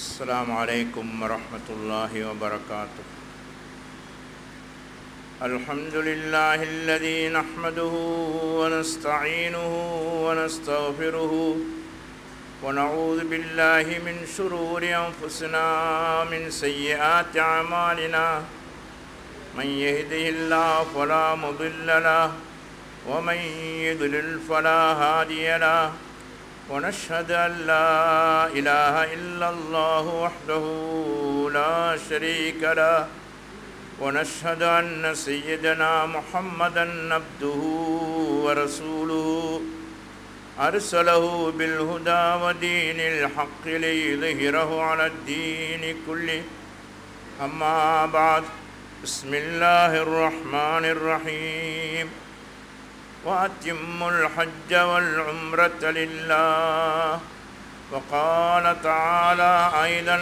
السلام عليكم ورحمة الله وبركاته الحمد لله الذي نحمده ونستعينه ونستغفره ونعوذ بالله من شرور أنفسنا من سيئات أعمالنا من يهده الله فلا مضل له ومن يضلل فلا هادي له ونشهد أن لا إله إلا الله وحده لا شريك له ونشهد أن سيدنا محمدا عبده ورسوله أرسله بالهدى ودين الحق ليظهره على الدين كله أما بعد بسم الله الرحمن الرحيم وأتموا الحج والعمرة لله وقال تعالى أيضا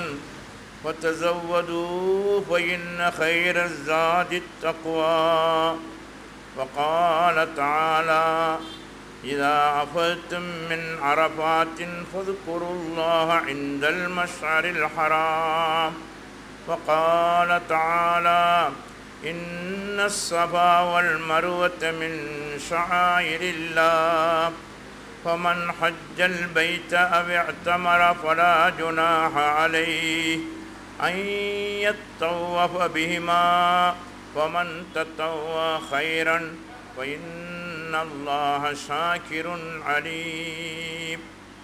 وتزودوا فإن خير الزاد التقوى وقال تعالى إذا أفلتم من عرفات فاذكروا الله عند المشعر الحرام وقال تعالى إن الصفا والمروة من شعائر الله فمن حج البيت أو اعتمر فلا جناح عليه أن يطوف بهما ومن تطوى خيرا فإن الله شاكر عليم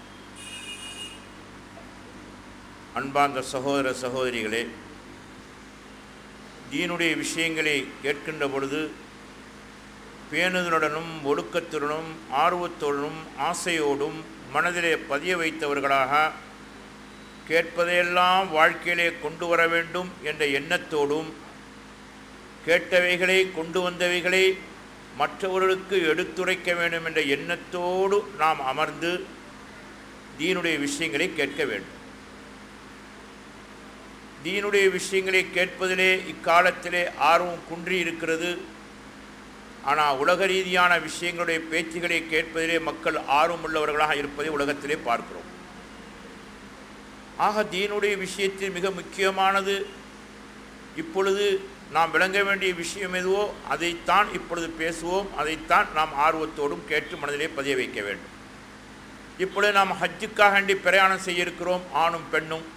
அன்பார்ந்த சகோதர சகோதரிகளே தீனுடைய விஷயங்களை கேட்கின்ற பொழுது பேணுதலுடனும் ஒழுக்கத்துடனும் ஆர்வத்துடனும் ஆசையோடும் மனதிலே பதிய வைத்தவர்களாக கேட்பதையெல்லாம் வாழ்க்கையிலே கொண்டு வர வேண்டும் என்ற எண்ணத்தோடும் கேட்டவைகளை கொண்டு வந்தவைகளை மற்றவர்களுக்கு எடுத்துரைக்க வேண்டும் என்ற எண்ணத்தோடு நாம் அமர்ந்து தீனுடைய விஷயங்களை கேட்க வேண்டும் தீனுடைய விஷயங்களை கேட்பதிலே இக்காலத்திலே ஆர்வம் குன்றி இருக்கிறது ஆனால் உலக ரீதியான விஷயங்களுடைய பேச்சுகளை கேட்பதிலே மக்கள் ஆர்வம் உள்ளவர்களாக இருப்பதை உலகத்திலே பார்க்கிறோம் ஆக தீனுடைய விஷயத்தில் மிக முக்கியமானது இப்பொழுது நாம் விளங்க வேண்டிய விஷயம் எதுவோ அதைத்தான் இப்பொழுது பேசுவோம் அதைத்தான் நாம் ஆர்வத்தோடும் கேட்டு மனதிலே பதிய வைக்க வேண்டும் இப்பொழுது நாம் ஹஜ்ஜுக்காக வேண்டி பிரயாணம் செய்ய இருக்கிறோம் ஆணும் பெண்ணும்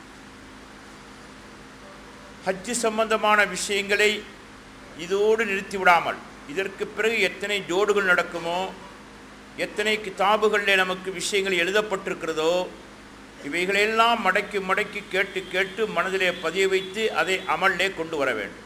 ஹஜ்ஜு சம்பந்தமான விஷயங்களை இதோடு நிறுத்தி விடாமல் இதற்கு பிறகு எத்தனை ஜோடுகள் நடக்குமோ எத்தனை கிதாபுகளில் நமக்கு விஷயங்கள் எழுதப்பட்டிருக்கிறதோ இவைகளெல்லாம் மடக்கி மடக்கி கேட்டு கேட்டு மனதிலே பதிய வைத்து அதை அமலிலே கொண்டு வர வேண்டும்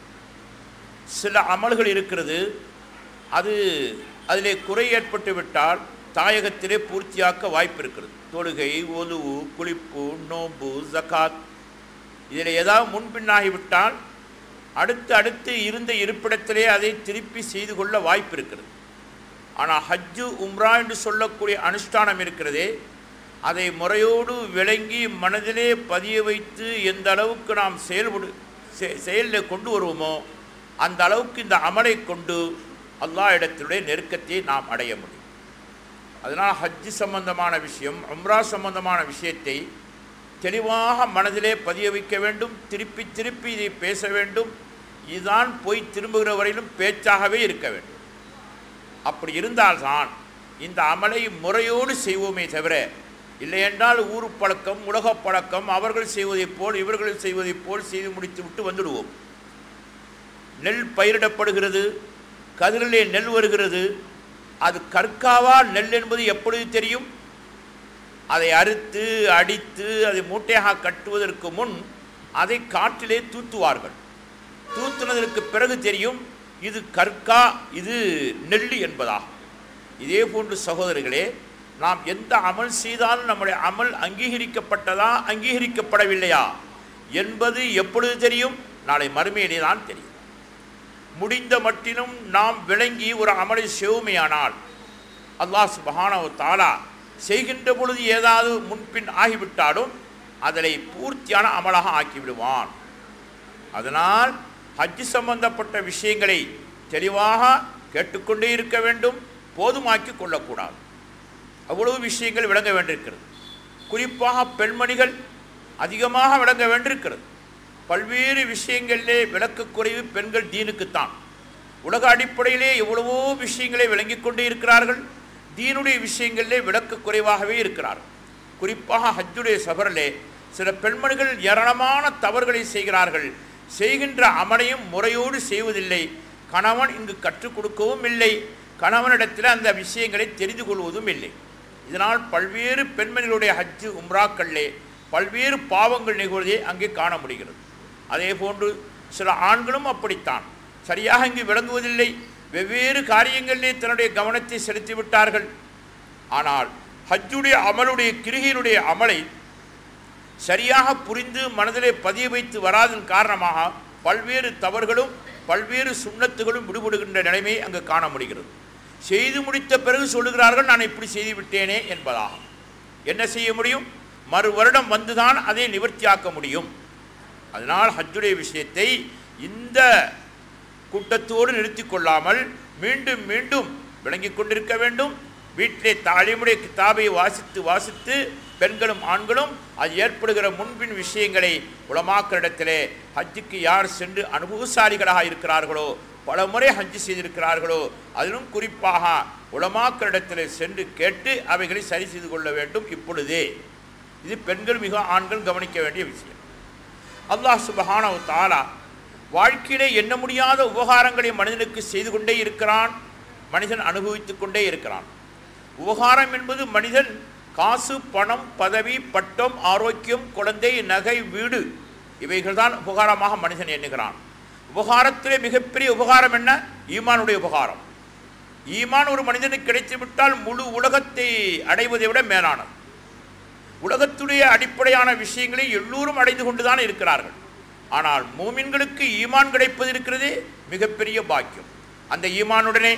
சில அமல்கள் இருக்கிறது அது அதிலே குறை ஏற்பட்டு விட்டால் தாயகத்திலே பூர்த்தியாக்க வாய்ப்பு இருக்கிறது தொழுகை ஒலுவு குளிப்பு நோம்பு ஜக்காத் இதில் ஏதாவது முன்பின்னாகிவிட்டால் அடுத்து அடுத்து இருந்த இருப்பிடத்திலே அதை திருப்பி செய்து கொள்ள வாய்ப்பு இருக்கிறது ஆனால் ஹஜ்ஜு உம்ரா என்று சொல்லக்கூடிய அனுஷ்டானம் இருக்கிறதே அதை முறையோடு விளங்கி மனதிலே பதிய வைத்து எந்த அளவுக்கு நாம் செயல்படு செயலில் கொண்டு வருவோமோ அந்த அளவுக்கு இந்த அமலை கொண்டு அல்லா இடத்தினுடைய நெருக்கத்தை நாம் அடைய முடியும் அதனால் ஹஜ்ஜு சம்பந்தமான விஷயம் உம்ரா சம்பந்தமான விஷயத்தை தெளிவாக மனதிலே பதிய வைக்க வேண்டும் திருப்பி திருப்பி இதை பேச வேண்டும் இதுதான் போய் திரும்புகிற வரையிலும் பேச்சாகவே இருக்க வேண்டும் அப்படி இருந்தால்தான் இந்த அமலை முறையோடு செய்வோமே தவிர இல்லையென்றால் ஊர் பழக்கம் உலக பழக்கம் அவர்கள் செய்வதைப் போல் இவர்கள் செய்வதைப் போல் செய்து முடித்து விட்டு வந்துடுவோம் நெல் பயிரிடப்படுகிறது கதிரிலே நெல் வருகிறது அது கற்காவா நெல் என்பது எப்பொழுது தெரியும் அதை அறுத்து அடித்து அதை மூட்டையாக கட்டுவதற்கு முன் அதை காற்றிலே தூத்துவார்கள் தூத்துனதற்கு பிறகு தெரியும் இது கற்கா இது நெல்லி என்பதாகும் இதே போன்று சகோதரர்களே நாம் எந்த அமல் செய்தாலும் நம்முடைய அமல் அங்கீகரிக்கப்பட்டதா அங்கீகரிக்கப்படவில்லையா என்பது எப்பொழுது தெரியும் நாளை மறுமையிலே தான் தெரியும் முடிந்த மட்டிலும் நாம் விளங்கி ஒரு அமலை செய்வோமையானால் அல்லாஹ் சுபஹானவ தாலா செய்கின்ற பொழுது ஏதாவது முன்பின் ஆகிவிட்டாலும் அதனை பூர்த்தியான அமலாக ஆக்கிவிடுவான் அதனால் ஹஜ்ஜு சம்பந்தப்பட்ட விஷயங்களை தெளிவாக கேட்டுக்கொண்டே இருக்க வேண்டும் போதுமாக்கி கொள்ளக்கூடாது அவ்வளவு விஷயங்கள் விளங்க வேண்டியிருக்கிறது குறிப்பாக பெண்மணிகள் அதிகமாக விளங்க வேண்டியிருக்கிறது பல்வேறு விஷயங்களிலே விளக்கக் குறைவு பெண்கள் தீனுக்குத்தான் உலக அடிப்படையிலே எவ்வளவோ விஷயங்களை விளங்கிக் கொண்டே இருக்கிறார்கள் தீனுடைய விஷயங்களிலே விளக்க குறைவாகவே இருக்கிறார்கள் குறிப்பாக ஹஜ்ஜுடைய சபரிலே சில பெண்மணிகள் ஏராளமான தவறுகளை செய்கிறார்கள் செய்கின்ற அமலையும் முறையோடு செய்வதில்லை கணவன் இங்கு கற்றுக் கொடுக்கவும் இல்லை கணவனிடத்தில் அந்த விஷயங்களை தெரிந்து கொள்வதும் இல்லை இதனால் பல்வேறு பெண்மணிகளுடைய ஹஜ்ஜு உம்ராக்களிலே பல்வேறு பாவங்கள் நிகழ்வதை அங்கே காண முடிகிறது அதே போன்று சில ஆண்களும் அப்படித்தான் சரியாக இங்கு விளங்குவதில்லை வெவ்வேறு காரியங்களிலே தன்னுடைய கவனத்தை செலுத்தி விட்டார்கள் ஆனால் ஹஜ்ஜுடைய அமலுடைய கிருகையினுடைய அமலை சரியாக புரிந்து மனதிலே பதிய வைத்து வராதன் காரணமாக பல்வேறு தவறுகளும் பல்வேறு சுண்ணத்துகளும் விடுபடுகின்ற நிலைமை அங்கு காண முடிகிறது செய்து முடித்த பிறகு சொல்லுகிறார்கள் நான் இப்படி செய்து விட்டேனே என்பதாகும் என்ன செய்ய முடியும் மறு வருடம் வந்துதான் அதை நிவர்த்தியாக்க முடியும் அதனால் ஹஜ்ஜுடைய விஷயத்தை இந்த கூட்டத்தோடு நிறுத்தி கொள்ளாமல் மீண்டும் மீண்டும் விளங்கிக் கொண்டிருக்க வேண்டும் வீட்டிலே தாலிமுடைய கிதாபை வாசித்து வாசித்து பெண்களும் ஆண்களும் அது ஏற்படுகிற முன்பின் விஷயங்களை உலமாக்களிடத்திலே ஹஜ்ஜுக்கு யார் சென்று அனுபவசாலிகளாக இருக்கிறார்களோ பல முறை ஹஜ்ஜு செய்திருக்கிறார்களோ அதிலும் குறிப்பாக உலமாக்களிடத்திலே சென்று கேட்டு அவைகளை சரி செய்து கொள்ள வேண்டும் இப்பொழுதே இது பெண்கள் மிக ஆண்கள் கவனிக்க வேண்டிய விஷயம் அல்லாஹ் சுபஹானஹு தஆலா வாழ்க்கையிலே எண்ண முடியாத உபகாரங்களை மனிதனுக்கு செய்து கொண்டே இருக்கிறான் மனிதன் அனுபவித்துக் கொண்டே இருக்கிறான் உபகாரம் என்பது மனிதன் காசு பணம் பதவி பட்டம் ஆரோக்கியம் குழந்தை நகை வீடு இவைகள்தான் உபகாரமாக மனிதன் எண்ணுகிறான் உபகாரத்திலே மிகப்பெரிய உபகாரம் என்ன ஈமானுடைய உபகாரம் ஈமான் ஒரு மனிதனுக்கு கிடைத்துவிட்டால் முழு உலகத்தை அடைவதை விட மேலானது உலகத்துடைய அடிப்படையான விஷயங்களை எல்லோரும் அடைந்து கொண்டுதான் இருக்கிறார்கள் ஆனால் மூமின்களுக்கு ஈமான் கிடைப்பது இருக்கிறது மிகப்பெரிய பாக்கியம் அந்த ஈமானுடனே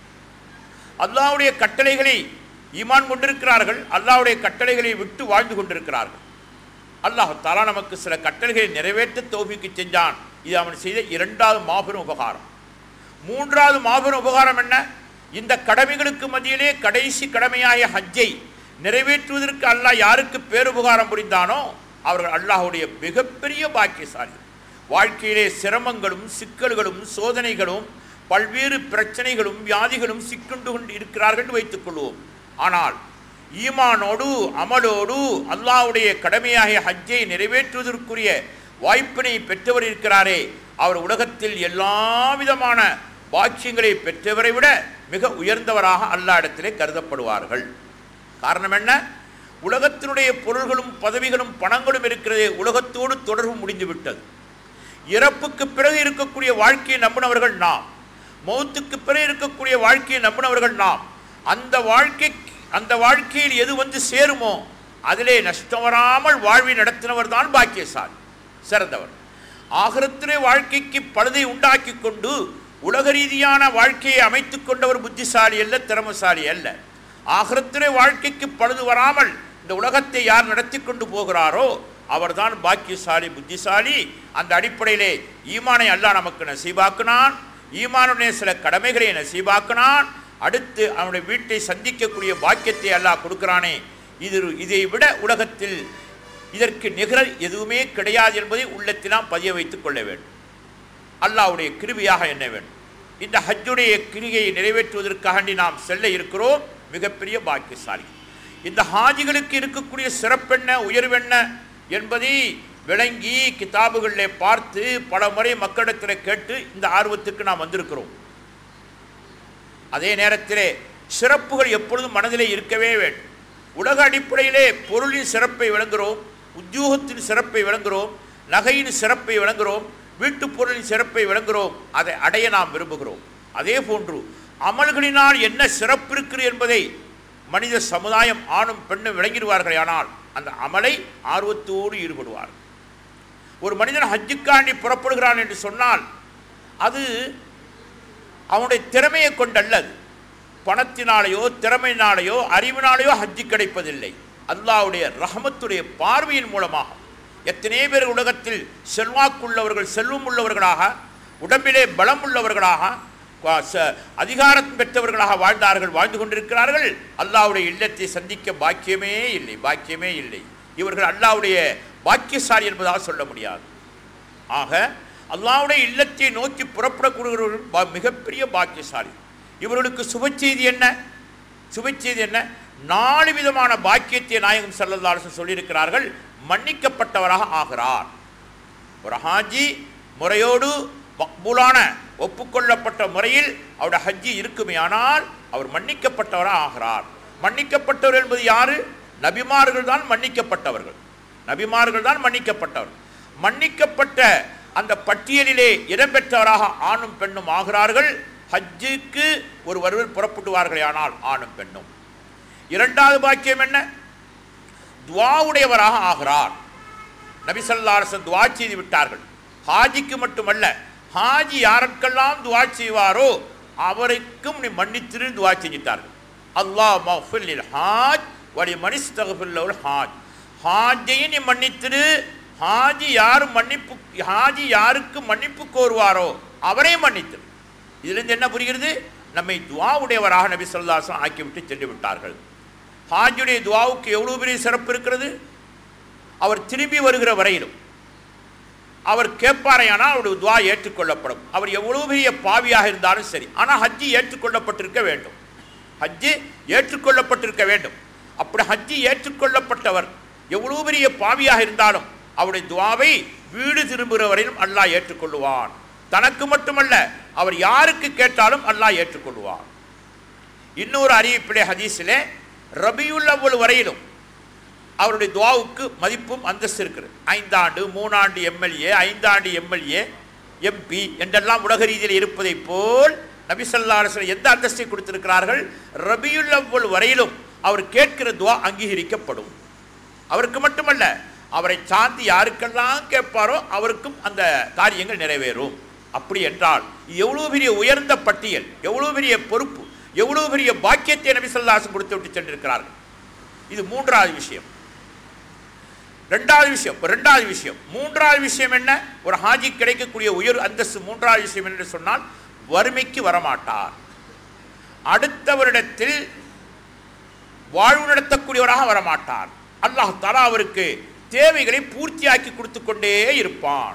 அல்லாஹ்வுடைய கட்டளைகளை ஈமான் கொண்டிருக்கிறார்கள் அல்லாஹ்வுடைய கட்டளைகளை விட்டு வாழ்ந்து கொண்டிருக்கிறார்கள் அல்லாஹ் தாலா நமக்கு சில கட்டளைகளை நிறைவேற்ற தோபிக்கு செஞ்சான் இது அவன் செய்த இரண்டாவது மாபெரும் உபகாரம் மூன்றாவது மாபெரும் உபகாரம் என்ன இந்த கடமைகளுக்கு மத்தியிலே கடைசி கடமையாய ஹஜ்ஜை நிறைவேற்றுவதற்கு அல்லாஹ் யாருக்கு பேருபகாரம் புரிந்தானோ அவர்கள் அல்லாஹ்வுடைய மிகப்பெரிய பாக்கியசாலி வாழ்க்கையிலே சிரமங்களும் சிக்கல்களும் சோதனைகளும் பல்வேறு பிரச்சனைகளும் வியாதிகளும் சிக்கொண்டு கொண்டு இருக்கிறார்கள் என்று வைத்துக் கொள்வோம் ஆனால் ஈமானோடு அமலோடு அல்லாஹ்வுடைய கடமையாகிய ஹஜ்ஜை நிறைவேற்றுவதற்குரிய வாய்ப்பினை பெற்றவர் இருக்கிறாரே அவர் உலகத்தில் எல்லா விதமான பாக்கியங்களை பெற்றவரை விட மிக உயர்ந்தவராக அல்லா இடத்திலே கருதப்படுவார்கள் காரணம் என்ன உலகத்தினுடைய பொருள்களும் பதவிகளும் பணங்களும் இருக்கிறதே உலகத்தோடு தொடர்பு முடிந்து விட்டது இறப்புக்கு பிறகு இருக்கக்கூடிய வாழ்க்கையை நம்பினவர்கள் நாம் மௌத்துக்கு பிறகு இருக்கக்கூடிய வாழ்க்கையை நம்பினவர்கள் நாம் அந்த வாழ்க்கை அந்த வாழ்க்கையில் எது வந்து சேருமோ அதிலே நஷ்டம் வராமல் வாழ்வை நடத்தினவர் தான் பாக்கியசாலி சிறந்தவர் ஆகரத்திலே வாழ்க்கைக்கு பழுதை உண்டாக்கி கொண்டு உலக ரீதியான வாழ்க்கையை அமைத்துக் கொண்டவர் புத்திசாலி அல்ல திறமசாலி அல்ல ஆகரத்திலே வாழ்க்கைக்கு பழுது வராமல் இந்த உலகத்தை யார் நடத்தி கொண்டு போகிறாரோ அவர்தான் பாக்கியசாலி புத்திசாலி அந்த அடிப்படையிலே ஈமானை அல்லாஹ் நமக்கு நசீபாக்குனான் ஈமானுடைய சில கடமைகளை நசீபாக்குனான் அடுத்து அவனுடைய வீட்டை சந்திக்கக்கூடிய பாக்கியத்தை அல்லாஹ் கொடுக்கிறானே இது இதை விட உலகத்தில் இதற்கு நிகர் எதுவுமே கிடையாது என்பதை உள்ளத்திலாம் பதிய வைத்துக் கொள்ள வேண்டும் அல்லாஹ்வுடைய கிருபியாக எண்ண வேண்டும் இந்த ஹஜ்ஜுடைய கிரிகையை நிறைவேற்றுவதற்காண்டி நாம் செல்ல இருக்கிறோம் மிகப்பெரிய பாக்கியசாலி இந்த ஹாஜிகளுக்கு இருக்கக்கூடிய சிறப்பென்ன உயர்வென்ன என்பதை விளங்கி கிதாபுகளிலே பார்த்து பல முறை மக்களிடத்தில் கேட்டு இந்த ஆர்வத்துக்கு நாம் வந்திருக்கிறோம் அதே நேரத்திலே சிறப்புகள் எப்பொழுதும் மனதிலே இருக்கவே வேண்டும் உலக அடிப்படையிலே பொருளின் சிறப்பை விளங்குகிறோம் உத்தியோகத்தின் சிறப்பை விளங்குகிறோம் நகையின் சிறப்பை விளங்குகிறோம் வீட்டுப் பொருளின் சிறப்பை விளங்குகிறோம் அதை அடைய நாம் விரும்புகிறோம் அதே போன்று அமல்களினால் என்ன சிறப்பு இருக்கிறது என்பதை மனித சமுதாயம் ஆணும் பெண்ணும் விளங்கிடுவார்கள் ஆனால் அந்த அமலை ஆர்வத்தோடு ஈடுபடுவார் ஒரு மனிதன் ஹஜ்ஜுக்காண்டி புறப்படுகிறான் என்று சொன்னால் அது அவனுடைய திறமையை கொண்டல்ல அது பணத்தினாலேயோ திறமையினாலேயோ அறிவினாலேயோ ஹஜ்ஜு கிடைப்பதில்லை அல்லாஹ்வுடைய ரஹமத்துடைய பார்வையின் மூலமாக எத்தனை பேர் உலகத்தில் செல்வாக்குள்ளவர்கள் செல்வம் உள்ளவர்களாக உடம்பிலே பலம் உள்ளவர்களாக வா- ச- அதிகாரம் பெற்றவர்களாக வாழ்ந்தார்கள் வாழ்ந்து கொண்டிருக்கிறார்கள் அல்லாஹ்வுடைய இல்லத்தை சந்திக்க பாக்கியமே இல்லை பாக்கியமே இல்லை இவர்கள் அல்லாஹ்வுடைய பாக்கியசாலி என்பதாக சொல்ல முடியாது ஆக அல்லாவுடைய இல்லத்தை நோக்கி புறப்படக்கூடியவர்கள் பா- மிகப்பெரிய பாக்கியசாலி இவர்களுக்கு சுப செய்தி என்ன சுப செய்தி என்ன நாலு விதமான பாக்கியத்தை நாயகம் சல்லல்லாஹு சொல்லியிருக்கிறார்கள் மன்னிக்கப்பட்டவராக ஆகிறார் ஒரு ஹாஜி முறையோடு மக்பூலான ஒப்புக்கொள்ளப்பட்ட முறையில் அவருடைய ஹஜ்ஜி இருக்குமேயானால் அவர் மன்னிக்கப்பட்டவராக ஆகிறார் மன்னிக்கப்பட்டவர் என்பது யாரு நபிமார்கள் தான் மன்னிக்கப்பட்டவர்கள் நபிமார்கள் தான் மன்னிக்கப்பட்டவர் மன்னிக்கப்பட்ட அந்த பட்டியலிலே இடம்பெற்றவராக ஆணும் பெண்ணும் ஆகிறார்கள் ஹஜ்ஜுக்கு ஒரு ஒருவர் புறப்படுவார்களே ஆனால் ஆணும் பெண்ணும் இரண்டாவது பாக்கியம் என்ன துவாவுடையவராக ஆகிறார் நபிசல்லாரசன் துவா செய்து விட்டார்கள் ஹாஜிக்கு மட்டுமல்ல ஹாஜி யாருக்கெல்லாம் துவா செய்வாரோ அவருக்கும் நீ மன்னித்திரு துவா செஞ்சிட்டார்கள் அல்லாஹ் மஃபில் ஹாஜ் வலி மனிஸ்தகஃபில் ஹாஜ் ஹாஜையும் நீ மன்னித்திரு ஹாஜி யார் மன்னிப்பு ஹாஜி யாருக்கு மன்னிப்பு கோருவாரோ அவரே மன்னித்திரு இதிலிருந்து என்ன புரிகிறது நம்மை துவாவுடையவராக நபி சொல்லாசம் ஆக்கிவிட்டு சென்று விட்டார்கள் ஹாஜுடைய துவாவுக்கு எவ்வளவு பெரிய சிறப்பு இருக்கிறது அவர் திரும்பி வருகிற வரையிலும் அவர் கேட்பாரையானால் அவருடைய துவா ஏற்றுக்கொள்ளப்படும் அவர் எவ்வளவு பெரிய பாவியாக இருந்தாலும் சரி ஆனால் ஹஜ்ஜி ஏற்றுக்கொள்ளப்பட்டிருக்க வேண்டும் ஹஜ்ஜி ஏற்றுக்கொள்ளப்பட்டிருக்க வேண்டும் அப்படி ஹஜ்ஜி ஏற்றுக்கொள்ளப்பட்டவர் எவ்வளவு பெரிய பாவியாக இருந்தாலும் அவருடைய துவாவை வீடு திரும்புகிற வரையிலும் அல்லாஹ் ஏற்றுக்கொள்ளுவான் தனக்கு மட்டுமல்ல அவர் யாருக்கு கேட்டாலும் அல்லாஹ் ஏற்றுக்கொள்வான் இன்னொரு அறிவிப்பிலே ஹதீஸிலே ரபியுல் அவ்வள் வரையிலும் அவருடைய துவாவுக்கு மதிப்பும் அந்தஸ்து இருக்கிறது ஐந்தாண்டு மூணாண்டு எம்எல்ஏ ஐந்தாண்டு எம்எல்ஏ எம்பி என்றெல்லாம் உலக ரீதியில் இருப்பதைப் போல் நபி ஸல்லல்லாஹு அலைஹி வஸல்லம் எந்த அந்தஸ்தை கொடுத்திருக்கிறார்கள் ரபியுல் அவ்வள் வரையிலும் அவர் கேட்கிற துவா அங்கீகரிக்கப்படும் அவருக்கு மட்டுமல்ல அவரை சார்ந்து யாருக்கெல்லாம் கேட்பாரோ அவருக்கும் அந்த காரியங்கள் நிறைவேறும் அப்படி என்றால் இது எவ்வளவு பெரிய உயர்ந்த பட்டியல் எவ்வளவு பெரிய பொறுப்பு எவ்வளவு பெரிய பாக்கியத்தை நபி ஸல்லல்லாஹு அலைஹி வஸல்லம் கொடுத்து விட்டு சென்றிருக்கிறார்கள் இது மூன்றாவது விஷயம் ரெண்டாவது விஷயம் ரெண்டாவது விஷயம் மூன்றாவது விஷயம் என்ன ஒரு ஹாஜி கிடைக்கக்கூடிய உயர் அந்தஸ்து மூன்றாவது விஷயம் என்று சொன்னால் வறுமைக்கு வரமாட்டார் அடுத்தவரிடத்தில் வாழ்வு நடத்தக்கூடியவராக வரமாட்டார் அல்லாஹ் தலா அவருக்கு தேவைகளை பூர்த்தியாக்கி கொடுத்து கொண்டே இருப்பான்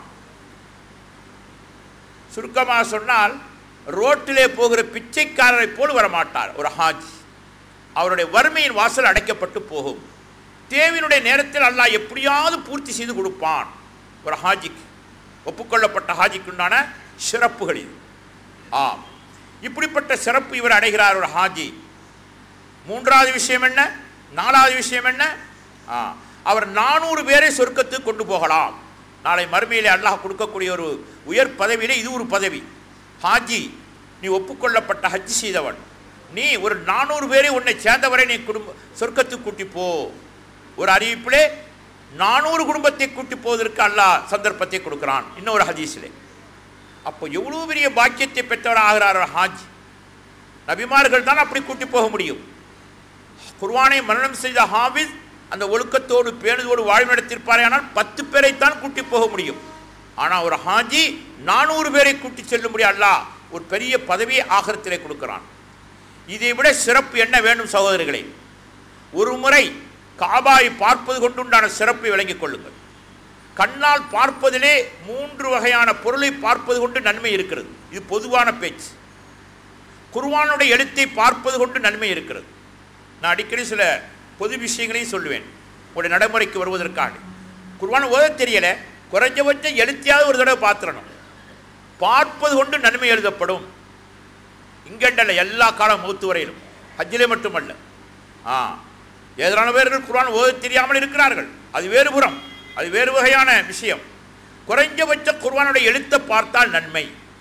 சுருக்கமாக சொன்னால் ரோட்டிலே போகிற பிச்சைக்காரரை போல் வரமாட்டார் ஒரு ஹாஜி அவருடைய வறுமையின் வாசல் அடைக்கப்பட்டு போகும் தேவையினுடைய நேரத்தில் அல்லாஹ் எப்படியாவது பூர்த்தி செய்து கொடுப்பான் ஒரு ஹாஜிக்கு ஒப்புக்கொள்ளப்பட்ட ஹாஜிக்குண்டான சிறப்புகள் இது ஆம் இப்படிப்பட்ட சிறப்பு இவர் அடைகிறார் ஒரு ஹாஜி மூன்றாவது விஷயம் என்ன நாலாவது விஷயம் என்ன ஆ அவர் நானூறு பேரை சொர்க்கத்துக்கு கொண்டு போகலாம் நாளை மறுமையிலே அல்லாஹ் கொடுக்கக்கூடிய ஒரு உயர் பதவியிலே இது ஒரு பதவி ஹாஜி நீ ஒப்புக்கொள்ளப்பட்ட ஹஜ் செய்தவன் நீ ஒரு நானூறு பேரை உன்னை சேர்ந்தவரை நீ குடும்ப சொர்க்கத்துக்கு கூட்டி போ ஒரு அறிவிப்பிலே நானூறு குடும்பத்தை கூட்டி போவதற்கு அல்லாஹ் சந்தர்ப்பத்தை கொடுக்கிறான் இன்னொரு ஹதீஸிலே அப்போ எவ்வளவு பெரிய பாக்கியத்தை பெற்றவர் ஆகிறார் ஒரு ஹாஜ் நபிமார்கள் தான் அப்படி கூட்டி போக முடியும் குர்வானை மரணம் செய்த ஹாபிஸ் அந்த ஒழுக்கத்தோடு பேணுதோடு வாழ்வு நடத்திருப்பாரே ஆனால் பத்து பேரைத்தான் கூட்டி போக முடியும் ஆனால் ஒரு ஹாஜி நானூறு பேரை கூட்டி செல்லும்படி அல்லாஹ் ஒரு பெரிய பதவியை ஆகரத்திலே கொடுக்கிறான் இதை விட சிறப்பு என்ன வேண்டும் சகோதரர்களே ஒரு முறை காபாவை பார்ப்பது கொண்டுண்டான சிறப்பை விளங்கிக் கொள்ளுங்கள் கண்ணால் பார்ப்பதிலே மூன்று வகையான பொருளை பார்ப்பது கொண்டு நன்மை இருக்கிறது இது பொதுவான பேச்சு குர்வானுடைய எழுத்தை பார்ப்பது கொண்டு நன்மை இருக்கிறது நான் அடிக்கடி சில பொது விஷயங்களையும் சொல்லுவேன் உங்களுடைய நடைமுறைக்கு வருவதற்காக குர்வான் ஓத தெரியல குறைஞ்சபட்சம் எழுத்தியாவது ஒரு தடவை பார்த்துடணும் பார்ப்பது கொண்டு நன்மை எழுதப்படும் இங்கண்டல்ல எல்லா காலம் மூத்து வரையிலும் ஹஜ்ஜிலே மட்டுமல்ல ஆ ஏதான பேர்கள் குர்ஆன் ஓத தெரியாமல் இருக்கிறார்கள் அது வேறு புறம் அது வேறு வகையான விஷயம் குறைஞ்சபட்ச குர்ஆனுடைய எழுத்தை பார்த்தால் நன்மை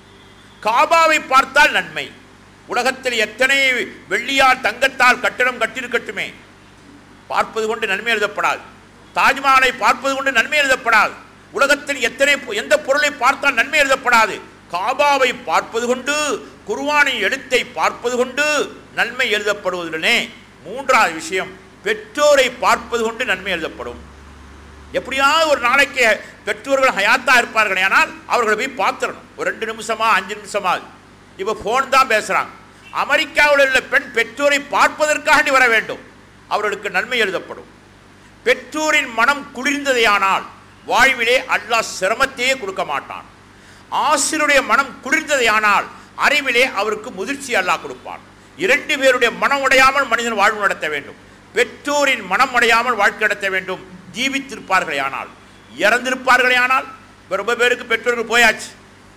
காபாவை பார்த்தால் நன்மை உலகத்தில் எத்தனை வெள்ளியால் தங்கத்தால் கட்டிடம் கட்டிருக்கட்டுமே பார்ப்பது கொண்டு நன்மை எழுதப்படாது தாஜ்மஹாலை பார்ப்பது கொண்டு நன்மை எழுதப்படாது உலகத்தில் எத்தனை எந்த பொருளை பார்த்தால் நன்மை எழுதப்படாது காபாவை பார்ப்பது கொண்டு குர்ஆனின் எழுத்தை பார்ப்பது கொண்டு நன்மை எழுதப்படுவதுடனே மூன்றாவது விஷயம் பெற்றோரை பார்ப்பது கொண்டு நன்மை எழுதப்படும் எப்படியாவது ஒரு நாளைக்கு பெற்றோர்கள் ஹயாத்தா இருப்பார்கள் ஆனால் அவர்களை போய் பார்த்துடணும் ஒரு ரெண்டு நிமிஷமா அஞ்சு நிமிஷமா இப்போ ஃபோன் தான் பேசுகிறாங்க அமெரிக்காவில் உள்ள பெண் பெற்றோரை பார்ப்பதற்காண்டி வர வேண்டும் அவர்களுக்கு நன்மை எழுதப்படும் பெற்றோரின் மனம் குளிர்ந்ததையானால் வாழ்விலே அல்லாஹ் சிரமத்தையே கொடுக்க மாட்டான் ஆசிரியருடைய மனம் குளிர்ந்ததை ஆனால் அறிவிலே அவருக்கு முதிர்ச்சி அல்லாஹ் கொடுப்பான் இரண்டு பேருடைய மனம் உடையாமல் மனிதன் வாழ்வு நடத்த வேண்டும் பெற்றோரின் மனம் உடையாமல் வாழ்க்கை நடத்த வேண்டும் ஜீவித்திருப்பார்களே ஆனால் இறந்திருப்பார்களே ஆனால் இப்ப ரொம்ப பேருக்கு பெற்றோர்கள் போயாச்சு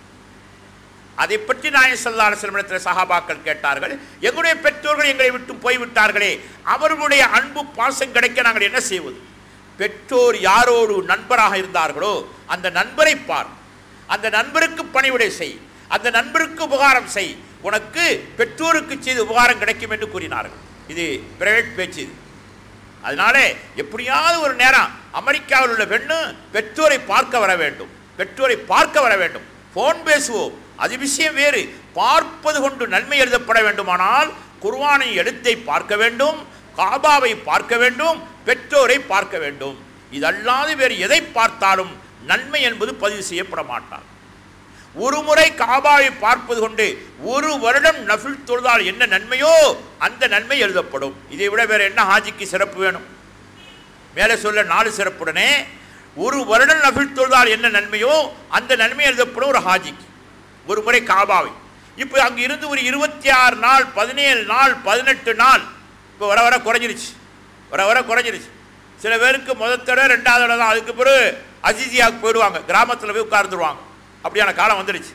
அதை பற்றி நாயன் சல்லா அலுவலத்தில் சஹாபாக்கள் கேட்டார்கள் எங்களுடைய பெற்றோர்கள் எங்களை விட்டு போய்விட்டார்களே அவர்களுடைய அன்பு பாசம் கிடைக்க நாங்கள் என்ன செய்வது பெற்றோர் யாரோடு நண்பராக இருந்தார்களோ அந்த நண்பரை பார் அந்த நண்பருக்கு பணிவிடை செய் அந்த நண்பருக்கு உபகாரம் செய் உனக்கு பெற்றோருக்கு செய்து உபகாரம் கிடைக்கும் என்று கூறினார்கள் இது பிரைவேட் பேச்சு இது அதனாலே எப்படியாவது ஒரு நேரம் அமெரிக்காவில் உள்ள பெண்ணு பெற்றோரை பார்க்க வர வேண்டும் பெற்றோரை பார்க்க வர வேண்டும் போன் பேசுவோம் அது விஷயம் வேறு பார்ப்பது கொண்டு நன்மை எழுதப்பட வேண்டுமானால் குர்வானை எழுத்தை பார்க்க வேண்டும் காபாவை பார்க்க வேண்டும் பெற்றோரை பார்க்க வேண்டும் இதல்லாது வேறு எதை பார்த்தாலும் நன்மை என்பது பதிவு செய்யப்பட மாட்டார் ஒரு முறை காபாவை பார்ப்பது கொண்டு ஒரு வருடம் நஃபில் தொழுதால் என்ன நன்மையோ அந்த நன்மை எழுதப்படும் இதை விட வேற என்ன ஹாஜிக்கு சிறப்பு வேணும் மேலே சொல்ல நாலு சிறப்புடனே ஒரு வருடம் நஃபில் தொழுதால் என்ன நன்மையோ அந்த நன்மை எழுதப்படும் ஒரு ஹாஜிக்கு ஒரு முறை காபாவை இப்போ அங்கே இருந்து ஒரு இருபத்தி ஆறு நாள் பதினேழு நாள் பதினெட்டு நாள் இப்போ வர வர குறைஞ்சிருச்சு வர வர குறைஞ்சிருச்சு சில பேருக்கு முதல் தடவை ரெண்டாவது தடவை தான் அதுக்கு பிறகு அஜிஜியாவுக்கு போயிடுவாங்க கிராமத்தில் போய் உட்கார்ந்துருவாங்க அப்படியான காலம் வந்துடுச்சு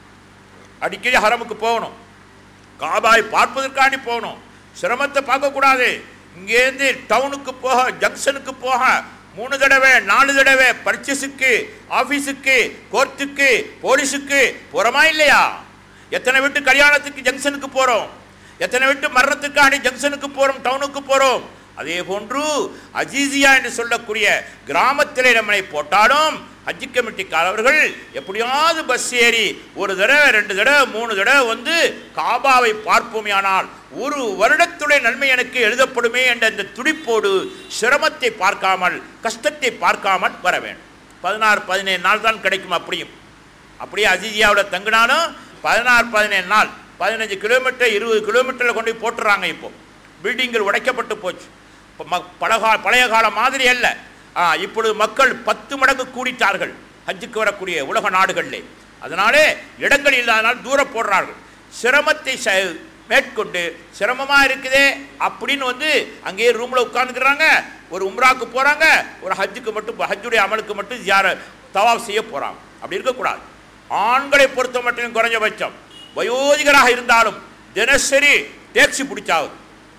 அடிக்கடி ஹரமுக்கு போகணும் காபாய் பார்ப்பதற்காண்டி போகணும் சிரமத்தை பார்க்கக்கூடாது இங்கேருந்து டவுனுக்கு போக ஜங்ஷனுக்கு போக மூணு தடவை நாலு தடவை பர்ச்சேஸுக்கு ஆஃபீஸுக்கு கோர்ட்டுக்கு போலீஸுக்கு போகிறோமா இல்லையா எத்தனை வீட்டு கல்யாணத்துக்கு ஜங்ஷனுக்கு போகிறோம் எத்தனை வீட்டு மரணத்துக்காண்டி ஜங்ஷனுக்கு போகிறோம் டவுனுக்கு போகிறோம் அதே போன்று அஜீசியா என்று சொல்லக்கூடிய கிராமத்திலே நம்மளை போட்டாலும் ஹஜ்ஜி கமிட்டிக்காரர்கள் எப்படியாவது பஸ் ஏறி ஒரு தடவை ரெண்டு தடவை மூணு தடவை வந்து காபாவை பார்ப்போமேயானால் ஒரு வருடத்துடைய நன்மை எனக்கு எழுதப்படுமே என்ற இந்த துடிப்போடு சிரமத்தை பார்க்காமல் கஷ்டத்தை பார்க்காமல் வர வேண்டும் பதினாறு பதினேழு நாள் தான் கிடைக்கும் அப்படியும் அப்படியே அஜிஜியாவில் தங்கினாலும் பதினாறு பதினேழு நாள் பதினஞ்சு கிலோமீட்டர் இருபது கிலோமீட்டரில் கொண்டு போய் போட்டுறாங்க இப்போ பில்டிங்கள் உடைக்கப்பட்டு போச்சு இப்போ ம பழகா பழைய காலம் மாதிரி அல்ல ஆ, இப்பொழுது மக்கள் பத்து மடங்கு கூடிட்டார்கள் ஹஜ்ஜுக்கு வரக்கூடிய உலக நாடுகளிலே அதனாலே இடங்கள் இல்லாதனால் தூர போடுறார்கள் சிரமத்தை ச மேற்கொண்டு சிரமமாக இருக்குதே அப்படின்னு வந்து அங்கேயே ரூமில் உட்காந்துக்கிறாங்க ஒரு உம்ராக்கு போகிறாங்க ஒரு ஹஜ்ஜுக்கு மட்டும் ஹஜ்ஜுடைய அமலுக்கு மட்டும் யார தவாப் செய்ய போகிறாங்க அப்படி இருக்கக்கூடாது ஆண்களை பொறுத்த மட்டும் குறைஞ்சபட்சம் வயோதிகராக இருந்தாலும் தினசரி டேக்ஸி பிடிச்சாகும்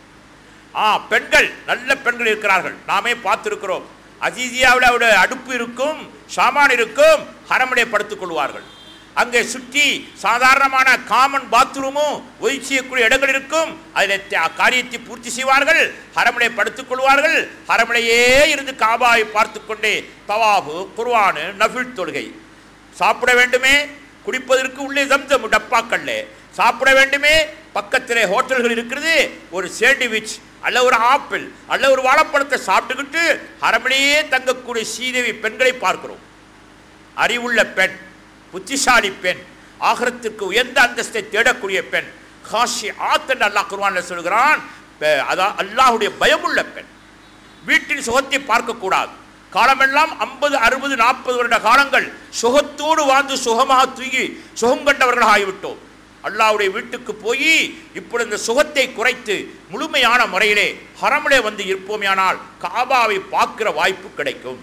ஆ பெண்கள் நல்ல பெண்கள் இருக்கிறார்கள் நாமே பார்த்திருக்கிறோம் அஜீசியாவில் அவருடைய அடுப்பு இருக்கும் சாமான் இருக்கும் ஹரமனை படுத்துக் கொள்வார்கள் அங்கே சுற்றி சாதாரணமான காமன் பாத்ரூமும் ஒதுக்கி செய்யக்கூடிய இடங்கள் இருக்கும் அதில் த- காரியத்தை பூர்த்தி செய்வார்கள் ஹரமனை படுத்துக் கொள்வார்கள் ஹரமனையே இருந்து காபாவை பார்த்து கொண்டே தவாபு குர்வானு நஃபில் தொழுகை சாப்பிட வேண்டுமே குடிப்பதற்கு உள்ளே ஜம்ஜம் டப்பாக்கல்ல சாப்பிட வேண்டுமே பக்கத்திலே ஹோட்டல்கள் இருக்கிறது ஒரு சேண்டிவிச் அல்ல ஒரு ஆப்பிள் அல்ல ஒரு வாழைப்பழத்தை சாப்பிட்டுக்கிட்டு அரமனையே தங்கக்கூடிய சீதேவி பெண்களை பார்க்கிறோம் அறிவுள்ள பெண் புத்திசாலி பெண் ஆகரத்திற்கு உயர்ந்த அந்தஸ்தை தேடக்கூடிய பெண் காஷி ஆத்தன் அல்லாஹ் குர்ஆன்ல சொல்கிறான் பெ- அதான் அல்லாஹ்வுடைய பயமுள்ள பெண் வீட்டின் சுகத்தை பார்க்கக்கூடாது காலமெல்லாம் ஐம்பது அறுபது நாற்பது வருட காலங்கள் சுகத்தோடு வாழ்ந்து சுகமாக தூங்கி சுகம் கண்டவர்கள் ஆகிவிட்டோம் அல்லாஹ்வுடைய வீட்டுக்கு போய் இப்பொழுது இந்த சுகத்தை குறைத்து முழுமையான முறையிலே ஹரமிலே வந்து இருப்போமேயானால் காபாவை பார்க்கிற வாய்ப்பு கிடைக்கும்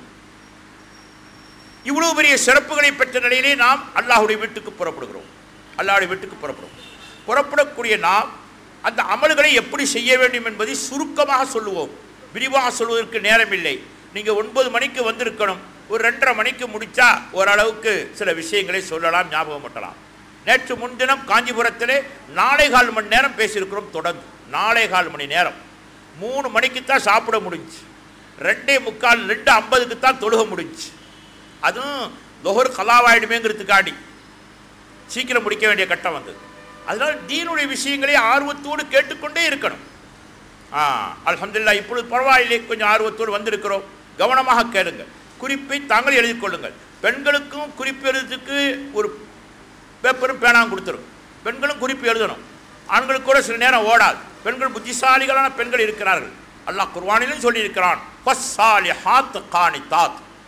இவ்வளவு பெரிய சிறப்புகளை பெற்ற நிலையிலே நாம் அல்லாஹ்வுடைய வீட்டுக்கு புறப்படுகிறோம் அல்லாஹ்வுடைய வீட்டுக்கு புறப்படுறோம் புறப்படக்கூடிய நாம் அந்த அமல்களை எப்படி செய்ய வேண்டும் என்பதை சுருக்கமாக சொல்லுவோம் விரிவாக சொல்வதற்கு நேரமில்லை நீங்கள் ஒன்பது மணிக்கு வந்திருக்கணும் ஒரு ரெண்டரை மணிக்கு முடித்தா ஓரளவுக்கு சில விஷயங்களை சொல்லலாம் ஞாபகம் மட்டலாம் நேற்று முன்தினம் காஞ்சிபுரத்திலே நாளை கால் மணி நேரம் பேசியிருக்கிறோம் தொடர்ந்து நாளை கால் மணி நேரம் மூணு மணிக்கு தான் சாப்பிட முடிஞ்சு ரெண்டே முக்கால் ரெண்டு ஐம்பதுக்கு தான் தொழுக முடிஞ்சு அதுவும் லொஹர் கலாவாயிடுமேங்கிறதுக்காண்டி சீக்கிரம் முடிக்க வேண்டிய கட்டம் வந்தது அதனால் தீனுடைய விஷயங்களை ஆர்வத்தோடு கேட்டுக்கொண்டே இருக்கணும் ஆ அல்ஹம்துலில்லாஹ் இப்பொழுது பரவாயில்லை கொஞ்சம் ஆர்வத்தோடு வந்திருக்கிறோம் கவனமாக கேளுங்க குறிப்பை தாங்கள் எழுதி கொள்ளுங்கள் பெண்களுக்கும் குறிப்பு எழுதுறதுக்கு ஒரு பேப்பரும் பேனாவும் கொடுத்துரும் பெண்களும் குறிப்பு எழுதணும் ஆண்களுக்கு கூட சில நேரம் ஓடாது பெண்கள் புத்திசாலிகளான பெண்கள் இருக்கிறார்கள் அல்லாஹ் குர்வானிலும் சொல்லியிருக்கிறான் ஃபஸ்ஸாலிஹாத் காணித்தாத்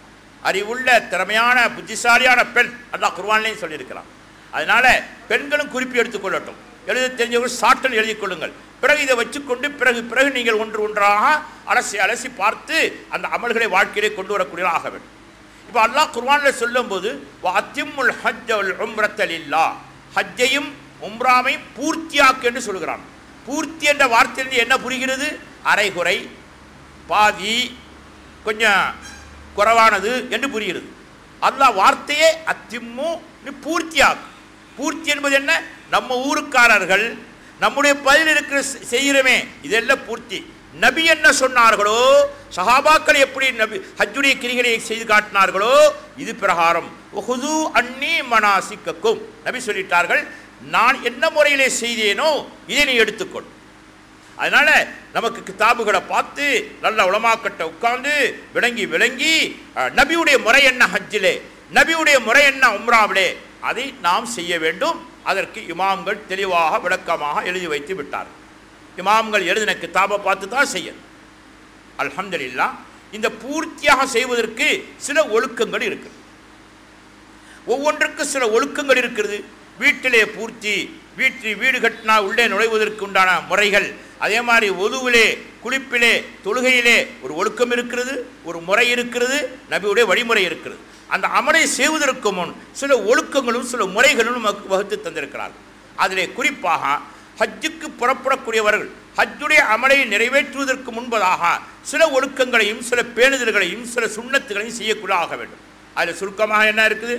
அறிவுள்ள திறமையான புத்திசாலியான பெண் அல்லாஹ் குர்வான்லையும் சொல்லியிருக்கிறான் அதனால பெண்களும் குறிப்பு எடுத்துக்கொள்ளட்டும் எழுத தெரிஞ்சவர்கள் சாட்டல் எழுதிக் கொள்ளுங்கள் பிறகு இதை வச்சுக்கொண்டு பிறகு பிறகு நீங்கள் ஒன்று ஒன்றாக அலசி அலசி பார்த்து அந்த அமல்களை வாழ்க்கையிலே கொண்டு வரக்கூடிய ஆக வேண்டும் இப்போ அல்லாஹ் குர்வானில் சொல்லும்போது அத்திமுல் ஹஜ் உம்ரத்தல் இல்லா ஹஜ்ஜையும் உம்ராமையும் பூர்த்தியாக்கு என்று சொல்கிறான் பூர்த்தி என்ற வார்த்தையிலிருந்து என்ன புரிகிறது அரைகுறை பாதி கொஞ்சம் குறைவானது என்று புரிகிறது அல்லாஹ் வார்த்தையே அத்திம்மு பூர்த்தியாக்கு பூர்த்தி என்பது என்ன நம்ம ஊருக்காரர்கள் நம்முடைய பதில் இருக்கிற செ- செய்கிறோமே இதெல்லாம் பூர்த்தி நபி என்ன சொன்னார்களோ சஹாபாக்கள் எப்படி நபி ஹஜ்ஜுடைய கிரிகளை செய்து காட்டினார்களோ இது பிரகாரம் உஹுது அன்னி மனாசிக்கக்கும் நபி சொல்லிட்டார்கள் நான் என்ன முறையிலே செய்தேனோ இதை நீ எடுத்துக்கொள் அதனால நமக்கு கிதாபுகளை பார்த்து நல்ல உலமாக்கட்ட உட்கார்ந்து விளங்கி விளங்கி அஹ், நபியுடைய முறை என்ன ஹஜ்ஜிலே நபியுடைய முறை என்ன உம்ராவிலே அதை நாம் செய்ய வேண்டும் அதற்கு இமாம்கள் தெளிவாக விளக்கமாக எழுதி வைத்து விட்டார்கள் இமாம்கள் எழுதின கிதாபை பார்த்து தான் செய்யணும் அல்ஹம்துலில்லாஹ் இந்த பூர்த்தியாக செய்வதற்கு சில ஒழுக்கங்கள் இருக்குது ஒவ்வொன்றுக்கும் சில ஒழுக்கங்கள் இருக்கிறது வீட்டிலே பூர்த்தி வீட்டில் வீடு கட்டினா உள்ளே நுழைவதற்கு உண்டான முறைகள் அதே மாதிரி ஒதுவிலே குளிப்பிலே தொழுகையிலே ஒரு ஒழுக்கம் இருக்கிறது ஒரு முறை இருக்கிறது நபியுடைய வழிமுறை இருக்கிறது அந்த அமலை செய்வதற்கு முன் சில ஒழுக்கங்களும் சில முறைகளும் நமக்கு வகுத்து தந்திருக்கிறார்கள் அதிலே குறிப்பாக ஹஜ்ஜுக்கு புறப்படக்கூடியவர்கள் ஹஜ்ஜுடைய அமலை நிறைவேற்றுவதற்கு முன்பதாக சில ஒழுக்கங்களையும் சில பேணுதல்களையும் சில சுண்ணத்துகளையும் செய்யக்கூட ஆக வேண்டும் அதில் சுருக்கமாக என்ன இருக்குது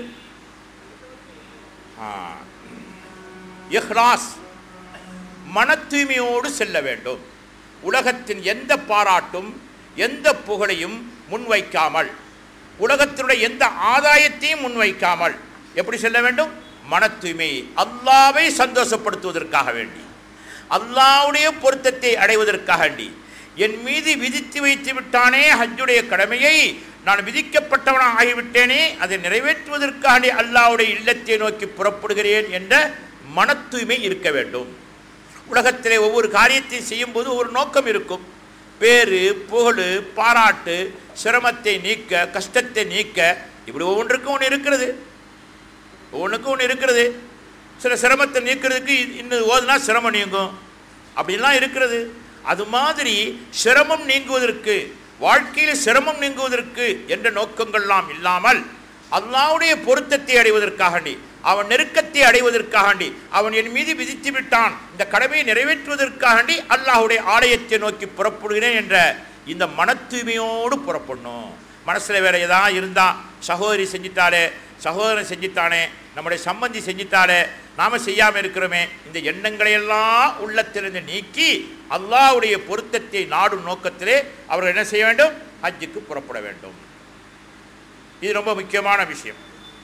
ஆ. இஹ்லாஸ் மன தூய்மையோடு செல்ல வேண்டும் உலகத்தின் எந்த பாராட்டும் எந்த புகழையும் முன்வைக்காமல் உலகத்தினுடைய எந்த ஆதாயத்தையும் முன்வைக்காமல் எப்படி செல்ல வேண்டும் மன தூய்மை அல்லாவை சந்தோஷப்படுத்துவதற்காக வேண்டி அல்லாவுடைய பொருத்தத்தை அடைவதற்காக வேண்டி என் மீது விதித்து வைத்து விட்டானே ஹஜ்ஜுடைய கடமையை நான் விதிக்கப்பட்டவனாக ஆகிவிட்டேனே அதை நிறைவேற்றுவதற்காக அல்லாவுடைய இல்லத்தை நோக்கி புறப்படுகிறேன் என்ற மன தூய்மை இருக்க வேண்டும் உலகத்திலே ஒவ்வொரு காரியத்தை செய்யும்போது ஒரு நோக்கம் இருக்கும் பேரு புகழ் பாராட்டு சிரமத்தை நீக்க கஷ்டத்தை நீக்க இப்படி ஒவ்வொன்றுக்கும் ஒன்று இருக்கிறது ஒவ்வொன்றுக்கும் ஒன்று இருக்கிறது சில சிரமத்தை நீக்கிறதுக்கு இ- இன்னும் ஓதுனா சிரமம் நீங்கும் அப்படிலாம் இருக்கிறது அது மாதிரி சிரமம் நீங்குவதற்கு வாழ்க்கையில் சிரமம் நீங்குவதற்கு என்ற நோக்கங்கள்லாம் இல்லாமல் அல்லாவுடைய பொருத்தத்தை அடைவதற்காகண்டி அவன் நெருக்கத்தை அடைவதற்காகண்டி அவன் என் மீது விதித்து விட்டான் இந்த கடமையை நிறைவேற்றுவதற்காகண்டி அல்லாஹ்வுடைய ஆலயத்தை நோக்கி புறப்படுகிறேன் என்ற இந்த மன தூய்மையோடு புறப்படணும் மனசில் வேற ஏதாவது இருந்தால் சகோதரி செஞ்சிட்டாலே சகோதரன் செஞ்சிட்டானே நம்முடைய சம்பந்தி செஞ்சிட்டாலே நாம செய்யாமல் இருக்கிறோமே இந்த எண்ணங்களையெல்லாம் உள்ளத்திலிருந்து நீக்கி அல்லாஹ்வுடைய பொருத்தத்தை நாடும் நோக்கத்திலே அவர்கள் என்ன செய்ய வேண்டும் ஹஜ்ஜுக்கு புறப்பட வேண்டும் இது ரொம்ப முக்கியமான விஷயம்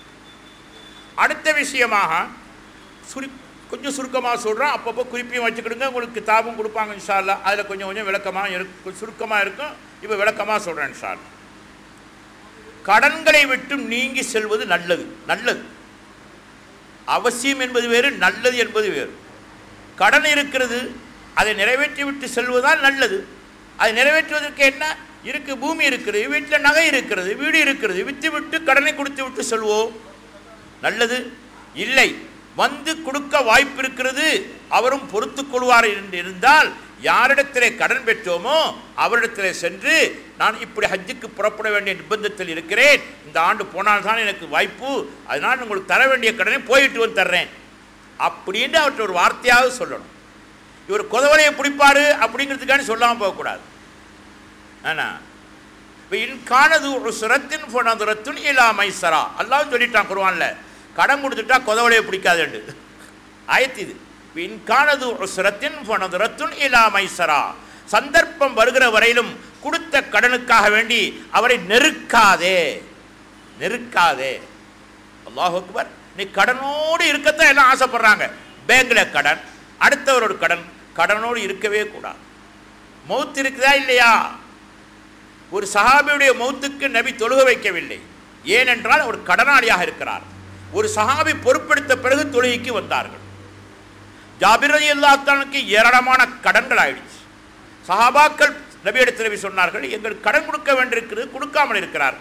அடுத்த விஷயமாக சுரு கொஞ்சம் சுருக்கமாக சொல்கிறேன் அப்பப்போ குறிப்பையும் வச்சுக்கிடுங்க உங்களுக்கு கிதாபும் கொடுப்பாங்க இன்ஷா அல்லாஹ் அதில் கொஞ்சம் கொஞ்சம் விளக்கமாக இருக்கும் சுருக்கமாக இருக்கும் இப்போ விளக்கமாக சொல்கிறேன் இன்ஷா அல்லாஹ் கடன்களை விட்டு நீங்கி செல்வது நல்லது நல்லது அவசியம் என்பது வேறு நல்லது என்பது வேறு கடன் இருக்கிறது அதை நிறைவேற்றி விட்டு செல்வதுதான் நல்லது அதை நிறைவேற்றுவதற்கு என்ன இருக்கு பூமி இருக்கிறது வீட்டில் நகை இருக்கிறது வீடு இருக்கிறது விற்று விட்டு கடனை கொடுத்து விட்டு செல்வோம் நல்லது இல்லை வந்து கொடுக்க வாய்ப்பு இருக்கிறது அவரும் பொறுத்துக் கொள்வார் என்று இருந்தால் யாரிடத்திலே கடன் பெற்றோமோ அவரிடத்திலே சென்று நான் இப்படி ஹஜ்ஜுக்கு புறப்பட வேண்டிய நிர்பந்தத்தில் இருக்கிறேன் இந்த ஆண்டு போனால் தான் எனக்கு வாய்ப்பு அதனால் உங்களுக்கு தர வேண்டிய கடனை போயிட்டு வந்து தர்றேன் அப்படின்னு அவர்கிட்ட ஒரு வார்த்தையாவது சொல்லணும் இவர் குதவலையை பிடிப்பாரு அப்படிங்கிறதுக்காண்டி சொல்லாமல் போகக்கூடாது ஆனா இப்போ இன்கானது ஒரு சுரத்தின் பொனதுரத்துன் இலா மைசரா அல்லாஹ் சொல்லிட்டான் குருவான்ல கடன் கொடுத்துட்டா கொதவலையை பிடிக்காதுண்டு ஆயத்து இது இன்கானது ஒரு சுரத்தின் பொனதுரத்துன் இலா மைசரா சந்தர்ப்பம் வருகிற வரையிலும் கொடுத்த கடனுக்காக வேண்டி அவரை நெருக்காதே நெருக்காதே அல்லாஹ் அக்பர் நீ கடனோடு இருக்கத்தான் எல்லாம் ஆசைப்படுறாங்க பேங்க்ல கடன் அடுத்தவரோட கடன் கடனோடு இருக்கவே கூடாது மௌத் இருக்குதா இல்லையா ஒரு சஹாபியுடைய மௌத்துக்கு நபி தொழுக வைக்கவில்லை ஏனென்றால் அவர் கடனாளியாக இருக்கிறார் ஒரு சஹாபி பொறுப்பெடுத்த பிறகு தொழுகைக்கு வந்தார்கள் ஜாபிர் ரதி அல்லாத்தானுக்கு ஏராளமான கடன்கள் ஆயிடுச்சு சஹாபாக்கள் நபி இடத்துல நபி சொன்னார்கள் எங்கள் கடன் கொடுக்க வேண்டியிருக்கிறது கொடுக்காமல் இருக்கிறார்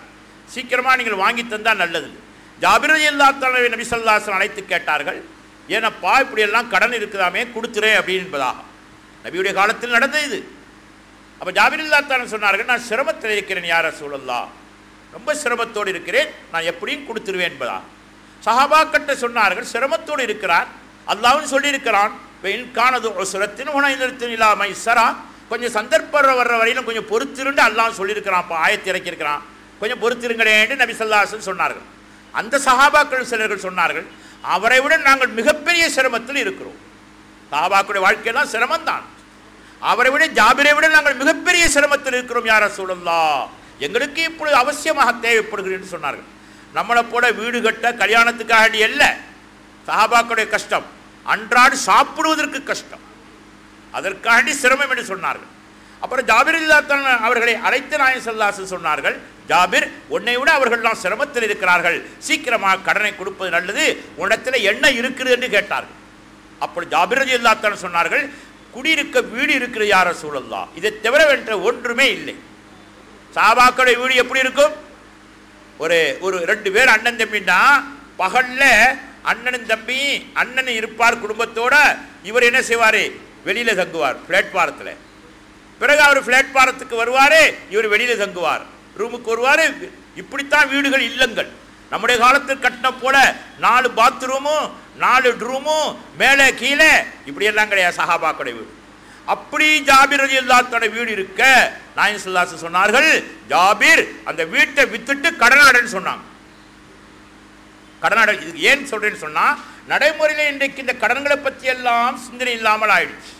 சீக்கிரமாக நீங்கள் வாங்கி தந்தால் நல்லது ஜாபிர் அல்லா தலைவை நபி சொல்லாசன் அழைத்து கேட்டார்கள் ஏனப்பா இப்படியெல்லாம் கடன் இருக்குதாமே கொடுத்துறேன் அப்படின்னு என்பதாக நபியுடைய காலத்தில் நடந்தது இது அப்போ ஜாபிர் அல்லா தாலன் சொன்னார்கள் நான் சிரமத்தில் இருக்கிறேன் யார சூழல்லா ரொம்ப சிரமத்தோடு இருக்கிறேன் நான் எப்படியும் கொடுத்துருவேன் என்பதா சஹாபாக்கிட்ட சொன்னார்கள் சிரமத்தோடு இருக்கிறான் அல்லாவும் சொல்லியிருக்கிறான் காணது சுரத்தின் உணர்த்தின் இல்லாமை சரா கொஞ்சம் சந்தர்ப்பம் வர்ற வரையிலும் கொஞ்சம் பொறுத்திருந்து அல்லாஹ் சொல்லியிருக்கிறான் இப்போ ஆயத்தி இறக்கியிருக்கிறான் கொஞ்சம் பொறுத்திருங்களேன்னு நபி சல்லாசன் சொன்னார்கள் அந்த சஹாபாக்கள் சிலர்கள் சொன்னார்கள் அவரை விட நாங்கள் மிகப்பெரிய சிரமத்தில் இருக்கிறோம் சஹாபாக்களுடைய வாழ்க்கையெல்லாம் சிரமம்தான் அவரை விட ஜாபிரை விட நாங்கள் மிகப்பெரிய சிரமத்தில் இருக்கிறோம் யார சூழல்லா எங்களுக்கு இப்பொழுது அவசியமாக தேவைப்படுகிறது என்று சொன்னார்கள் நம்மளை போல வீடு கட்ட கல்யாணத்துக்காக அல்ல சஹாபாக்களுடைய கஷ்டம் அன்றாடு சாப்பிடுவதற்கு கஷ்டம் அதற்காண்டி சிரமம் என்று சொன்னார்கள் அப்புறம் ஜாபிர் இல்லாத்தான் அவர்களை அழைத்து நாயன் சல்லாசு சொன்னார்கள் ஜாபிர் உன்னை விட அவர்கள்லாம் சிரமத்தில் இருக்கிறார்கள் சீக்கிரமாக கடனை கொடுப்பது நல்லது உன்னிடத்தில் என்ன இருக்குது என்று கேட்டார்கள் அப்படி ஜாபிர் இல்லாத்தான் சொன்னார்கள் குடியிருக்க வீடு இருக்கிற யார சூழல் இதை தவிர வென்ற ஒன்றுமே இல்லை சாபாக்களுடைய வீடு எப்படி இருக்கும் ஒரு ஒரு ரெண்டு பேர் அண்ணன் தம்பின்னா பகல்ல அண்ணனும் தம்பி அண்ணன் இருப்பார் குடும்பத்தோட இவர் என்ன செய்வார் வெளியில தங்குவார் பிளாட்பாரத்தில் பிறகு அவர் பிளாட்பாரத்துக்கு வருவார் இவர் வெளியில தங்குவார் ரூமுக்கு வருவார் இப்படித்தான் வீடுகள் இல்லங்கள் நம்முடைய காலத்தில் கட்டின போல நாலு பாத்ரூமும் நாலு ரூமும் மேலே கீழே இப்படியெல்லாம் கிடையாது சஹாபாக்களுடைய வீடு அப்படி ஜாபிர் அலி அல்லாத்தோட வீடு இருக்க நாயன் சொல்லாசு சொன்னார்கள் ஜாபிர் அந்த வீட்டை வித்துட்டு கடனாடன்னு சொன்னாங்க கடனாடல் இதுக்கு ஏன் சொல்றேன்னு சொன்னா நடைமுறையில் இன்றைக்கு இந்த கடன்களை பற்றி எல்லாம் சிந்தனை இல்லாமல் ஆயிடுச்சு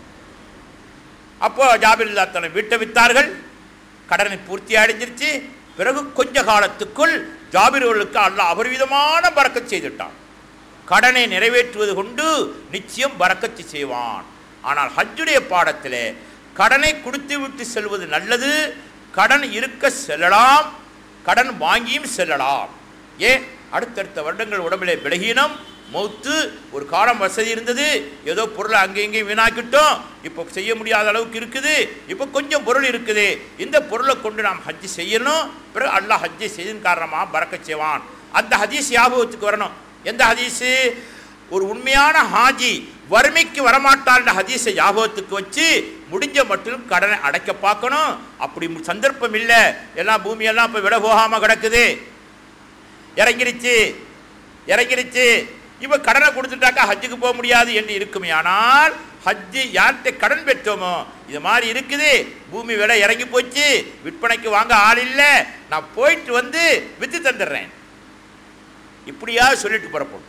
அப்போ ஜாபிர் இல்லாத்தனை வீட்டை வித்தார்கள் கடனை பூர்த்தி அடைஞ்சிருச்சு பிறகு கொஞ்ச காலத்துக்குள் ஜாபிர்களுக்கு அல்லாஹ் அபரிவிதமான பறக்கச் செய்துட்டான் கடனை நிறைவேற்றுவது கொண்டு நிச்சயம் பறக்கச்சு செய்வான் ஆனால் ஹஜ்ஜுடைய பாடத்திலே கடனை கொடுத்து விட்டு செல்வது நல்லது கடன் இருக்க செல்லலாம் கடன் வாங்கியும் செல்லலாம் ஏன் அடுத்தடுத்த வருடங்கள் உடம்பிலே விலகீனம் மௌத்து ஒரு காலம் வசதி இருந்தது ஏதோ பொருளை அங்கே இங்கேயும் வீணாக்கிட்டோம் இப்போ செய்ய முடியாத அளவுக்கு இருக்குது இப்போ கொஞ்சம் பொருள் இருக்குது இந்த பொருளை கொண்டு நாம் ஹஜ்ஜி செய்யணும் பிறகு அல்லாஹ் ஹஜ்ஜி செய்தன் காரணமாக பறக்க செய்வான் அந்த ஹதீஸ் ஞாபகத்துக்கு வரணும் எந்த ஹதீஸு ஒரு உண்மையான ஹாஜி வறுமைக்கு வரமாட்டான்ற ஹதீஸை ஞாபகத்துக்கு வச்சு முடிஞ்ச மட்டும் கடனை அடைக்க பார்க்கணும் அப்படி சந்தர்ப்பம் இல்லை எல்லாம் பூமியெல்லாம் இப்போ விட போகாமல் கிடக்குது இறங்கிருச்சு இறங்கிருச்சு இப்போ கடனை கொடுத்துட்டாக்கா ஹஜ்ஜுக்கு போக முடியாது என்று இருக்குமே ஆனால் ஹஜ்ஜு யார்கிட்ட கடன் பெற்றோமோ இது மாதிரி இருக்குது பூமி விலை இறங்கி போச்சு விற்பனைக்கு வாங்க ஆள் இல்லை நான் போயிட்டு வந்து வித்து தந்துடுறேன் இப்படியா சொல்லிட்டு புறப்படும்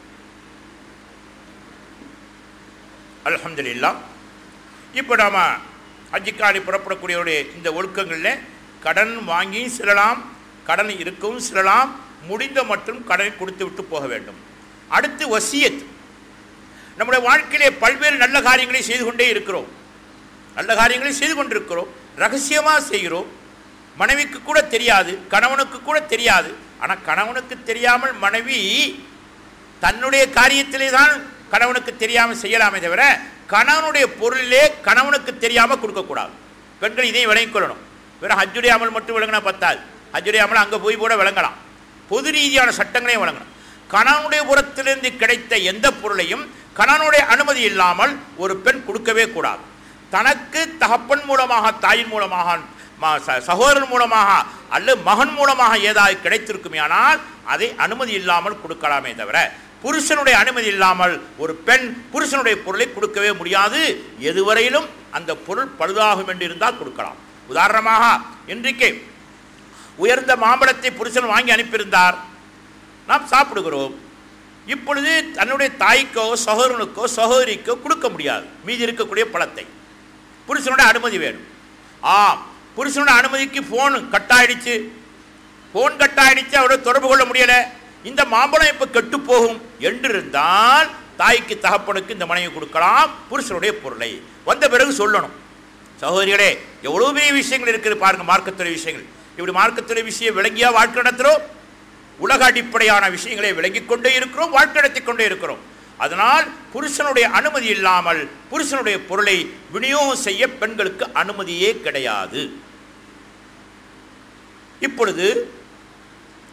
அல்ஹம்துலில்லா இப்போ நாம் ஹஜ்ஜுக்காணி புறப்படக்கூடியவருடைய இந்த ஒழுக்கங்களில் கடன் வாங்கியும் செல்லலாம் கடன் இருக்கவும் செல்லலாம் முடிந்த மட்டும் கடனை கொடுத்து விட்டு போக வேண்டும் அடுத்து வசியத் நம்முடைய வாழ்க்கையிலே பல்வேறு நல்ல காரியங்களை செய்து கொண்டே இருக்கிறோம் நல்ல காரியங்களை செய்து கொண்டிருக்கிறோம் ரகசியமாக செய்கிறோம் மனைவிக்கு கூட தெரியாது கணவனுக்கு கூட தெரியாது ஆனால் கணவனுக்கு தெரியாமல் மனைவி தன்னுடைய காரியத்திலே தான் கணவனுக்கு தெரியாமல் செய்யலாமே தவிர கணவனுடைய பொருளிலே கணவனுக்கு தெரியாமல் கொடுக்கக்கூடாது பெண்கள் இதையும் விளங்கிக் கொள்ளணும் வெறும் ஹஜ்ஜுடைய அமல் மட்டும் விளங்கினா பத்தாது ஹஜ்ஜுடைய அமல் அங்கே போய் கூட விளங்கலாம் பொது ரீதியான சட்டங்களையும் வழங்கணும் கணவனுடைய புறத்திலிருந்து கிடைத்த எந்த பொருளையும் கணவனுடைய அனுமதி இல்லாமல் ஒரு பெண் கொடுக்கவே கூடாது தனக்கு தகப்பன் மூலமாக தாயின் மூலமாக ம- ச- சகோதரன் மூலமாக அல்லது மகன் மூலமாக ஏதாவது கிடைத்திருக்குமே ஆனால் அதை அனுமதி இல்லாமல் கொடுக்கலாமே தவிர புருஷனுடைய அனுமதி இல்லாமல் ஒரு பெண் புருஷனுடைய பொருளை கொடுக்கவே முடியாது எதுவரையிலும் அந்த பொருள் பழுதாகும் என்று இருந்தால் கொடுக்கலாம் உதாரணமாக இன்றைக்கு உயர்ந்த மாம்பழத்தை புருஷன் வாங்கி அனுப்பியிருந்தார் நாம் சாப்பிடுகிறோம் இப்பொழுது தன்னுடைய தாய்க்கோ சகோதரனுக்கோ சகோதரிக்கோ கொடுக்க முடியாது மீதி இருக்கக்கூடிய பழத்தை புருஷனுடைய அனுமதி வேணும் ஆம் புருஷனுடைய அனுமதிக்கு ஃபோன் கட் ஆயிடுச்சு ஃபோன் கட் ஆயிடுச்சு அவரோட தொடர்பு கொள்ள முடியலை இந்த மாம்பழம் இப்போ கெட்டு போகும் என்று இருந்தால் தாய்க்கு தகப்பனுக்கு இந்த மனைவி கொடுக்கலாம் புருஷனுடைய பொருளை வந்த பிறகு சொல்லணும் சகோதரிகளே எவ்வளோ பெரிய விஷயங்கள் இருக்குது பாருங்க மார்க்கத்துறை விஷயங்கள் இப்படி மார்க்கத்துறை விஷயம் விளங்கியா வாழ்க்கை நடத்துகிறோம் உலக அடிப்படையான விஷயங்களை விளங்கிக் கொண்டே இருக்கிறோம் வாழ்க்கை நடத்திக் கொண்டே இருக்கிறோம் அதனால் புருஷனுடைய அனுமதி இல்லாமல் புருஷனுடைய பொருளை விநியோகம் செய்ய பெண்களுக்கு அனுமதியே கிடையாது இப்பொழுது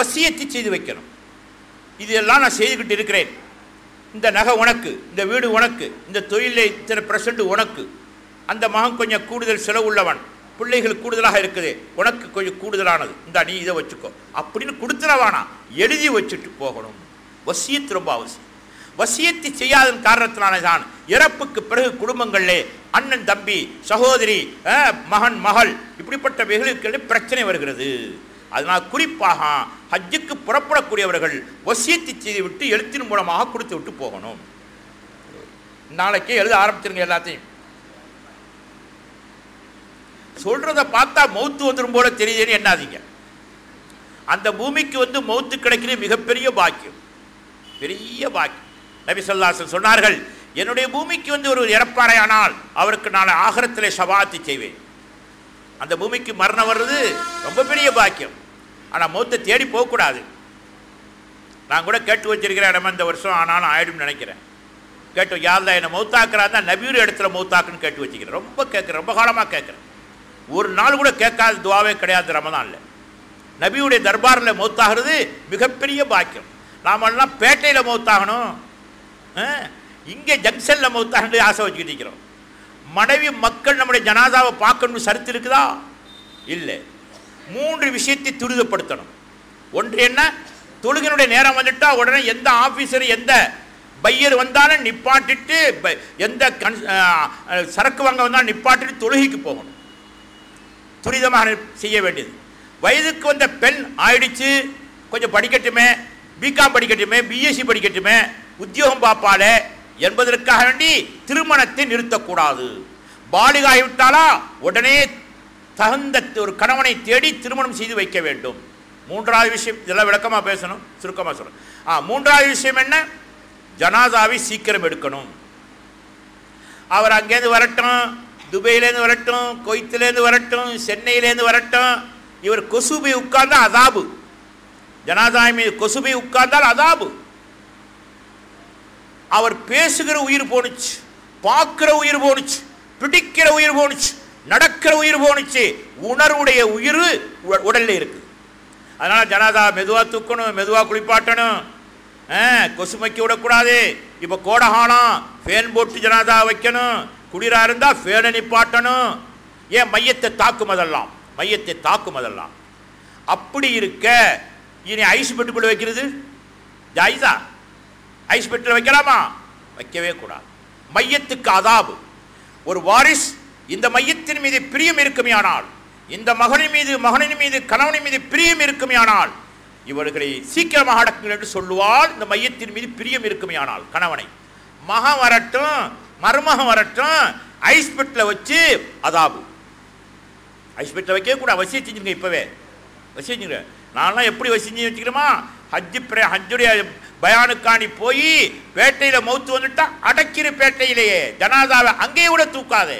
வசியத்தை செய்து வைக்கணும் இதெல்லாம் நான் செய்துக்கிட்டு இருக்கிறேன் இந்த நகை உனக்கு இந்த வீடு உனக்கு இந்த தொழிலில் இத்தனை பர்சன்ட் உனக்கு அந்த மகன் கொஞ்சம் கூடுதல் செலவு உள்ளவன் பிள்ளைகள் கூடுதலாக இருக்குது உனக்கு கொஞ்சம் கூடுதலானது இந்த நீ இதை வச்சுக்கோ அப்படின்னு கொடுத்துட வேணாம் எழுதி வச்சுட்டு போகணும் வசியத்து ரொம்ப அவசியம் வசியத்தை செய்யாதன் காரணத்தினால தான் இறப்புக்கு பிறகு குடும்பங்களிலே அண்ணன் தம்பி சகோதரி அஹ், மகன் மகள் இப்படிப்பட்ட வெகுளுக்கு பிரச்சனை வருகிறது அதனால் குறிப்பாக ஹஜ்ஜுக்கு புறப்படக்கூடியவர்கள் வசியத்தை செய்து விட்டு எழுத்தின் மூலமாக கொடுத்து விட்டு போகணும் நாளைக்கே எழுத ஆரம்பிச்சிருங்க எல்லாத்தையும் சொல்றத பார்த்தா மௌத்து வந்துடும் போல தெரியுதுன்னு எண்ணாதீங்க அந்த பூமிக்கு வந்து மௌத்து கிடைக்கிறது மிகப்பெரிய பாக்கியம் பெரிய பாக்கியம் நபி சொல்லாசன் சொன்னார்கள் என்னுடைய பூமிக்கு வந்து ஒரு இறப்பாரையானால் அவருக்கு நான் ஆகரத்திலே சபாத்தி செய்வேன் அந்த பூமிக்கு மரணம் வர்றது ரொம்ப பெரிய பாக்கியம் ஆனால் மௌத்தை தேடி போகக்கூடாது நான் கூட கேட்டு வச்சிருக்கிறேன் நம்ம இந்த வருஷம் ஆனாலும் ஆயிடும்னு நினைக்கிறேன் கேட்டு யாரில் என்னை மௌத்தாக்குறாருந்தா நபியூர் இடத்துல மௌத்தாக்குன்னு கேட்டு வச்சுக்கிறேன் ரொம்ப கேட்குறேன் ரொம்ப காலமாக கேட்குறேன் ஒரு நாள் கூட கேட்காத துவாவே கிடையாது ரமதானில் நபியுடைய தர்பாரில் மௌத்தாகிறது மிகப்பெரிய பாக்கியம் நாமெல்லாம் பேட்டையில் மௌத்தாகணும் இங்கே ஜங்ஷனில் மௌத்தாகணும் ஆசை வச்சுக்கிட்டு இருக்கிறோம் மனைவி மக்கள் நம்முடைய ஜனாதாவை பார்க்கணும்னு சருத்து இருக்குதா இல்லை மூன்று விஷயத்தை துரிதப்படுத்தணும் ஒன்று என்ன தொழுகினுடைய நேரம் வந்துட்டா உடனே எந்த ஆஃபீஸர் எந்த பையர் வந்தாலும் நிப்பாட்டிட்டு ப- எந்த கன் அஹ், அஹ், சரக்கு வாங்க வந்தாலும் நிப்பாட்டிட்டு தொழுகைக்கு போகணும் துரிதமாக செய்ய வேண்டியது வயதுக்கு வந்த பெண் ஆயிடுச்சு கொஞ்சம் படிக்கட்டுமே பிகாம் படிக்கட்டுமே பிஎஸ்சி படிக்கட்டுமே உத்தியோகம் பார்ப்பாளே என்பதற்காக வேண்டி திருமணத்தை நிறுத்தக்கூடாது பாலிகாகிவிட்டாலா உடனே தகுந்த ஒரு கணவனை தேடி திருமணம் செய்து வைக்க வேண்டும் மூன்றாவது விஷயம் இதெல்லாம் விளக்கமாக பேசணும் சுருக்கமாக சொல்லணும் ஆ மூன்றாவது விஷயம் என்ன ஜனாதாவை சீக்கிரம் எடுக்கணும் அவர் அங்கேருந்து வரட்டும் துபையிலேருந்து வரட்டும் கொய்த்துலேருந்து வரட்டும் சென்னையிலேருந்து வரட்டும் இவர் கொசுபை உட்கார்ந்தா அதாபு ஜனாதாய் மீது கொசுபை உட்கார்ந்தால் அதாபு அவர் பேசுகிற உயிர் போணுச்சு பார்க்கிற உயிர் போணுச்சு பிடிக்கிற உயிர் போணுச்சு நடக்கிற உயிர் போணுச்சு உணர்வுடைய உயிர் உ- உடல்ல இருக்குது அதனால ஜனாதா மெதுவா தூக்கணும் மெதுவா குளிப்பாட்டணும் ஆ, கொசு மக்கி விடக்கூடாது இப்போ கோடகாலம் ஃபேன் போட்டு ஜனாதா வைக்கணும் குளிரா இருந்தா ஃபேனை நிப்பாட்டணும் ஏன் மையத்தை தாக்கும் அதெல்லாம் மையத்தை தாக்கும் அதெல்லாம் அப்படி இருக்க இனி ஐஸ் பெட்டுக்குள்ள வைக்கிறது ஜாயிதா ஐஸ் பெட்டில் வைக்கலாமா வைக்கவே கூடாது மையத்துக்கு அதாபு ஒரு வாரிஸ் இந்த மையத்தின் மீது பிரியம் இருக்குமேயானால் இந்த மகனின் மீது மகனின் மீது கணவனின் மீது பிரியம் இருக்குமேயானால் இவர்களை சீக்கிரமாக அடக்குங்கள் என்று சொல்லுவால் இந்த மையத்தின் மீது பிரியம் இருக்குமேயானால் கணவனை மகன் வரட்டும் மருமகன் வரட்டும் ஐஸ் பெட்டில் வச்சு அதாபு ஐஸ் பெட்டில் வைக்கவே கூட வசியம் செஞ்சுருங்க இப்போவே வசியம் செஞ்சுங்க நான்லாம் எப்படி வசியம் செஞ்சு வச்சுக்கிறோமா ஹஜ்ஜு பிரே ஹஜ்ஜுடைய பயானுக்காணி போய் பேட்டையில் மௌத்து வந்துட்டா அடைக்கிற பேட்டையிலேயே ஜனாதாவை அங்கேயே கூட தூக்காதே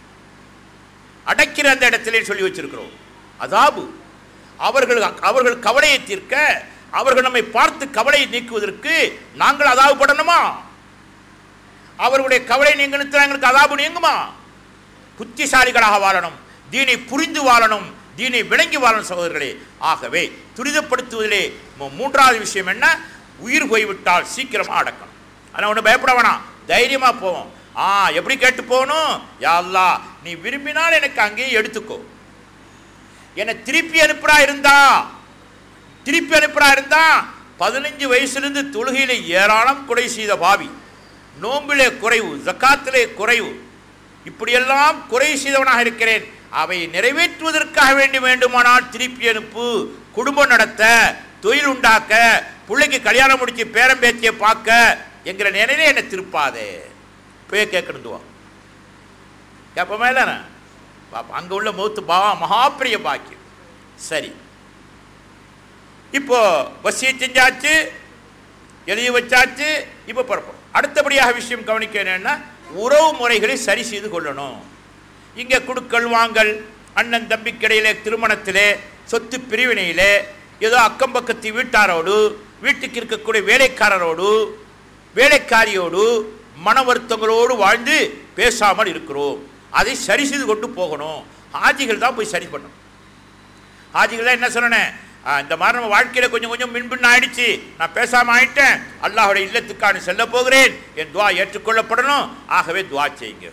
அடைக்கிற அந்த இடத்திலே சொல்லி வச்சிருக்கிறோம் அதாபு அவர்கள் அவர்கள் கவலையை தீர்க்க அவர்கள் நம்மை பார்த்து கவலையை நீக்குவதற்கு நாங்கள் அதாவு படணுமா அவர்களுடைய கவலை நீங்கணுத்து எங்களுக்கு அதாபு நீங்குமா புத்திசாலிகளாக வாழணும் தீனை புரிந்து வாழணும் தீனை விளங்கி வாழணும் சகோதரர்களே ஆகவே துரிதப்படுத்துவதிலே மூ- மூன்றாவது விஷயம் என்ன உயிர் போய்விட்டால் சீக்கிரமாக அடக்கணும் ஆனால் ஒன்றும் பயப்பட வேணாம் தைரியமாக போவோம் ஆ எப்படி கேட்டு போகணும் யா அல்லாஹ் நீ விரும்பினால் எனக்கு அங்கேயே எடுத்துக்கோ என்னை திருப்பி அனுப்புறா இருந்தா திருப்பி அனுப்புறா இருந்தா பதினஞ்சு வயசுலேருந்து தொழுகையில ஏராளம் கொடை செய்த பாவி நோம்பிலே குறைவு ஜக்காத்திலே குறைவு இப்படியெல்லாம் குறை செய்தவனாக இருக்கிறேன் அவை நிறைவேற்றுவதற்காக வேண்டி வேண்டுமானால் திருப்பி அனுப்பு குடும்பம் நடத்த தொழில் உண்டாக்க பிள்ளைக்கு கல்யாணம் முடிச்சு பேரம் பேத்தியை பார்க்க என்கிற நிலையில என்னை திருப்பாதே போய் கேட்கணுதுவா கேட்போமா இல்லைண்ணா பாப்பா அங்கே உள்ள மௌத்து பா மகாப்பிரிய பாக்கியம் சரி இப்போ வசியை செஞ்சாச்சு எழுதி வச்சாச்சு இப்போ புறப்படும் அடுத்தபடியாக விஷயம் கவனிக்க என்னன்னா உறவு முறைகளை சரி செய்து கொள்ளணும் இங்கே குடுக்கல் வாங்கல் அண்ணன் தம்பிக்கிடையிலே திருமணத்திலே சொத்து பிரிவினையிலே ஏதோ அக்கம் பக்கத்து வீட்டாரோடு வீட்டுக்கு இருக்கக்கூடிய வேலைக்காரரோடு வேலைக்காரியோடு மன வருத்தங்களோடு வாழ்ந்து பேசாமல் இருக்கிறோம் அதை சரி செய்து கொண்டு போகணும் ஹாஜிகள் தான் போய் சரி பண்ணணும் ஹாஜிகள் தான் என்ன சொன்னேன் ஆ, இந்த மாதிரி நம்ம வாழ்க்கையில் கொஞ்சம் கொஞ்சம் மின்பின் ஆயிடுச்சு நான் பேசாமல் ஆயிட்டேன் அல்லாஹுடைய இல்லத்துக்கான செல்ல போகிறேன் என் துவா ஏற்றுக்கொள்ளப்படணும் ஆகவே துவா செய்யுங்க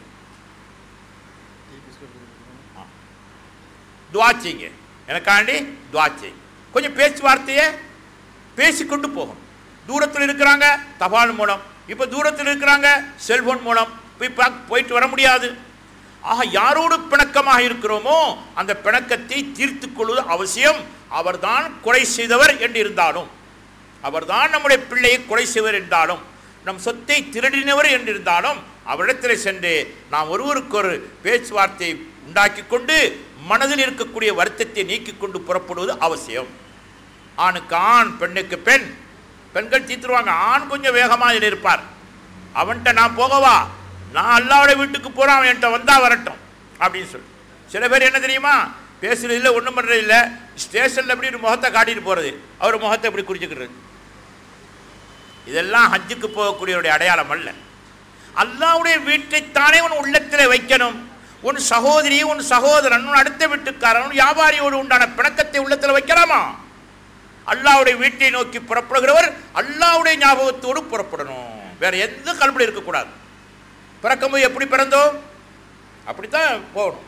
துவா செய்யுங்க எனக்காண்டி துவா செய்யுங்க கொஞ்சம் பேச்சுவார்த்தையை பேசிக்கொண்டு போகணும் தூரத்தில் இருக்கிறாங்க தபால் மூலம் இப்போ தூரத்தில் இருக்கிறாங்க செல்போன் மூலம் போய் பா- போயிட்டு வர முடியாது ஆக யாரோடு பிணக்கமாக இருக்கிறோமோ அந்த பிணக்கத்தை தீர்த்து கொள்வது அவசியம் அவர்தான் கொலை செய்தவர் என்று இருந்தாலும் அவர்தான் நம்முடைய பிள்ளையை கொலை செய்வர் என்றாலும் நம் சொத்தை திருடினவர் என்றிருந்தாலும் அவரிடத்தில் சென்று நாம் ஒருவருக்கொரு பேச்சுவார்த்தை உண்டாக்கி கொண்டு மனதில் இருக்கக்கூடிய வருத்தத்தை நீக்கிக் கொண்டு புறப்படுவது அவசியம் ஆணுக்கு ஆண் பெண்ணுக்கு பெண் பெண்கள் தீர்த்துருவாங்க ஆண் கொஞ்சம் வேகமாக இதில் இருப்பார் அவன்கிட்ட நான் போகவா நான் அல்லாவுடைய வீட்டுக்கு போகிறேன் அவன் என்கிட்ட வந்தா வரட்டும் அப்படின்னு சொல்லி சில பேர் என்ன தெரியுமா பேசுறது இல்லை ஒன்றும் பண்ணுறது இல்லை ஸ்டேஷனில் எப்படி ஒரு முகத்தை காட்டிட்டு போகிறது அவர் முகத்தை எப்படி குறிச்சுக்கிறது இதெல்லாம் ஹஜ்ஜுக்கு போகக்கூடியவருடைய அடையாளம் அல்ல அல்லாவுடைய வீட்டைத்தானே உன் உள்ளத்தில் வைக்கணும் உன் சகோதரி உன் சகோதரன் உன் அடுத்த வீட்டுக்காரன் உன் வியாபாரியோடு உண்டான பிணக்கத்தை உள்ளத்தில் வைக்கலாமா அல்லாவுடைய வீட்டை நோக்கி புறப்படுகிறவர் அல்லாவுடைய ஞாபகத்தோடு புறப்படணும் வேற எந்த கல்படி இருக்கக்கூடாது பிறக்கும்போது எப்படி பிறந்தோம் அப்படித்தான் போகணும்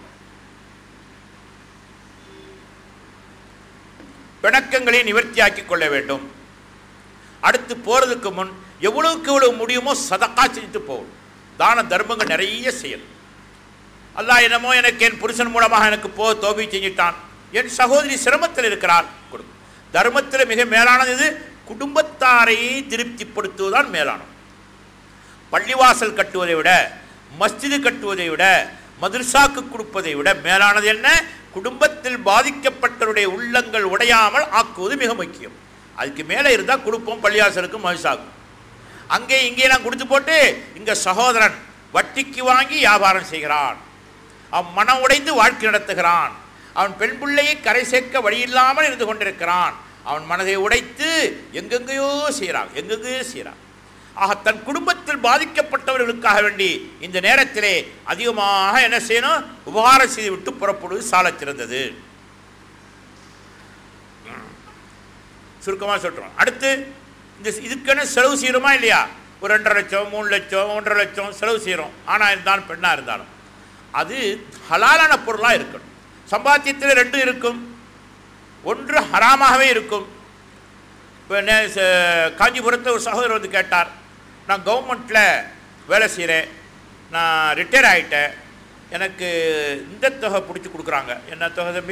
பிணக்கங்களை நிவர்த்தியாக்கிக் கொள்ள வேண்டும் அடுத்து போறதுக்கு முன் எவ்வளவுக்கு எவ்வளவு முடியுமோ சதக்கா செஞ்சுட்டு போகணும் தான தர்மங்கள் நிறைய செய்யணும் அல்லாஹ் என்னமோ எனக்கு என் புருஷன் மூலமாக எனக்கு போ தோபி செஞ்சிட்டான் என் சகோதரி சிரமத்தில் இருக்கிறார் கொடுக்கும் தர்மத்தில் மிக மேலானது இது குடும்பத்தாரை திருப்திப்படுத்துவதுதான் மேலானது பள்ளிவாசல் கட்டுவதை விட மஸ்ஜிது கட்டுவதை விட மதுர்சாக்கு கொடுப்பதை விட மேலானது என்ன குடும்பத்தில் பாதிக்கப்பட்டவருடைய உள்ளங்கள் உடையாமல் ஆக்குவது மிக முக்கியம் அதுக்கு மேலே இருந்தால் கொடுப்போம் பள்ளிவாசலுக்கும் மதுசாக்கும் அங்கே இங்கேலாம் கொடுத்து போட்டு இங்கே சகோதரன் வட்டிக்கு வாங்கி வியாபாரம் செய்கிறான் அவன் மனம் உடைந்து வாழ்க்கை நடத்துகிறான் அவன் பெண் பிள்ளையை கரை சேர்க்க வழியில்லாமல் இருந்து கொண்டிருக்கிறான் அவன் மனதை உடைத்து எங்கெங்கேயோ செய்கிறான் எங்கெங்கேயோ செய்கிறான் ஆக தன் குடும்பத்தில் பாதிக்கப்பட்டவர்களுக்காக வேண்டி இந்த நேரத்திலே அதிகமாக என்ன செய்யணும் உபகாரம் செய்து விட்டு புறப்படுவது சாலச் சிறந்தது சுருக்கமாக சொல்கிறோம் அடுத்து இந்த இதுக்கென செலவு செய்கிறோமா இல்லையா ஒரு ரெண்டரை லட்சம் மூணு லட்சம் ஒன்றரை லட்சம் செலவு செய்கிறோம் ஆணாக இருந்தாலும் பெண்ணாக இருந்தாலும் அது ஹலாலான பொருளாக இருக்கணும் சம்பாத்தியத்தில் ரெண்டும் இருக்கும் ஒன்று ஹராமாகவே இருக்கும் இப்போ நே ச- காஞ்சிபுரத்தில் ஒரு சகோதரர் வந்து கேட்டார் நான் கவர்மெண்ட்டில் வேலை செய்கிறேன் நான் ரிட்டையர் ஆகிட்டேன் எனக்கு இந்த தொகை பிடிச்சி கொடுக்குறாங்க என்ன தொகை தம்பி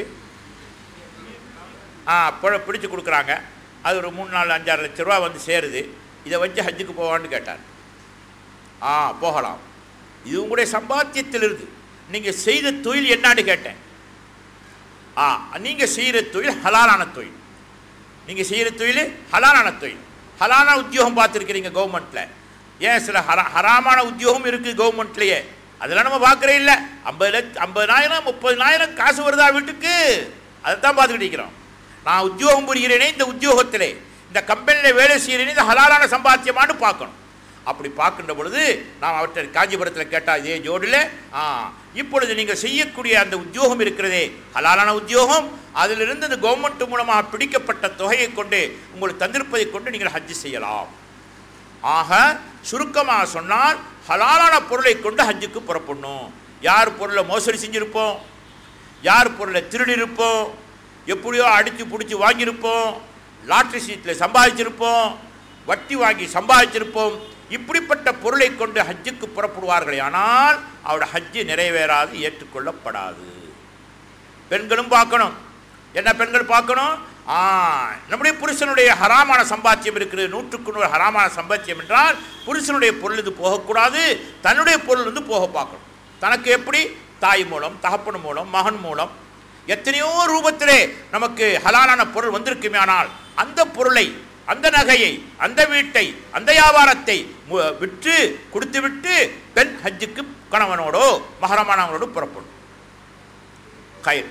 ஆ பழ பிடிச்சி கொடுக்குறாங்க அது ஒரு மூணு நாலு அஞ்சாறு லட்ச ரூபா வந்து சேருது இதை வச்சு ஹஜ்ஜுக்கு போவான்னு கேட்டார் ஆ போகலாம் இது உங்களுடைய சம்பாத்தியத்தில் இருந்து நீங்கள் செய்த தொழில் என்னான்னு கேட்டேன் ஆ நீங்கள் செய்கிற தொழில் ஹலாலான தொழில் நீங்கள் செய்கிற தொழில் ஹலாலான தொழில் ஹலாலான உத்தியோகம் பார்த்துருக்கிறீங்க கவர்மெண்ட்டில் ஏன் சில ஹரா ஹராமான உத்தியோகம் இருக்குது கவர்மெண்ட்லேயே அதெல்லாம் நம்ம பார்க்குறே இல்லை ஐம்பது லட்சம் ஐம்பதாயிரம் முப்பதினாயிரம் காசு வருதா வீட்டுக்கு அதை தான் பார்த்துக்கிட்டு இருக்கிறோம் நான் உத்தியோகம் புரிகிறேனே இந்த உத்தியோகத்திலே இந்த கம்பெனியில் வேலை செய்கிறேனே இந்த ஹலாலான சம்பாத்தியமானு பார்க்கணும் அப்படி பார்க்கின்ற பொழுது நாம் அவர்கிட்ட காஞ்சிபுரத்தில் கேட்டால் இதே ஜோடியில் ஆ இப்பொழுது நீங்கள் செய்யக்கூடிய அந்த உத்தியோகம் இருக்கிறதே ஹலாலான உத்தியோகம் அதிலிருந்து இந்த கவர்மெண்ட் மூலமாக பிடிக்கப்பட்ட தொகையை கொண்டு உங்களுக்கு தந்திருப்பதை கொண்டு நீங்கள் ஹஜ்ஜு செய்யலாம் ஆக சுருக்கமாக சொன்னால் ஹலாலான பொருளை கொண்டு ஹஜ்ஜுக்கு புறப்படணும் யார் பொருளை மோசடி செஞ்சிருப்போம் யார் பொருளை திருடியிருப்போம் எப்படியோ அடித்து பிடிச்சி வாங்கியிருப்போம் லாட்ரி சீட்டில் சம்பாதிச்சிருப்போம் வட்டி வாங்கி சம்பாதிச்சிருப்போம் இப்படிப்பட்ட பொருளை கொண்டு ஹஜ்ஜுக்கு புறப்படுவார்களே ஆனால் அவரோட ஹஜ்ஜு நிறைவேறாது ஏற்றுக்கொள்ளப்படாது பெண்களும் பார்க்கணும் என்ன பெண்கள் பார்க்கணும் ஆ நம்முடைய புருஷனுடைய ஹராமான சம்பாத்தியம் இருக்குது நூற்றுக்கு நூறு ஹராமான சம்பாத்தியம் என்றால் புருஷனுடைய பொருள் இது போகக்கூடாது தன்னுடைய பொருள் வந்து போக பார்க்கணும் தனக்கு எப்படி தாய் மூலம் தகப்பன் மூலம் மகன் மூலம் எத்தனையோ ரூபத்திலே நமக்கு ஹலாலான பொருள் வந்திருக்குமே ஆனால் அந்த பொருளை அந்த நகையை அந்த வீட்டை அந்த வியாபாரத்தை மு- விற்று கொடுத்து விட்டு பெண் ஹஜ்ஜுக்கு கணவனோடோ மகரமானவங்களோடு புறப்படும் கயிறு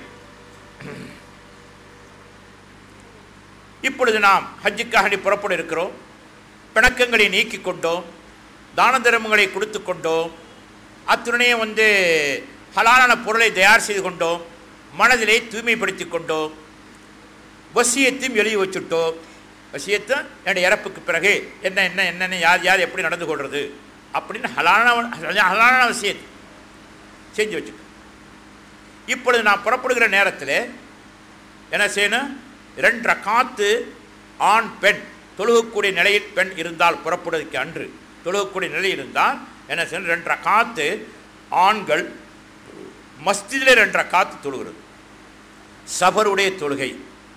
இப்பொழுது நாம் ஹஜ்ஜுக்காக புறப்பட இருக்கிறோம் பிணக்கங்களை நீக்கி கொண்டோம் தான தர்மங்களை கொடுத்து கொண்டோம் அத்துடனே வந்து ஹலாலான பொருளை தயார் செய்து கொண்டோம் மனதிலே தூய்மைப்படுத்தி கொண்டோம் வசியத்தையும் எழுதி வச்சுட்டோம் வசியத்தும் என்னுடைய இறப்புக்கு பிறகு என்ன என்ன என்னென்ன யார் யார் எப்படி நடந்து கொள்வது அப்படின்னு ஹலான ஹலான விஷயத்தை செஞ்சு வச்சுக்கோ இப்பொழுது நான் புறப்படுகிற நேரத்தில் என்ன செய்யணும் ரெண்டு ரக்காத்து ஆண் பெண் தொழுகக்கூடிய நிலையில் பெண் இருந்தால் புறப்படுவதற்கு அன்று தொழுகக்கூடிய நிலை இருந்தால் என்ன செய்யணும் ரெண்டு ரக்காத்து ஆண்கள் மஸ்ஜிதில் ரெண்டு ரக்காத்து தொழுகிறது சபருடைய தொழுகை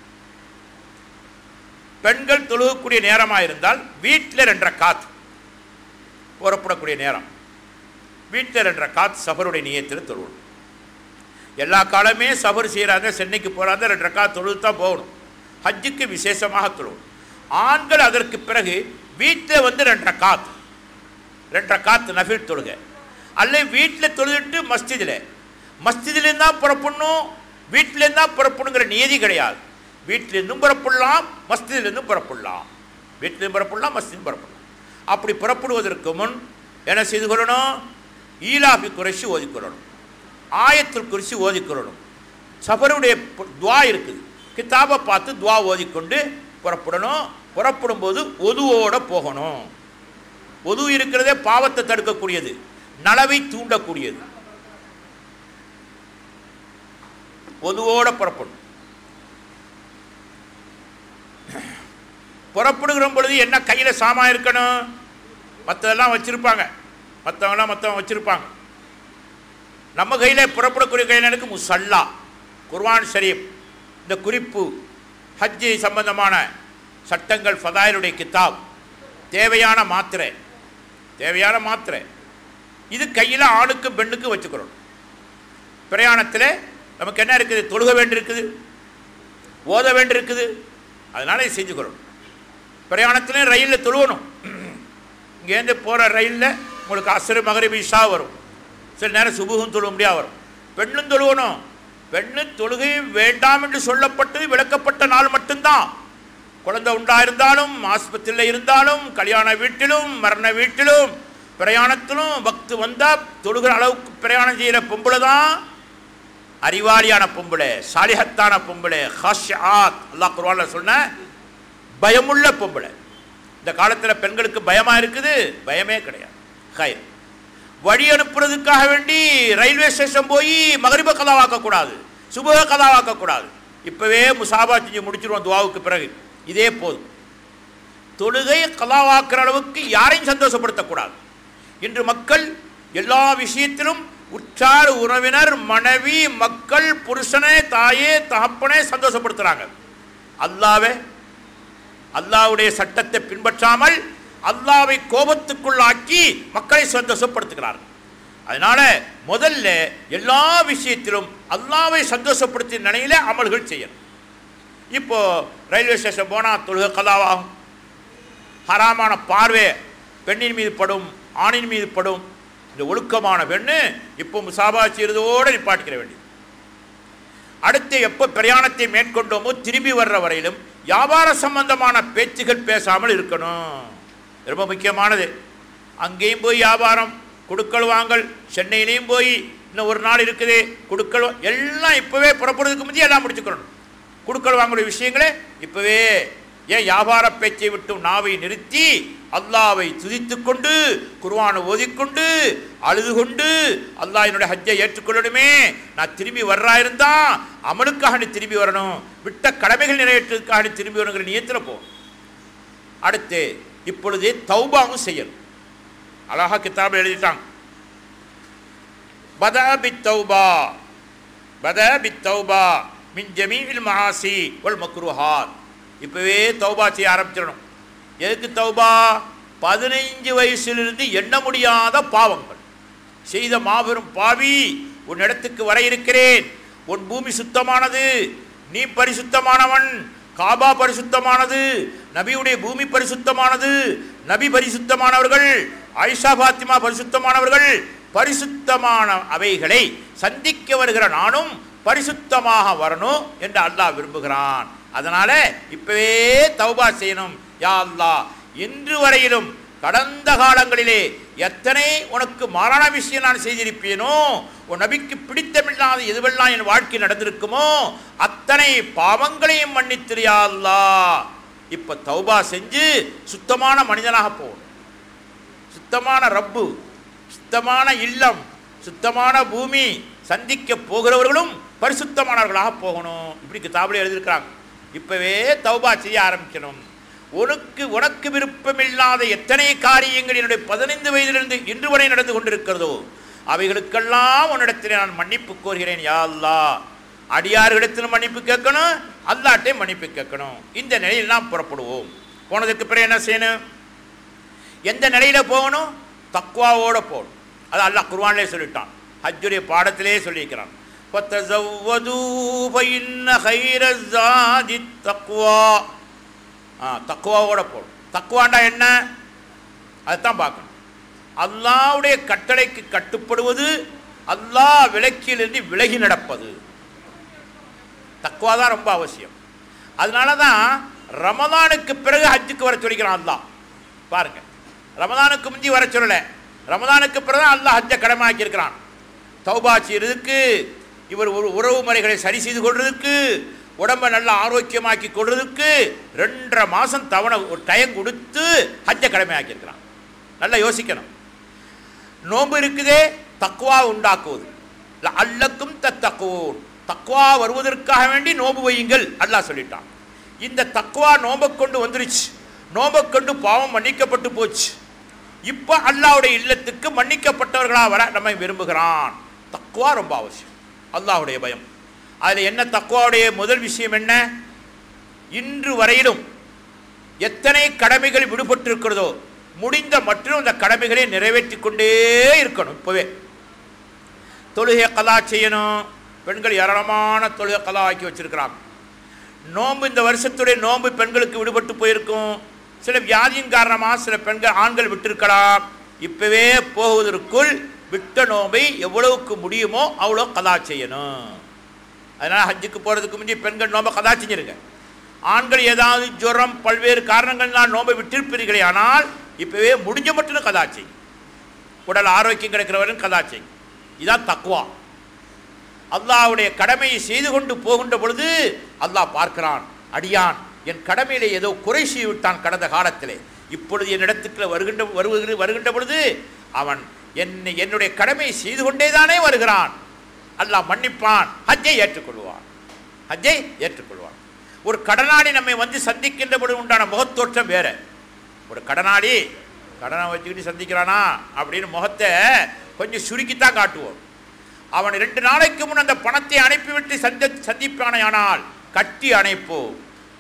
பெண்கள் தொழுகக்கூடிய நேரமாக இருந்தால் வீட்டில் ரெண்டரை காத்து புறப்படக்கூடிய நேரம் வீட்டில் ரெண்டரை காத்து சபருடைய நியத்தில் தொழுவணும் எல்லா காலமே சபர் செய்கிறாங்க சென்னைக்கு போகிறாங்க ரெண்டரை காத்து தொழுது தான் போகணும் ஹஜ்ஜுக்கு விசேஷமாக தொழுவணும் ஆண்கள் அதற்கு பிறகு வீட்டில் வந்து ரெண்டரை காத்து ரெண்டரை காத்து நஃபில் தொழுக அல்ல வீட்டில் தொழுதுட்டு மஸ்ஜிதில் மஸ்ஜிதிலேருந்து தான் புறப்படணும் வீட்டிலேருந்து தான் புறப்படணுங்கிற நியதி கிடையாது வீட்டிலேருந்தும் புறப்படலாம் மஸ்ஜிதிலேருந்தும் புறப்படலாம் வீட்டிலேருந்து புறப்படலாம் மஸ்ஜிதும் புறப்படலாம் அப்படி புறப்படுவதற்கு முன் என்ன செய்து கொள்ளணும் ஈலாபி குறைச்சி ஓதிக்கொள்ளணும் ஆயத்தில் குறித்து ஓதிக்கொள்ளணும் சபருடைய பு- துவா இருக்குது கிதாபை பார்த்து துவா ஓதிக்கொண்டு புறப்படணும் புறப்படும்போது ஒதுவோட போகணும் ஒது இருக்கிறதே பாவத்தை தடுக்கக்கூடியது நலவை தூண்டக்கூடியது ஒதுவோட புறப்படும் புறப்படுகிற பொழுது என்ன கையில் சாமான் இருக்கணும் மற்றதெல்லாம் வச்சுருப்பாங்க மற்றவங்களாம் மற்றவங்க வச்சுருப்பாங்க நம்ம கையில் புறப்படக்கூடிய கையில் எனக்கு முசல்லா குர்ஆன் ஷரீப் இந்த குறிப்பு ஹஜ்ஜி சம்பந்தமான சட்டங்கள் ஃபதாயிலுடைய கிதாப் தேவையான மாத்திரை தேவையான மாத்திரை இது கையில் ஆணுக்கு பெண்ணுக்கு வச்சுக்கிறோம் பிரயாணத்தில் நமக்கு என்ன இருக்குது தொழுக வேண்டியிருக்குது ஓத வேண்டியிருக்குது அதனால் இது செஞ்சுக்கிறோம் பிரயாணத்துலேயும் ரயிலில் தொழுவணும் இங்கேருந்து போகிற ரயிலில் உங்களுக்கு அசரு மகரிபி இஷா வரும் சில நேரம் சுபுகும் தொழுவ முடியாது வரும் பெண்ணும் தொழுவணும் பெண்ணு தொழுகை வேண்டாம் என்று சொல்லப்பட்டது விளக்கப்பட்ட நாள் மட்டும்தான் குழந்தை உண்டாயிருந்தாலும் ஆஸ்பத்திரியில் இருந்தாலும் கல்யாண வீட்டிலும் மரண வீட்டிலும் பிரயாணத்திலும் பக்து வந்தால் தொழுகிற அளவுக்கு பிரயாணம் செய்கிற பொம்பளை தான் அறிவாளியான பொம்பளை சாலிஹத்தான பொம்பளை ஹாஷ்யாத் அல்லாஹ் குர்ஆன்ல சொன்ன பயமுள்ள பொம்பளை இந்த காலத்தில் பெண்களுக்கு பயமாக இருக்குது பயமே கிடையாது ஹைர் வழி அனுப்புறதுக்காக வேண்டி ரயில்வே ஸ்டேஷன் போய் மகரிப கதாவாக்கக்கூடாது சுபக கதாவாக்கக்கூடாது இப்போவே முசாபா செஞ்சு முடிச்சிருவோம் துவாவுக்கு பிறகு இதே போதும் தொழுகை கலாவாக்குற அளவுக்கு யாரையும் சந்தோஷப்படுத்தக்கூடாது இன்று மக்கள் எல்லா விஷயத்திலும் உற்றார் உறவினர் மனைவி மக்கள் புருஷனே தாயே தகப்பனே சந்தோஷப்படுத்துறாங்க அல்லாவே அல்லாஹ்வுடைய சட்டத்தை பின்பற்றாமல் அல்லாவை கோபத்துக்குள்ளாக்கி மக்களை சந்தோஷப்படுத்துகிறார்கள் அதனால முதல்ல எல்லா விஷயத்திலும் அல்லாவை சந்தோஷப்படுத்திய நிலையில அமல்கள் செய்யணும் இப்போ ரயில்வே ஸ்டேஷன் போனால் தொழுகை கலாவாகும் ஹராமான பார்வை பெண்ணின் மீது படும் ஆணின் மீது படும் இந்த ஒழுக்கமான பெண்ணு இப்போ முசாபா செய்கிறதோடு நிப்பாட்டிக்கிற வேண்டியது அடுத்து எப்போ பிரயாணத்தை மேற்கொண்டோமோ திரும்பி வர்ற வரையிலும் வியாபார சம்பந்தமான பேச்சுகள் பேசாமல் இருக்கணும் ரொம்ப முக்கியமானது அங்கேயும் போய் வியாபாரம் கொடுக்கல் வாங்கல் சென்னையிலையும் போய் இன்னும் ஒரு நாள் இருக்குது கொடுக்கல் வா- எல்லாம் இப்போவே புறப்படுறதுக்கு முந்தைய எல்லாம் முடிச்சுக்கணும் கொடுக்கல் வாங்கக்கூடிய விஷயங்களே இப்போவே ஏன் வியாபார பேச்சை விட்டு நாவை நிறுத்தி அல்லாவை துதித்துக் கொண்டு குர்ஆனை ஓதிக்கொண்டு அழுது கொண்டு அல்லாஹ் என்னுடைய ஹஜ்ஜை ஏற்றுக்கொள்ளணுமே நான் திரும்பி வர்றா இருந்தா அமலுக்காக நீ திரும்பி வரணும் விட்ட கடமைகள் நிறைவேற்றதுக்காக நீ திரும்பி வரணுங்கிற நியத்தில் போ அடுத்து இப்பொழுது தௌபாவும் செய்யணும் அழகா கிதாபில் எழுதிட்டாங்க பதா பித் தௌபா பதா பித் தௌபா மின் ஜமீல் மஹாசி வல் மக்ருஹாத் இப்போவே தௌபா செய்ய ஆரம்பிச்சிடணும் எதுக்கு தௌபா பதினைஞ்சு வயசிலிருந்து எண்ண முடியாத பாவங்கள் செய்த மாபெரும் பாவி உன் இடத்துக்கு வர இருக்கிறேன் உன் பூமி சுத்தமானது நீ பரிசுத்தமானவன் காபா பரிசுத்தமானது நபியுடைய பூமி பரிசுத்தமானது நபி பரிசுத்தமானவர்கள் ஆயிஷா பாத்திமா பரிசுத்தமானவர்கள் பரிசுத்தமான அவைகளை சந்திக்க வருகிற நானும் பரிசுத்தமாக வரணும் என்று அல்லாஹ் விரும்புகிறான் அதனால இப்பவே தௌபா செய்யணும் யா அல்லாஹ் இன்று வரையிலும் கடந்த காலங்களிலே எத்தனை உனக்கு மாறான விஷயம் நான் செய்திருப்பேனோ உன் நபிக்கு பிடித்தமில்லாத எதுவெல்லாம் என் வாழ்க்கையில் நடந்திருக்குமோ அத்தனை பாவங்களையும் மன்னித்திரியா அல்லாஹ் இப்போ தௌபா செஞ்சு சுத்தமான மனிதனாக போகணும் சுத்தமான ரப்பு சுத்தமான இல்லம் சுத்தமான பூமி சந்திக்க போகிறவர்களும் பரிசுத்தமானவர்களாக போகணும் இப்படி கிதாபில் எழுதியிருக்கிறாங்க இப்பவே தௌபா செய்ய ஆரம்பிக்கணும் உனக்கு உனக்கு விருப்பமில்லாத எத்தனை காரியங்கள் என்னுடைய பதினைந்து வயதிலிருந்து இன்று வரை நடந்து கொண்டிருக்கிறதோ அவைகளுக்கெல்லாம் உன்னிடத்தில் நான் மன்னிப்பு கோருகிறேன் யா அல்லாஹ் அடியார்களிடத்தில் மன்னிப்பு கேட்கணும் அல்லாட்டே மன்னிப்பு கேட்கணும் இந்த நிலையில் நாம் புறப்படுவோம் போனதுக்கு பிறகு என்ன செய்யணும் எந்த நிலையில போகணும் தக்வாவோட போகணும் அது அல்லாஹ் குர்ஆன்லே சொல்லிட்டான் ஹஜ்ஜுடைய பாடத்திலே சொல்லியிருக்கிறான் فَتَزَوَّدُوا فَإِنَّ خَيْرَ الزَّادِ التَّقْوَى ஆ தக்குவாவோட போகணும் தக்குவாண்டா என்ன அதுதான் பார்க்கணும் அல்லாஹ்வுடைய கட்டளைக்கு கட்டுப்படுவது அல்லாஹ் விலக்கிலிருந்து விலகி நடப்பது தக்குவா தான் ரொம்ப அவசியம் அதனால தான் ரமதானுக்கு பிறகு ஹஜ்ஜுக்கு வர சொல்லிக்கிறான் அல்லாஹ் பாருங்க ரமதானுக்கு முந்தி வர சொல்லலை ரமதானுக்கு பிறகு தான் அல்லாஹ் ஹஜ்ஜை கடமையாக்கி இருக்கிறான் தௌபா செய்யறதுக்கு இவர் ஒரு உறவு முறைகளை சரி செய்து கொள்றதுக்கு உடம்பை நல்லா ஆரோக்கியமாக்கி கொள்றதுக்கு ரெண்டரை மாதம் தவணை ஒரு டைம் கொடுத்து ஹஜ்ஜை கடமையாக்கியிருக்கிறான் நல்லா யோசிக்கணும் நோன்பு இருக்குதே தக்குவா உண்டாக்குவது அல்லக்கும் தத்தக்குவோன் தக்குவா வருவதற்காக வேண்டி நோன்பு வையுங்கள் அல்லாஹ் சொல்லிட்டான் இந்த தக்குவா நோம்பை கொண்டு வந்துருச்சு நோம்பை கொண்டு பாவம் மன்னிக்கப்பட்டு போச்சு இப்போ அல்லாஹ்வுடைய இல்லத்துக்கு மன்னிக்கப்பட்டவர்களாக வர நம்மை விரும்புகிறான் தக்குவா ரொம்ப அவசியம் அல்லாஹ்வுடைய பயம் அதில் என்ன தக்குவாவுடைய முதல் விஷயம் என்ன இன்று வரையிலும் எத்தனை கடமைகள் விடுபட்டு இருக்கிறதோ முடிந்த மற்றும் அந்த கடமைகளை நிறைவேற்றி கொண்டே இருக்கணும் இப்போவே தொழுகை கலா செய்யணும் பெண்கள் ஏராளமான தொழுகை கலா ஆக்கி வச்சிருக்கிறாங்க நோன்பு இந்த வருஷத்துடைய நோன்பு பெண்களுக்கு விடுபட்டு போயிருக்கும் சில வியாதியின் காரணமாக சில பெண்கள் ஆண்கள் விட்டிருக்கலாம் இப்பவே போவதற்குள் விட்ட நோன்பை எவ்வளவுக்கு முடியுமோ அவ்வளோ கலா செய்யணும் அதனால் ஹஜ்ஜுக்கு போகிறதுக்கு முந்தைய பெண்கள் நோம்பை கதா செஞ்சிருங்க ஆண்கள் ஏதாவது ஜுரம் பல்வேறு காரணங்கள்னால் நோம்பை விட்டிருப்பீர்களே ஆனால் இப்போவே முடிஞ்ச மட்டும் கதா செய் உடல் ஆரோக்கியம் கிடைக்கிறவரும் கதா செய் இதான் தக்குவா அல்லாஹ்வுடைய கடமையை செய்து கொண்டு போகின்ற பொழுது அல்லாஹ் பார்க்கிறான் அடியான் என் கடமையிலே ஏதோ குறை செய்து விட்டான் கடந்த காலத்திலே இப்பொழுது என்னிடத்துக்கு வருகின்ற வருகிற வருகின்ற பொழுது அவன் என்னை என்னுடைய கடமையை செய்து கொண்டே தானே வருகிறான் அல்லாஹ் மன்னிப்பான் ஹஜ்ஜை ஏற்றுக்கொள்வான் ஹஜ்ஜை ஏற்றுக்கொள்வான் ஒரு கடனாளி நம்மை வந்து சந்திக்கின்ற பொழுது உண்டான முகத்தோற்றம் வேற ஒரு கடனாளி கடனை வச்சுக்கிட்டு சந்திக்கிறானா அப்படின்னு முகத்தை கொஞ்சம் சுருக்கித்தான் காட்டுவோம் அவன் ரெண்டு நாளைக்கு முன் அந்த பணத்தை அனுப்பிவிட்டு சந்த சந்திப்பானே ஆனால் கட்டி அணைப்போம்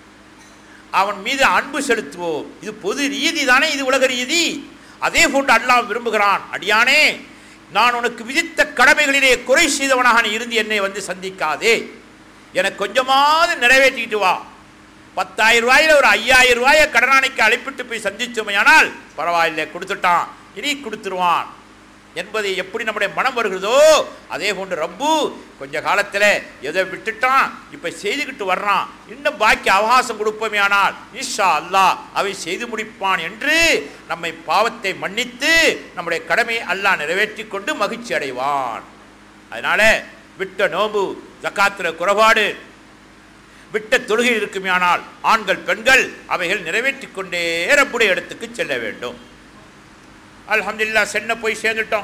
அவன் மீது அன்பு செலுத்துவோம் இது பொது ரீதி தானே இது உலக ரீதி அதே போன்று அல்லாஹ் விரும்புகிறான் அடியானே நான் உனக்கு விதித்த கடமைகளிலே குறை செய்தவனாக நீ இருந்து என்னை வந்து சந்திக்காதே எனக்கு கொஞ்சமாவது நிறைவேற்றிக்கிட்டு வா பத்தாயிரம் ரூபாயில ஒரு ஐயாயிரம் ரூபாயை கடனாளிக்கு அழைப்பிட்டு போய் சந்திச்சோமையானால் பரவாயில்லை கொடுத்துட்டான் இனி கொடுத்துருவான் என்பதை எப்படி நம்முடைய மனம் வருகிறதோ அதே போன்று ரப்பு கொஞ்ச காலத்தில் எதை விட்டுட்டான் இப்போ செய்துக்கிட்டு வர்றான் இன்னும் பாக்கி அவகாசம் கொடுப்போமே ஆனால் இஷா அல்லாஹ் அவை செய்து முடிப்பான் என்று நம்மை பாவத்தை மன்னித்து நம்முடைய கடமையை அல்லாஹ் நிறைவேற்றி கொண்டு மகிழ்ச்சி அடைவான் அதனால விட்ட நோம்பு ஜக்காத்துல குறைபாடு விட்ட தொழுகை இருக்குமேயானால் ஆண்கள் பெண்கள் அவைகள் நிறைவேற்றிக் கொண்டே ரப்புடைய இடத்துக்கு செல்ல வேண்டும் அல்ஹம்துலில்லா சென்னை போய் சேர்ந்துட்டோம்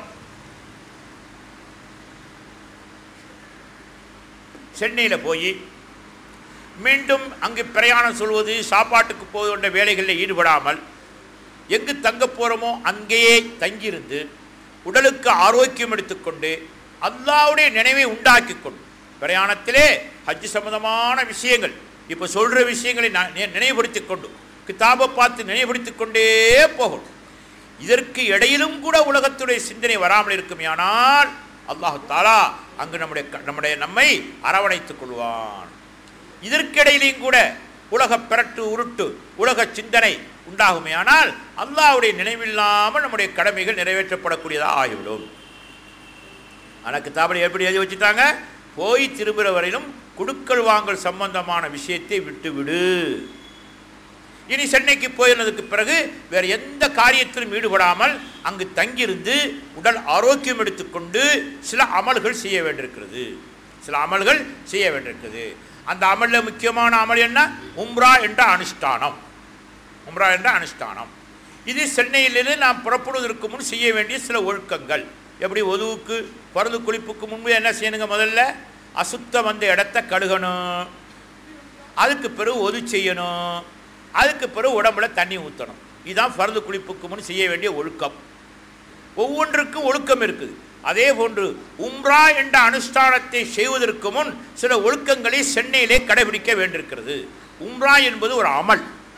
சென்னையில் போய் மீண்டும் அங்கு பிரயாணம் சொல்வது சாப்பாட்டுக்கு போகின்ற வேலைகளில் ஈடுபடாமல் எங்கு தங்க போகிறோமோ அங்கேயே தங்கியிருந்து உடலுக்கு ஆரோக்கியம் எடுத்துக்கொண்டு அல்லாவுடைய நினைவை உண்டாக்கி கொண்டு பிரயாணத்திலே ஹஜ் சம்பந்தமான விஷயங்கள் இப்போ சொல்கிற விஷயங்களை நான் நி- நினைவுபடுத்திக் கொண்டு கிதாபை பார்த்து நினைவுபடுத்திக் கொண்டே போகணும் இதற்கு இடையிலும் கூட உலகத்துடைய சிந்தனை வராமல் இருக்குமேயானால் அல்லாஹு தாலா அங்கு நம்முடைய க- நம்முடைய நம்மை அரவணைத்துக் கொள்வான் இதற்கிடையிலையும் கூட உலக பிரட்டு உருட்டு உலக சிந்தனை உண்டாகுமேயானால் அல்லாஹ்வுடைய நினைவில்லாமல் நம்முடைய கடமைகள் நிறைவேற்றப்படக்கூடியதாக ஆகிவிடும் ஆனால் கிதாபில் எப்படி எழுதி வச்சுட்டாங்க போய் திரும்புகிற வரையிலும் குடுக்கல் வாங்கல் சம்பந்தமான விஷயத்தை விட்டு விடு இனி சென்னைக்கு போயினதுக்கு பிறகு வேறு எந்த காரியத்திலும் ஈடுபடாமல் அங்கு தங்கியிருந்து உடல் ஆரோக்கியம் எடுத்துக்கொண்டு சில அமல்கள் செய்ய வேண்டியிருக்கிறது சில அமல்கள் செய்ய வேண்டியிருக்கிறது அந்த அமலில் முக்கியமான அமல் என்ன உம்ரா என்ற அனுஷ்டானம் உம்ரா என்ற அனுஷ்டானம் இது சென்னையிலிருந்து நாம் புறப்படுவதற்கு முன் செய்ய வேண்டிய சில ஒழுக்கங்கள் எப்படி ஒதுவுக்கு பருது குளிப்புக்கு முன்பு என்ன செய்யணுங்க முதல்ல அசுத்தம் வந்த இடத்த கழுகணும் அதுக்கு பிறகு ஒது செய்யணும் அதுக்கு பிறகு உடம்புல தண்ணி ஊற்றணும் இதுதான் பருது குளிப்புக்கு முன் செய்ய வேண்டிய ஒழுக்கம் ஒவ்வொன்றுக்கும் ஒழுக்கம் இருக்குது அதே போன்று உம்ரா என்ற அனுஷ்டானத்தை செய்வதற்கு முன் சில ஒழுக்கங்களை சென்னையிலே கடைபிடிக்க வேண்டியிருக்கிறது உம்ரா என்பது ஒரு அமல்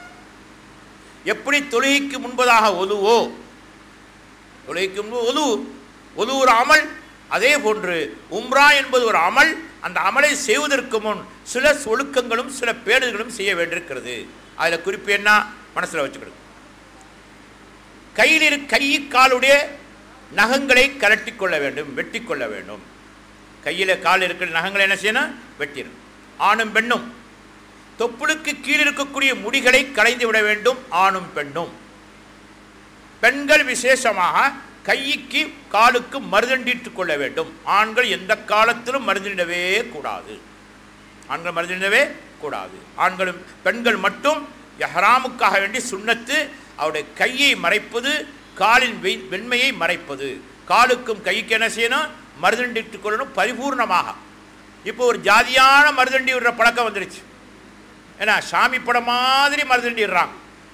எப்படி தொழுகைக்கு முன்பதாக ஒதுவோ தொழுகைக்கு முன்பு ஒது ஒது ஒரு அமல் அதே போன்று உம்ரா என்பது ஒரு அமல் அந்த அமலை செய்வதற்கு முன் சில ஒழுக்கங்களும் சில பேடுகளும் செய்ய வேண்டியிருக்கிறது அதில் குறிப்பு என்ன மனசில் வச்சுக்கிடுங்க கையில் இரு கை காலுடைய நகங்களை கலட்டி கொள்ள வேண்டும் வெட்டி கொள்ள வேண்டும் கையில் கால் இருக்கிற நகங்களை என்ன செய்யணும் வெட்டிடணும் ஆணும் பெண்ணும் தொப்புளுக்கு கீழ் இருக்கக்கூடிய முடிகளை களைந்து விட வேண்டும் ஆணும் பெண்ணும் பெண்கள் விசேஷமாக கைக்கு காலுக்கு மருதண்டிட்டுக் கொள்ள வேண்டும் ஆண்கள் எந்த காலத்திலும் மருந்திடவே கூடாது ஆண்கள் மருந்திடவே கூடாது ஆண்களும் பெண்கள் மட்டும் எஹராமுக்காக வேண்டி சுண்ணத்து அவருடைய கையை மறைப்பது காலின் வெய் வெண்மையை மறைப்பது காலுக்கும் கைக்கு என்ன செய்யணும் மருதண்டிட்டுக் கொள்ளணும் பரிபூர்ணமாக இப்போ ஒரு ஜாதியான மருதண்டி விடுற பழக்கம் வந்துருச்சு ஏன்னா சாமி படம் மாதிரி மருதண்டிடுறாங்க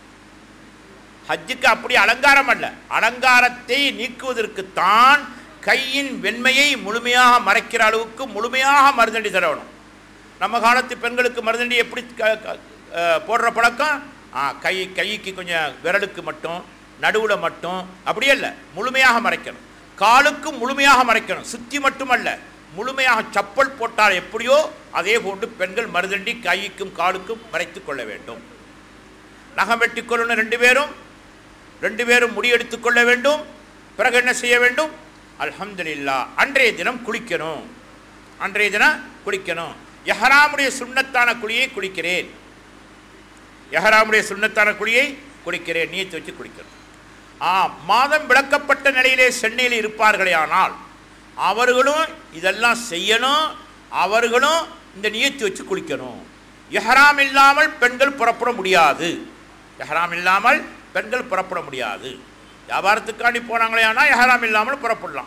ஹஜ்ஜுக்கு அப்படி அலங்காரம் அல்ல அலங்காரத்தை நீக்குவதற்குத்தான் கையின் வெண்மையை முழுமையாக மறைக்கிற அளவுக்கு முழுமையாக மருதண்டி தரணும் நம்ம காலத்து பெண்களுக்கு மருதண்டி எப்படி க- க- அஹ், போடுற பழக்கம் ஆ கை கைக்கு கொஞ்சம் விரலுக்கு மட்டும் நடுவில் மட்டும் அப்படியே இல்லை முழுமையாக மறைக்கணும் காலுக்கு முழுமையாக மறைக்கணும் சுத்தி மட்டுமல்ல முழுமையாக சப்பல் போட்டால் எப்படியோ அதே போன்று பெண்கள் மருதண்டி கைக்கும் காலுக்கும் மறைத்துக் கொள்ள வேண்டும் நகம் வெட்டிக் கொள்ளணும் ரெண்டு பேரும் ரெண்டு பேரும் முடி எடுத்துக் கொள்ள வேண்டும் பிறகு என்ன செய்ய வேண்டும் அல்ஹம்துலில்லா அன்றைய தினம் குளிக்கணும் அன்றைய தினம் குளிக்கணும் எஹராமுடைய சுண்ணத்தான குழியை குளிக்கிறேன் எஹராமுடைய சுண்ணத்தான குழியை குளிக்கிறேன் நீயத்து வச்சு குளிக்கணும் ஆ மாதம் விளக்கப்பட்ட நிலையிலே சென்னையில் இருப்பார்களே ஆனால் அவர்களும் இதெல்லாம் செய்யணும் அவர்களும் இந்த நியத்து வச்சு குளிக்கணும் எஹராம் இல்லாமல் பெண்கள் புறப்பட முடியாது எஹராம் இல்லாமல் பெண்கள் புறப்பட முடியாது வியாபாரத்துக்காண்டி போனாங்களே ஆனால் எஹராம் இல்லாமல் புறப்படலாம்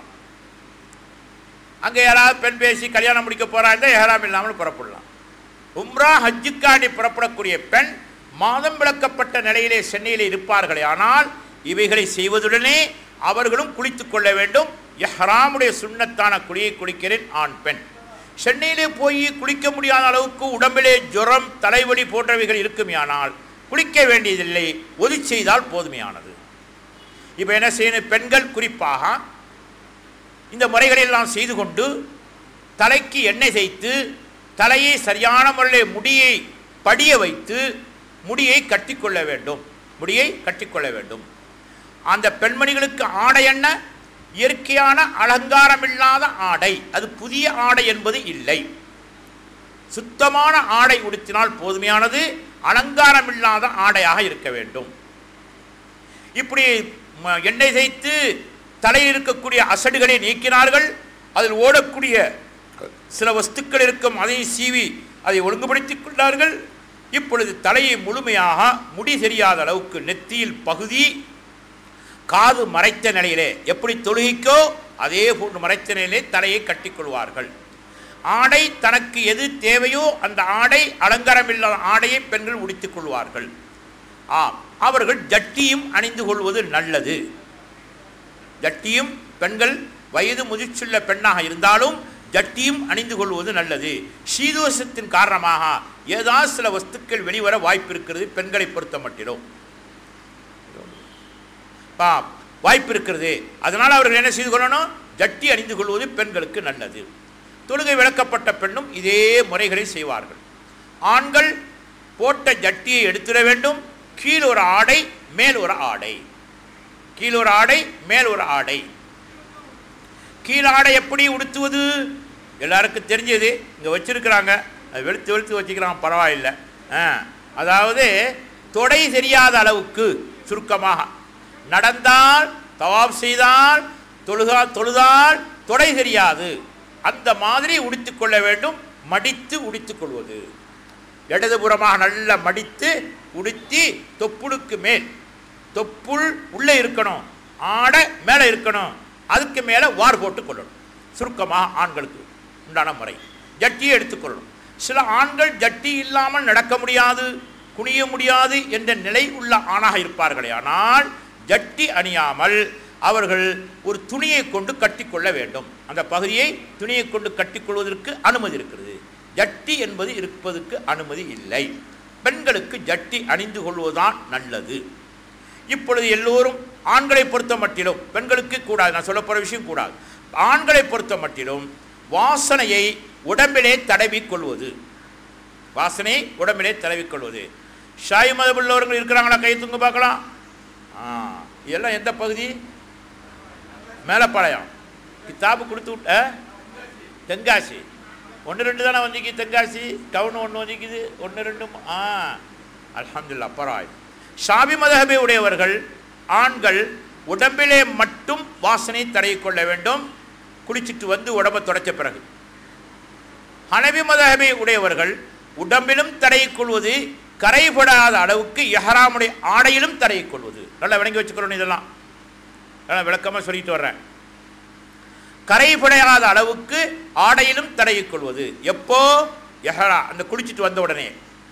அங்கே யாராவது பெண் பேசி கல்யாணம் முடிக்க போகிறாங்க எஹராம் இல்லாமல் புறப்படலாம் உம்ரா ஹஜ்ஜுக்காண்டி புறப்படக்கூடிய பெண் மாதம் விளக்கப்பட்ட நிலையிலே சென்னையில் இருப்பார்களே ஆனால் இவைகளை செய்வதுடனே அவர்களும் குளித்துக் கொள்ள வேண்டும் எஹ்ராமுடைய சுண்ணத்தான குளியை குளிக்கிறேன் ஆண் பெண் சென்னையிலே போய் குளிக்க முடியாத அளவுக்கு உடம்பிலே ஜுரம் தலைவலி போன்றவைகள் இருக்குமேயானால் குளிக்க வேண்டியதில்லை ஒதி செய்தால் போதுமையானது இப்போ என்ன செய்யணும் பெண்கள் குறிப்பாக இந்த முறைகளை எல்லாம் செய்து கொண்டு தலைக்கு எண்ணெய் தேய்த்து தலையை சரியான முறையில் முடியை படிய வைத்து முடியை கட்டிக்கொள்ள வேண்டும் முடியை கட்டிக்கொள்ள வேண்டும் அந்த பெண்மணிகளுக்கு ஆடை என்ன இயற்கையான அலங்காரமில்லாத ஆடை அது புதிய ஆடை என்பது இல்லை சுத்தமான ஆடை உடுத்தினால் போதுமையானது அலங்காரமில்லாத ஆடையாக இருக்க வேண்டும் இப்படி ம- எண்ணெய் தேய்த்து தலையில் இருக்கக்கூடிய அசடுகளை நீக்கினார்கள் அதில் ஓடக்கூடிய சில வஸ்துக்கள் இருக்கும் அதை சீவி அதை ஒழுங்குபடுத்திக் கொண்டார்கள் இப்பொழுது தலையை முழுமையாக முடி தெரியாத அளவுக்கு நெத்தியில் பகுதி காது மறைத்த நிலையிலே எப்படி தொழுகைக்கோ அதே போன்று மறைத்த நிலையிலே தலையை கட்டிக்கொள்வார்கள் ஆடை தனக்கு எது தேவையோ அந்த ஆடை அலங்காரமில்லாத ஆடையை பெண்கள் உடுத்திக் கொள்வார்கள் ஆம் அவர்கள் ஜட்டியும் அணிந்து கொள்வது நல்லது ஜட்டியும் பெண்கள் வயது முதிர்ச்சுள்ள பெண்ணாக இருந்தாலும் ஜட்டியும் அணிந்து கொள்வது நல்லது சீதோஷத்தின் காரணமாக ஏதாவது சில வஸ்துக்கள் வெளிவர வாய்ப்பு இருக்கிறது பெண்களை பொறுத்த மட்டிலும் பா வாய்ப்பு இருக்கிறது அதனால் அவர்கள் என்ன செய்து கொள்ளணும் ஜட்டி அணிந்து கொள்வது பெண்களுக்கு நல்லது தொழுகை விளக்கப்பட்ட பெண்ணும் இதே முறைகளை செய்வார்கள் ஆண்கள் போட்ட ஜட்டியை எடுத்துட வேண்டும் கீழ் ஒரு ஆடை மேல் ஒரு ஆடை கீழ் ஒரு ஆடை மேல் ஒரு ஆடை கீழ் ஆடை எப்படி உடுத்துவது எல்லாருக்கும் தெரிஞ்சது இங்கே வச்சிருக்கிறாங்க அது வெளுத்து வெளுத்து வச்சுக்கிறாங்க பரவாயில்லை ஆ அதாவது தொடை தெரியாத அளவுக்கு சுருக்கமாக நடந்தால் தவாப் செய்தால் தொழுகா தொழுதால் தொடை தெரியாது அந்த மாதிரி உடுத்திக் கொள்ள வேண்டும் மடித்து உடுத்திக் கொள்வது இடதுபுறமாக நல்லா மடித்து உடுத்தி தொப்புளுக்கு மேல் தொப்புள் உள்ளே இருக்கணும் ஆடை மேலே இருக்கணும் அதுக்கு மேலே வார் போட்டு கொள்ளணும் சுருக்கமாக ஆண்களுக்கு உண்டான முறை ஜட்டியை எடுத்துக்கொள்ளணும் சில ஆண்கள் ஜட்டி இல்லாமல் நடக்க முடியாது குனிய முடியாது என்ற நிலை உள்ள ஆணாக இருப்பார்களே ஆனால் ஜட்டி அணியாமல் அவர்கள் ஒரு துணியை கொண்டு கட்டிக்கொள்ள வேண்டும் அந்த பகுதியை துணியை கொண்டு கட்டிக்கொள்வதற்கு அனுமதி இருக்கிறது ஜட்டி என்பது இருப்பதற்கு அனுமதி இல்லை பெண்களுக்கு ஜட்டி அணிந்து கொள்வதுதான் நல்லது இப்பொழுது எல்லோரும் ஆண்களை பொறுத்த மட்டிலும் பெண்களுக்கு கூடாது நான் சொல்ல போகிற விஷயம் கூடாது ஆண்களை பொறுத்த மட்டிலும் வாசனையை உடம்பிலே தடவிக் கொள்வது வாசனை உடம்பிலே தடவிக் கொள்வது ஷாய் மதமுள்ளவர்கள் இருக்கிறாங்களா கை தூங்க பார்க்கலாம் ஆ இதெல்லாம் எந்த பகுதி மேலப்பாளையம் கித்தாபு கொடுத்து விட்ட தென்காசி ஒன்று ரெண்டு தானே வந்திக்கு தென்காசி டவுன் ஒன்று வந்திக்குது ஒன்று ரெண்டு மூ- ஆ அல்ஹம்துலில்லாஹ் பராய் ஷாபி மதஹபை உடையவர்கள் ஆண்கள் உடம்பிலே மட்டும் வாசனை தடவிக் கொள்ள வேண்டும் குளிச்சிட்டு வந்து உடம்பை தொடச்ச பிறகு ஹனபி மதஹபை உடையவர்கள் உடம்பிலும் தடவிக் கொள்வது கரைபடாத அளவுக்கு எஹராமுடைய ஆடையிலும் தடவிக் கொள்வது நல்லா விளங்கி வச்சுக்கிறோம் இதெல்லாம் நல்லா விளக்கமாக சொல்லிட்டு வர்றேன் கரைபடாத அளவுக்கு ஆடையிலும் தடவிக் கொள்வது எப்போ எஹரா அந்த குளிச்சுட்டு வந்த உடனே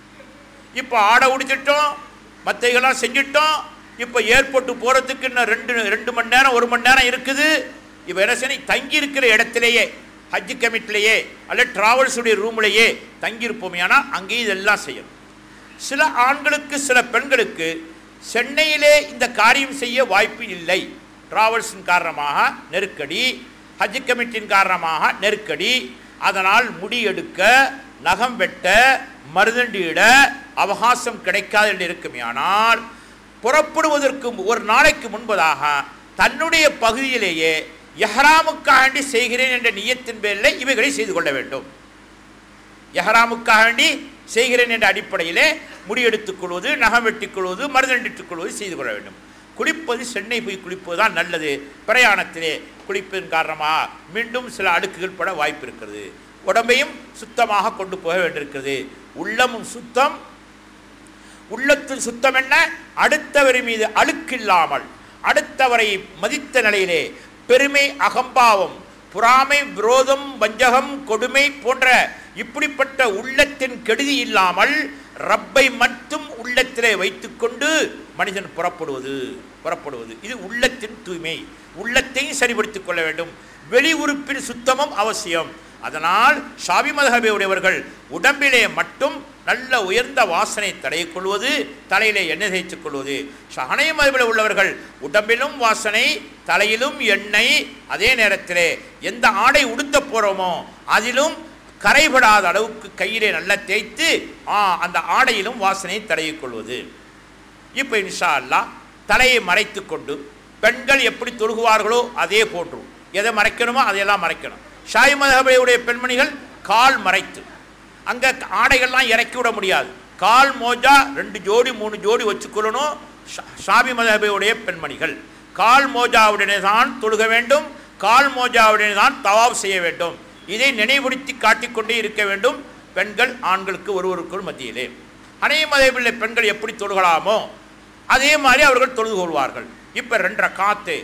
இப்போ ஆடை உடிச்சிட்டோம் மற்றைகள்லாம் செஞ்சிட்டோம் இப்போ ஏர்போர்ட்டு போகிறதுக்கு இன்னும் ரெண்டு ரெண்டு மணி நேரம் ஒரு மணி நேரம் இருக்குது இப்போ என்ன செய்யணும் தங்கி இருக்கிற இடத்திலேயே ஹஜ் கமிட்டிலேயே அல்ல டிராவல்ஸுடைய ரூம்லேயே தங்கியிருப்போமே ஆனால் அங்கேயும் இதெல்லாம் செய்யணும் சில ஆண்களுக்கு சில பெண்களுக்கு சென்னையிலே இந்த காரியம் செய்ய வாய்ப்பு இல்லை டிராவல்ஸின் காரணமாக நெருக்கடி ஹஜ் கமிட்டியின் காரணமாக நெருக்கடி அதனால் முடி எடுக்க நகம் வெட்ட மருதண்டியிட அவகாசம் கிடைக்காது என்று இருக்குமே ஆனால் புறப்படுவதற்கு ஒரு நாளைக்கு முன்பதாக தன்னுடைய பகுதியிலேயே எஹ்ராமுக்காண்டி செய்கிறேன் என்ற நியத்தின் பேரில் இவைகளை செய்து கொள்ள வேண்டும் எஹராமுக்காக வேண்டி செய்கிறேன் என்ற அடிப்படையிலே முடியெடுத்துக் கொள்வது நகம் வெட்டிக் கொள்வது மருதண்டிட்டுக் கொள்வது செய்து கொள்ள வேண்டும் குளிப்பது சென்னை போய் குளிப்பது தான் நல்லது பிரயாணத்திலே குளிப்பதன் காரணமாக மீண்டும் சில அடுக்குகள் பட வாய்ப்பு இருக்கிறது உடம்பையும் சுத்தமாக கொண்டு போக வேண்டியிருக்கிறது உள்ளமும் சுத்தம் உள்ளத்தின் சுத்தம் என்ன அடுத்தவர் மீது அழுக்கில்லாமல் அடுத்தவரை மதித்த நிலையிலே பெருமை அகம்பாவம் புறாமை விரோதம் வஞ்சகம் கொடுமை போன்ற இப்படிப்பட்ட உள்ளத்தின் கெடுதி இல்லாமல் ரப்பை மட்டும் உள்ளத்திலே வைத்துக்கொண்டு மனிதன் புறப்படுவது புறப்படுவது இது உள்ளத்தின் தூய்மை உள்ளத்தையும் சரிபடுத்திக் கொள்ள வேண்டும் வெளி உறுப்பின் சுத்தமும் அவசியம் அதனால் ஷாபி மதஹபை உடையவர்கள் உடம்பிலே மட்டும் நல்ல உயர்ந்த வாசனை தடையை கொள்வது தலையிலே எண்ணெய் தேய்த்துக் கொள்வது ஷஹனை மதபில் உள்ளவர்கள் உடம்பிலும் வாசனை தலையிலும் எண்ணெய் அதே நேரத்திலே எந்த ஆடை உடுத்த போகிறோமோ அதிலும் கரைபடாத அளவுக்கு கையிலே நல்லா தேய்த்து ஆ, அந்த ஆடையிலும் வாசனை தடவிக் கொள்வது இப்போ இன்ஷா அல்லாஹ் தலையை மறைத்து கொண்டு பெண்கள் எப்படி தொழுகுவார்களோ அதே போன்று எதை மறைக்கணுமோ அதையெல்லாம் மறைக்கணும் ஷாய் மதகபையுடைய பெண்மணிகள் கால் மறைத்து அங்கே ஆடைகள்லாம் இறக்கி விட முடியாது கால் மோஜா ரெண்டு ஜோடி மூணு ஜோடி வச்சுக்கொள்ளணும் ஷா- ஷாபி மதகபையுடைய பெண்மணிகள் கால் மோஜாவுடனே தான் தொழுக வேண்டும் கால் மோஜாவுடனே தான் தவாப் செய்ய வேண்டும் இதை நினைவுபடுத்தி காட்டிக்கொண்டே இருக்க வேண்டும் பெண்கள் ஆண்களுக்கு ஒருவருக்குள் மத்தியிலே அனைய மதபில்லை பெண்கள் எப்படி தொழுகலாமோ அதே மாதிரி அவர்கள் தொழுது கொள்வார்கள் இப்போ ரெண்டரை காத்து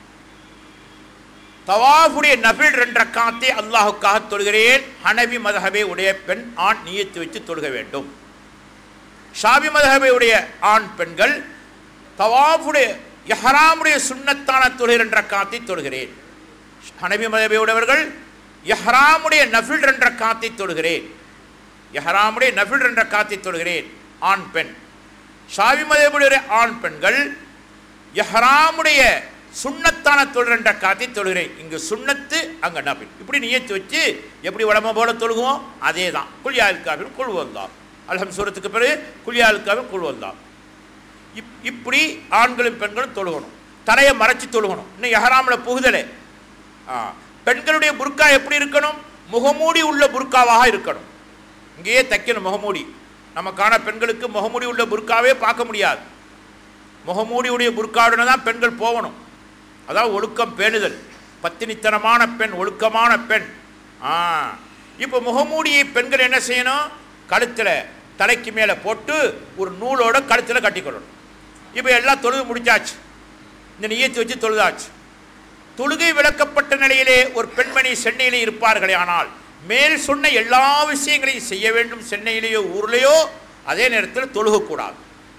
தவாஃபுடைய நபில் ரெண்டரை காத்தை அல்லாஹுக்காக தொழுகிறேன் ஹனபி மதஹபை உடைய பெண் ஆண் நியத்து வச்சு தொழுக வேண்டும் ஷாபி மதஹபை உடைய ஆண் பெண்கள் தவாஃபுடைய எஹராமுடைய சுன்னத்தான தொழுகிற ரெண்டரை காத்தை தொழுகிறேன் ஹனபி மதஹபை உடையவர்கள் எஹ்ராமுடைய நஃபில் ரெண்டரை காத்தை தொழுகிறேன் எஹ்ராமுடைய நஃபில் ரெண்டரை காத்தை தொழுகிறேன் ஆண் பெண் ஷாவி மதபுடைய ஆண் பெண்கள் எஹ்ராமுடைய சுன்னத்தான தொழுகின்ற காத்தை தொழுகிறேன் இங்கு சுன்னத்து அங்கே நபில் இப்படி நியத்து வச்சு எப்படி உடம்ப போல தொழுகுவோம் அதே தான் குளியாலுக்காவில் கொள்வந்தான் அல்ஹம் சூரத்துக்கு பிறகு குளியாலுக்காவில் கொள்வந்தான் இப் இப்படி ஆண்களும் பெண்களும் தொழுகணும் தலையை மறைச்சு தொழுகணும் இன்னும் எஹராமில் புகுதலை ஆ, பெண்களுடைய புர்கா எப்படி இருக்கணும் முகமூடி உள்ள புர்காவாக இருக்கணும் இங்கேயே தைக்கணும் முகமூடி நமக்கான பெண்களுக்கு முகமூடி உள்ள புர்காவே பார்க்க முடியாது முகமூடியுடைய புர்காவுடன் தான் பெண்கள் போகணும் அதாவது ஒழுக்கம் பேணுதல் பத்தினித்தனமான பெண் ஒழுக்கமான பெண் ஆ இப்போ முகமூடியை பெண்கள் என்ன செய்யணும் கழுத்தில் தலைக்கு மேலே போட்டு ஒரு நூலோட கழுத்தில் கட்டிக்கொள்ளணும் இப்போ எல்லாம் தொழுது முடிச்சாச்சு இந்த நியத்து வச்சு தொழுதாச்சு தொழுகை விளக்கப்பட்ட நிலையிலே ஒரு பெண்மணி சென்னையிலே இருப்பார்களே ஆனால் மேல் சொன்ன எல்லா விஷயங்களையும் செய்ய வேண்டும் சென்னையிலேயோ ஊர்லேயோ அதே நேரத்தில் தொழுகக்கூடாது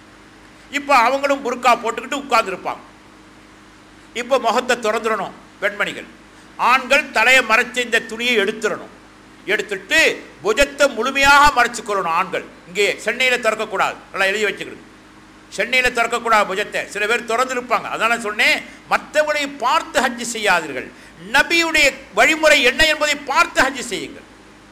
இப்போ அவங்களும் புர்கா போட்டுக்கிட்டு உட்கார்ந்துருப்பாங்க இப்போ முகத்தை திறந்துடணும் பெண்மணிகள் ஆண்கள் தலையை மறைச்ச இந்த துணியை எடுத்துடணும் எடுத்துட்டு புஜத்தை முழுமையாக மறைச்சுக்கொள்ளணும் ஆண்கள் இங்கே சென்னையில் திறக்கக்கூடாது நல்லா எழுதி வச்சுக்கிடுங்க சென்னையில் திறக்கக்கூடாது புஜத்தை சில பேர் திறந்துருப்பாங்க அதனால சொன்னேன் மற்றவர்களை பார்த்து ஹஜ்ஜி செய்யாதீர்கள் நபியுடைய வழிமுறை என்ன என்பதை பார்த்து ஹஜ்ஜி செய்யுங்கள்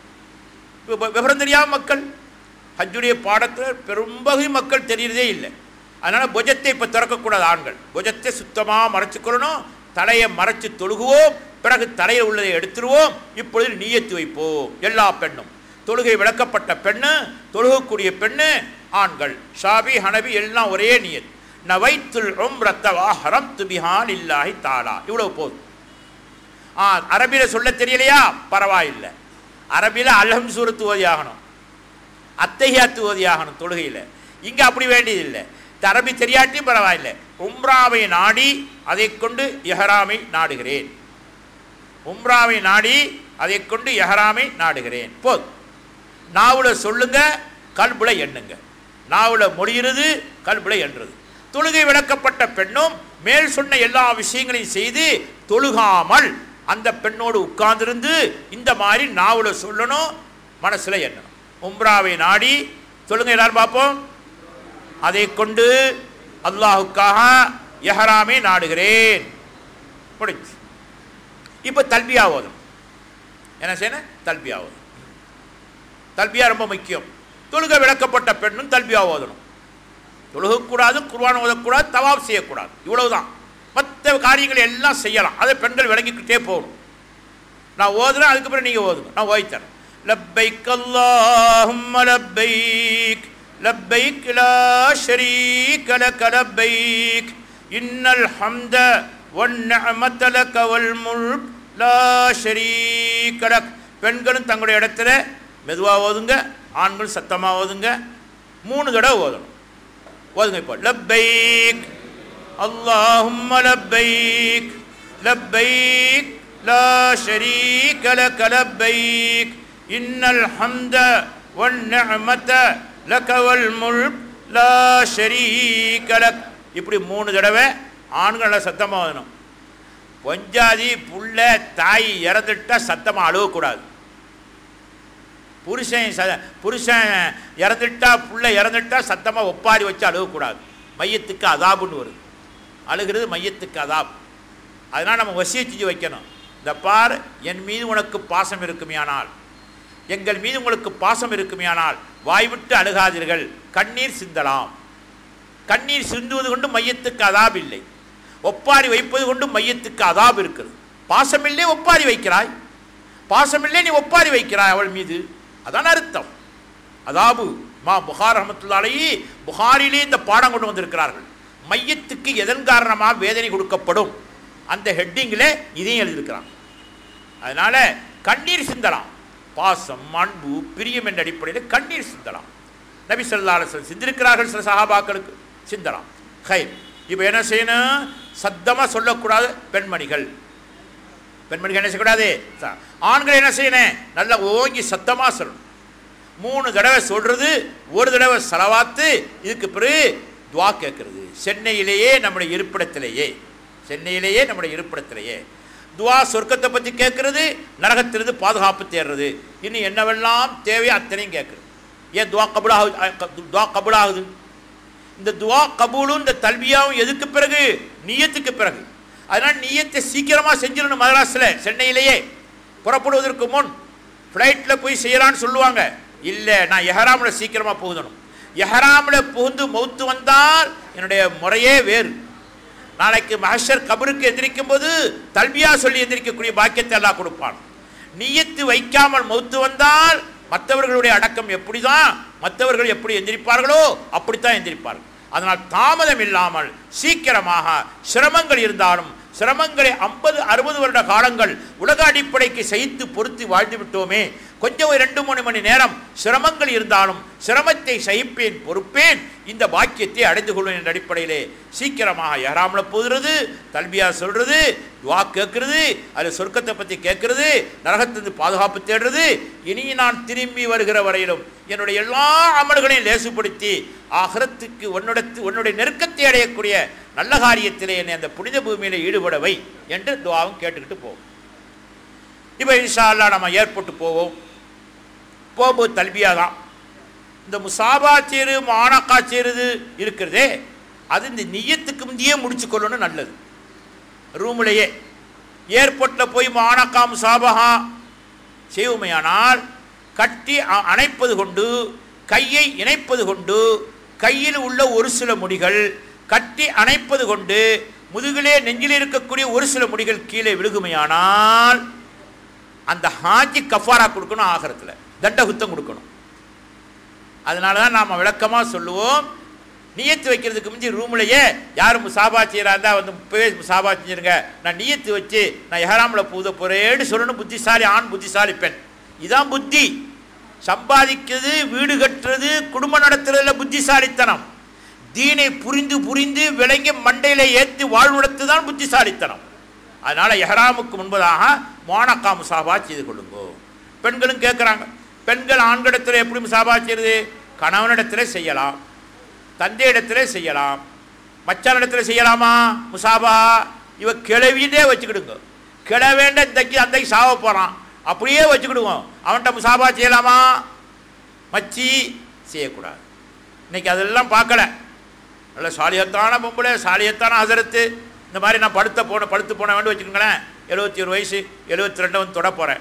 இப்ப விவரம் தெரியாத மக்கள் ஹஜ்ஜுடைய பாடத்தில் பெரும்பகுதி மக்கள் தெரியறதே இல்லை அதனால் புஜத்தை இப்போ திறக்கக்கூடாது ஆண்கள் புஜத்தை சுத்தமாக மறைச்சுக்கொள்ளணும் தலையை மறைச்சு தொழுகுவோம் பிறகு தலையில் உள்ளதை எடுத்துருவோம் இப்பொழுது நீயத்து வைப்போம் எல்லா பெண்ணும் தொழுகை விளக்கப்பட்ட பெண்ணு தொழுகக்கூடிய பெண்ணு ஆண்கள் ஷாபி ஹனபி எல்லாம் ஒரே நியத் நவைத்துல் உம்ரத்தவா ஹரம் துபிஹான் இல்லாஹி தாலா இவ்வளவு போதும் ஆ அரபியில் சொல்ல தெரியலையா பரவாயில்லை அரபியில் அல்ஹம் சூரத்து ஓதி ஆகணும் அத்தகையாத்து ஓதி ஆகணும் தொழுகையில் இங்கே அப்படி வேண்டியதில்லை இந்த அரபி தெரியாட்டியும் பரவாயில்லை உம்ராவை நாடி அதை கொண்டு எஹராமை நாடுகிறேன் உம்ராவை நாடி அதை கொண்டு எஹராமை நாடுகிறேன் போதும் நாவுல சொல்லுங்க கல்புல எண்ணுங்க நாவுல மொழியிறது கல்புல எண்ணுறது தொழுகை விளக்கப்பட்ட பெண்ணும் மேல் சொன்ன எல்லா விஷயங்களையும் செய்து தொழுகாமல் அந்த பெண்ணோடு உட்கார்ந்திருந்து இந்த மாதிரி நாவுல சொல்லணும் மனசுல எண்ணணும் உம்ராவை நாடி சொல்லுங்க எல்லாரும் பார்ப்போம் அதை கொண்டு அல்லாஹுக்காக எஹராமை நாடுகிறேன் முடிஞ்சு இப்போ தல்பியா ஓதும் என்ன செய்யணும் தல்பியா ஓதும் தல்பியா ரொம்ப முக்கியம் தொழுக விளக்கப்பட்ட பெண்ணும் தல்பியா ஓதணும் தொழுகக்கூடாது குர்வான் ஓதக்கூடாது தவாப் செய்யக்கூடாது இவ்வளவுதான் மற்ற காரியங்களை எல்லாம் செய்யலாம் அதை பெண்கள் விளங்கிக்கிட்டே போகணும் நான் ஓதுறேன் அதுக்கப்புறம் நீங்கள் ஓதுங்க நான் ஓய்த்தரேன் லப்பைக் அல்லாஹும்ம லப்பைக் لبيك لا شريك لك لبيك إن الحمد والنعمة لك والملك لا شريك لك பெண்களும் தங்களுடைய இடத்துல மெதுவாக ஓதுங்க ஆண்கள் சத்தமாக ஓதுங்க மூணு தடவை ஓதணும் ஓதுங்க இப்போ லப்பைக் اللهم لبيك لبيك لا شريك لك لبيك إن الحمد والنعمة لك والملك لا شريك لك இப்படி மூணு தடவை ஆண்களை சத்தமாக வரணும் பொஞ்சாதி புள்ள தாய் இறந்துட்டா சத்தமாக அழுவக்கூடாது புருஷன் ச புருஷன் இறந்துட்டா புள்ள இறந்துட்டா சத்தமாக ஒப்பாரி வச்சு அழுவக்கூடாது மையத்துக்கு அதாபுன்னு வருது அழுகிறது மையத்துக்கு அதாப் அதனால் நம்ம வசிய செஞ்சு வைக்கணும் இந்த பார் என் மீது உனக்கு பாசம் இருக்குமையானால் எங்கள் மீது உங்களுக்கு பாசம் இருக்குமையானால் வாய்விட்டு அழுகாதீர்கள் கண்ணீர் சிந்தலாம் கண்ணீர் சிந்துவது கொண்டு மையத்துக்கு அதாப் இல்லை ஒப்பாரி வைப்பது கொண்டு மையத்துக்கு அதாப் இருக்கிறது பாசமில்லே ஒப்பாரி வைக்கிறாய் பாசமில்லே நீ ஒப்பாரி வைக்கிறாய் அவள் மீது அதான் அர்த்தம் அதாபு மா புகார் அஹமத்துல்லாலே புகாரிலே இந்த பாடம் கொண்டு வந்திருக்கிறார்கள் மையத்துக்கு எதன் காரணமாக வேதனை கொடுக்கப்படும் அந்த ஹெட்டிங்கில் இதையும் எழுதியிருக்கிறான் அதனால் கண்ணீர் சிந்தலாம் பாசம் அன்பு பிரியம் என்ற அடிப்படையில் கண்ணீர் சிந்தலாம் நபி சொல்லா அலுவலம் சிந்திருக்கிறார்கள் சில சகாபாக்களுக்கு சிந்தலாம் ஹை இப்போ என்ன செய்யணும் சத்தமாக சொல்லக்கூடாது பெண்மணிகள் பெண்மணிகள் என்ன செய்யக்கூடாது ச- ஆண்கள் என்ன செய்யணும் நல்லா ஓங்கி சத்தமாக சொல்லணும் மூணு தடவை சொல்றது ஒரு தடவை செலவாத்து இதுக்கு பிறகு துவா கேட்கறது சென்னையிலேயே நம்முடைய இருப்பிடத்திலேயே சென்னையிலேயே நம்முடைய இருப்பிடத்திலேயே துவா சொர்க்கத்தை பற்றி கேட்கறது நரகத்திலிருந்து பாதுகாப்பு தேடுறது இன்னும் என்னவெல்லாம் தேவையோ அத்தனையும் கேட்குறது ஏன் துவா கபுலாகுது அஹ், க- துவா கபுலாகுது இந்த துவா கபூலும் இந்த தல்வியாவும் எதுக்கு பிறகு நியத்துக்கு பிறகு அதனால் நியத்தை சீக்கிரமாக செஞ்சிடணும் மதராஸில் சென்னையிலேயே புறப்படுவதற்கு முன் ஃப்ளைட்டில் போய் செய்யலான்னு சொல்லுவாங்க இல்லை நான் எஹராமில் சீக்கிரமாக புகுதணும் எஹராமில் புகுந்து மௌத்து வந்தால் என்னுடைய முறையே வேறு நாளைக்கு மஹஷர் கபருக்கு எந்திரிக்கும் போது தல்வியா சொல்லி எந்திரிக்கக்கூடிய பாக்கியத்தை எல்லாம் கொடுப்பான் நியத்து வைக்காமல் மௌத்து வந்தால் மற்றவர்களுடைய அடக்கம் எப்படி தான் மற்றவர்கள் எப்படி எந்திரிப்பார்களோ அப்படித்தான் எந்திரிப்பார்கள் அதனால் தாமதம் இல்லாமல் சீக்கிரமாக சிரமங்கள் இருந்தாலும் சிரமங்களை ஐம்பது அறுபது வருட காலங்கள் உலக அடிப்படைக்கு சகித்து பொருத்தி வாழ்ந்து விட்டோமே கொஞ்சம் ஒரு ரெண்டு மூணு மணி நேரம் சிரமங்கள் இருந்தாலும் சிரமத்தை சகிப்பேன் பொறுப்பேன் இந்த பாக்கியத்தை அடைந்து கொள்வேன் என்ற அடிப்படையிலே சீக்கிரமாக ஏறாமல போகிறது தல்பியா சொல்றது துவா கேட்கறது அது சொர்க்கத்தை பற்றி கேட்கறது நரகத்திலிருந்து பாதுகாப்பு தேடுறது இனி நான் திரும்பி வருகிற வரையிலும் என்னுடைய எல்லா அமல்களையும் லேசுப்படுத்தி ஆகரத்துக்கு உன்னுடத்து உன்னுடைய நெருக்கத்தை அடையக்கூடிய நல்ல காரியத்திலே என்னை அந்த புனித பூமியில் ஈடுபட வை என்று துவாவும் கேட்டுக்கிட்டு போவோம் இப்போ இன்ஷா அல்லாஹ் நம்ம ஏற்பட்டு போவோம் போகும்போது தல்பியா தான் இந்த முசாபா சேரு மானக்கா சேருது இருக்கிறதே அது இந்த நியத்துக்கு முந்தையே முடிச்சுக்கொள்ளணும் நல்லது ரூம்லேயே ஏர்போர்ட்டில் போய் மானக்கா முசாபகா செய்வோமையானால் கட்டி அ- அணைப்பது கொண்டு கையை இணைப்பது கொண்டு கையில் உள்ள ஒரு சில முடிகள் கட்டி அணைப்பது கொண்டு முதுகிலே நெஞ்சில் இருக்கக்கூடிய ஒரு சில முடிகள் கீழே விழுகுமையானால் அந்த ஹாஜி கஃபாரா கொடுக்கணும் ஆகரத்தில் தண்டகுத்தம் கொடுக்கணும் அதனால தான் நாம் விளக்கமாக சொல்லுவோம் நியத்து வைக்கிறதுக்கு முந்தி ரூம்லையே யார் முசாபா செய்கிறா இருந்தால் வந்து இப்போவே முசாபா செஞ்சிருங்க நான் நியத்து வச்சு நான் எஹராமில் பூத போகிறேன்னு சொல்லணும் புத்திசாலி ஆண் புத்திசாலி பெண் இதான் புத்தி சம்பாதிக்கிறது வீடு கட்டுறது குடும்பம் நடத்துறதுல புத்திசாலித்தனம் தீனை புரிந்து புரிந்து விளங்கி மண்டையில் ஏற்றி வாழ்வுடத்து தான் புத்திசாலித்தனம் அதனால் எஹராமுக்கு முன்பதாக மோனக்கா முசாபா செய்து கொள்ளுங்கோ பெண்களும் கேட்குறாங்க பெண்கள் ஆண்களிடத்தில் எப்படி முசாபா செய்யுது கணவனிடத்தில் செய்யலாம் தந்தையிடத்தில் செய்யலாம் மச்சானிடத்தில் செய்யலாமா முசாபா இவ கிளவிட்டே வச்சுக்கிடுங்க கிளவேண்ட இன்றைக்கு அன்றைக்கு சாவ போகிறான் அப்படியே வச்சுக்கிடுவோம் அவன்கிட்ட முசாபா செய்யலாமா மச்சி செய்யக்கூடாது இன்னைக்கு அதெல்லாம் பார்க்கல நல்ல சாலியத்தான பொம்பளை சாலியத்தான ஹசரத்து இந்த மாதிரி நான் படுத்த போன படுத்து போன வேண்டி வச்சுக்கோங்களேன் எழுபத்தி ஒரு வயசு எழுபத்தி ரெண்டு வந்து தொட போகிறேன்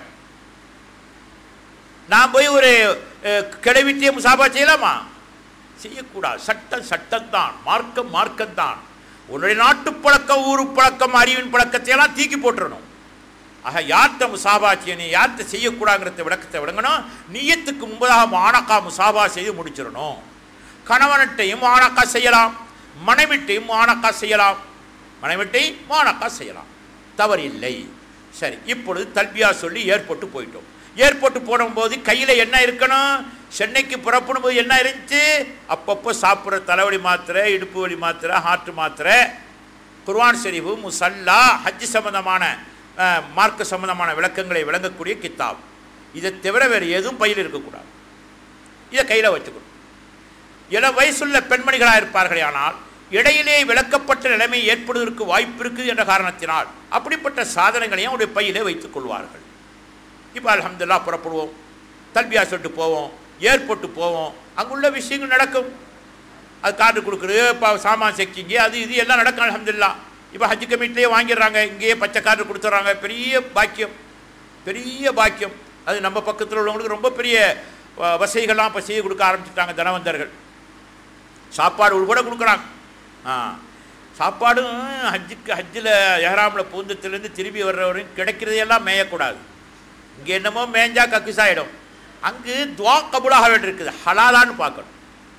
நான் போய் ஒரு கிளவிட்டிய முசாபா செய்யலாமா செய்யக்கூடாது சட்டம் சட்டம்தான் மார்க்கம் மார்க்கம்தான் உன்னுடைய நாட்டு பழக்கம் ஊரு பழக்கம் அறிவின் பழக்கத்தை எல்லாம் தூக்கி போட்டுறணும் ஆக யார்கிட்ட முசாபா செய்யணும் யார்கிட்ட செய்யக்கூடாதுங்கிறத விளக்கத்தை விளங்கணும் நீயத்துக்கு முன்பதாக மானக்கா முசாபா செய்து முடிச்சிடணும் கணவன்கிட்டையும் மானக்கா செய்யலாம் மனைவிட்டையும் மானக்கா செய்யலாம் மனைவிட்டையும் மானக்கா செய்யலாம் தவறு இல்லை சரி இப்பொழுது தல்பியா சொல்லி ஏர்போர்ட்டு போயிட்டோம் ஏர்போர்ட்டு போடும்போது கையில் என்ன இருக்கணும் சென்னைக்கு புறப்படும் போது என்ன இருந்துச்சு அப்பப்போ சாப்பிட்ற தலைவலி மாத்திரை இடுப்பு வலி மாத்திரை ஹார்ட் மாத்திரை குர்ஆன் ஷெரீஃபு முசல்லா ஹஜ் சம்பந்தமான அஹ், மார்க்க சம்பந்தமான விளக்கங்களை விளங்கக்கூடிய கித்தாப் இதை தவிர வேறு எதுவும் பையில் இருக்கக்கூடாது இதை கையில் வச்சுக்கணும் இள வயசுள்ள பெண்மணிகளாக இருப்பார்களே ஆனால் இடையிலே விளக்கப்பட்ட நிலைமை ஏற்படுவதற்கு வாய்ப்பு இருக்குது என்ற காரணத்தினால் அப்படிப்பட்ட சாதனங்களையும் அவருடைய பையிலே வைத்துக் கொள்வார்கள் இப்போ அல்ஹம்துலில்லாஹ் புறப்படுவோம் தல்பியா சொல்லிட்டு போவோம் ஏர்போர்ட்டு போவோம் அங்குள்ள விஷயங்கள் நடக்கும் அது கார்டு கொடுக்குறது இப்போ சாமான் செக்கிங்க அது இது எல்லாம் நடக்கும் அல்ஹம்துலில்லாஹ் இப்போ ஹஜ் கமிட்டிலேயே வாங்கிடுறாங்க இங்கேயே பச்சை கார்டு கொடுத்துட்றாங்க பெரிய பாக்கியம் பெரிய பாக்கியம் அது நம்ம பக்கத்தில் உள்ளவங்களுக்கு ரொம்ப பெரிய வ- வசதிகள்லாம் இப்போ செய்ய கொடுக்க ஆரம்பிச்சிட்டாங்க தனவந்தர்கள் சாப்பாடு கூட கொடுக்குறாங்க ஆ சாப்பாடும் ஹஜ்ஜுக்கு ஹஜ்ஜில் எஹராமில் பூந்தத்துலேருந்து திரும்பி வர்றவரையும் கிடைக்கிறதையெல்லாம் மேயக்கூடாது இங்கே என்னமோ மேஞ்சா கக்கிசாயிடும் அங்கு துவா கபூலாக வேண்டியிருக்குது ஹலாலான்னு பார்க்கணும்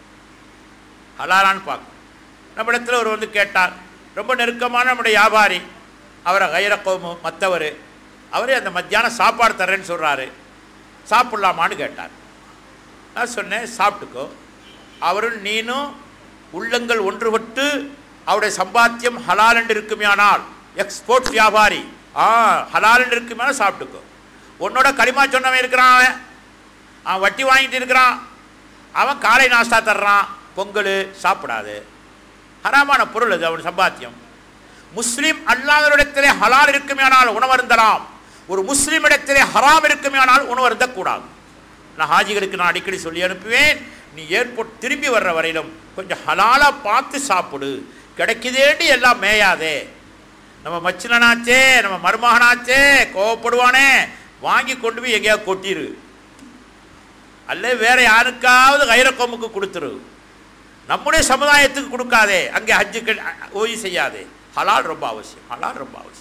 ஹலாலான்னு பார்க்கணும் நம்ம இடத்துல ஒரு வந்து கேட்டார் ரொம்ப நெருக்கமான நம்முடைய வியாபாரி அவரை கைரக்கோமு மற்றவர் அவரே அந்த மத்தியானம் சாப்பாடு தர்றேன்னு சொல்கிறாரு சாப்பிட்லாமான்னு கேட்டார் நான் சொன்னேன் சாப்பிட்டுக்கோ அவரும் நீனும் உள்ளங்கள் ஒன்றுபட்டு அவருடைய சம்பாத்தியம் ஹலால் என்று இருக்குமையானால் எக்ஸ்போர்ட் வியாபாரி ஆ ஹலால் என்று இருக்குமையானால் சாப்பிட்டுக்கோ உன்னோட களிமா சொன்னவன் இருக்கிறான் அவன் அவன் வட்டி வாங்கிட்டு இருக்கிறான் அவன் காலை நாஸ்தா தர்றான் பொங்கல் சாப்பிடாது ஹராமான பொருள் அது அவன் சம்பாத்தியம் முஸ்லிம் அல்லாதவரிடத்திலே ஹலால் இருக்குமேயானால் உணவருந்தலாம் ஒரு முஸ்லிம் இடத்திலே ஹராம் இருக்குமேயானால் உணவருந்தக்கூடாது நான் ஹாஜிகளுக்கு நான் அடிக்கடி சொல்லி அனுப்புவேன் நீ ஏர்போர்ட் திரும்பி வர்ற வரையிலும் கொஞ்சம் ஹலாலாக பார்த்து சாப்பிடு கிடைக்குதேன்னு எல்லாம் மேயாதே நம்ம மச்சினனாச்சே நம்ம மருமகனாச்சே கோவப்படுவானே வாங்கி கொண்டு போய் எங்கேயாவது கொட்டிரு அல்ல வேற யாருக்காவது கைரக்கோமுக்கு கொடுத்துரு நம்முடைய சமுதாயத்துக்கு கொடுக்காதே அங்கே ஹஜ்ஜுக்கு ஓய்வு செய்யாதே ஹலால் ரொம்ப அவசியம் ஹலால் ரொம்ப அவசியம்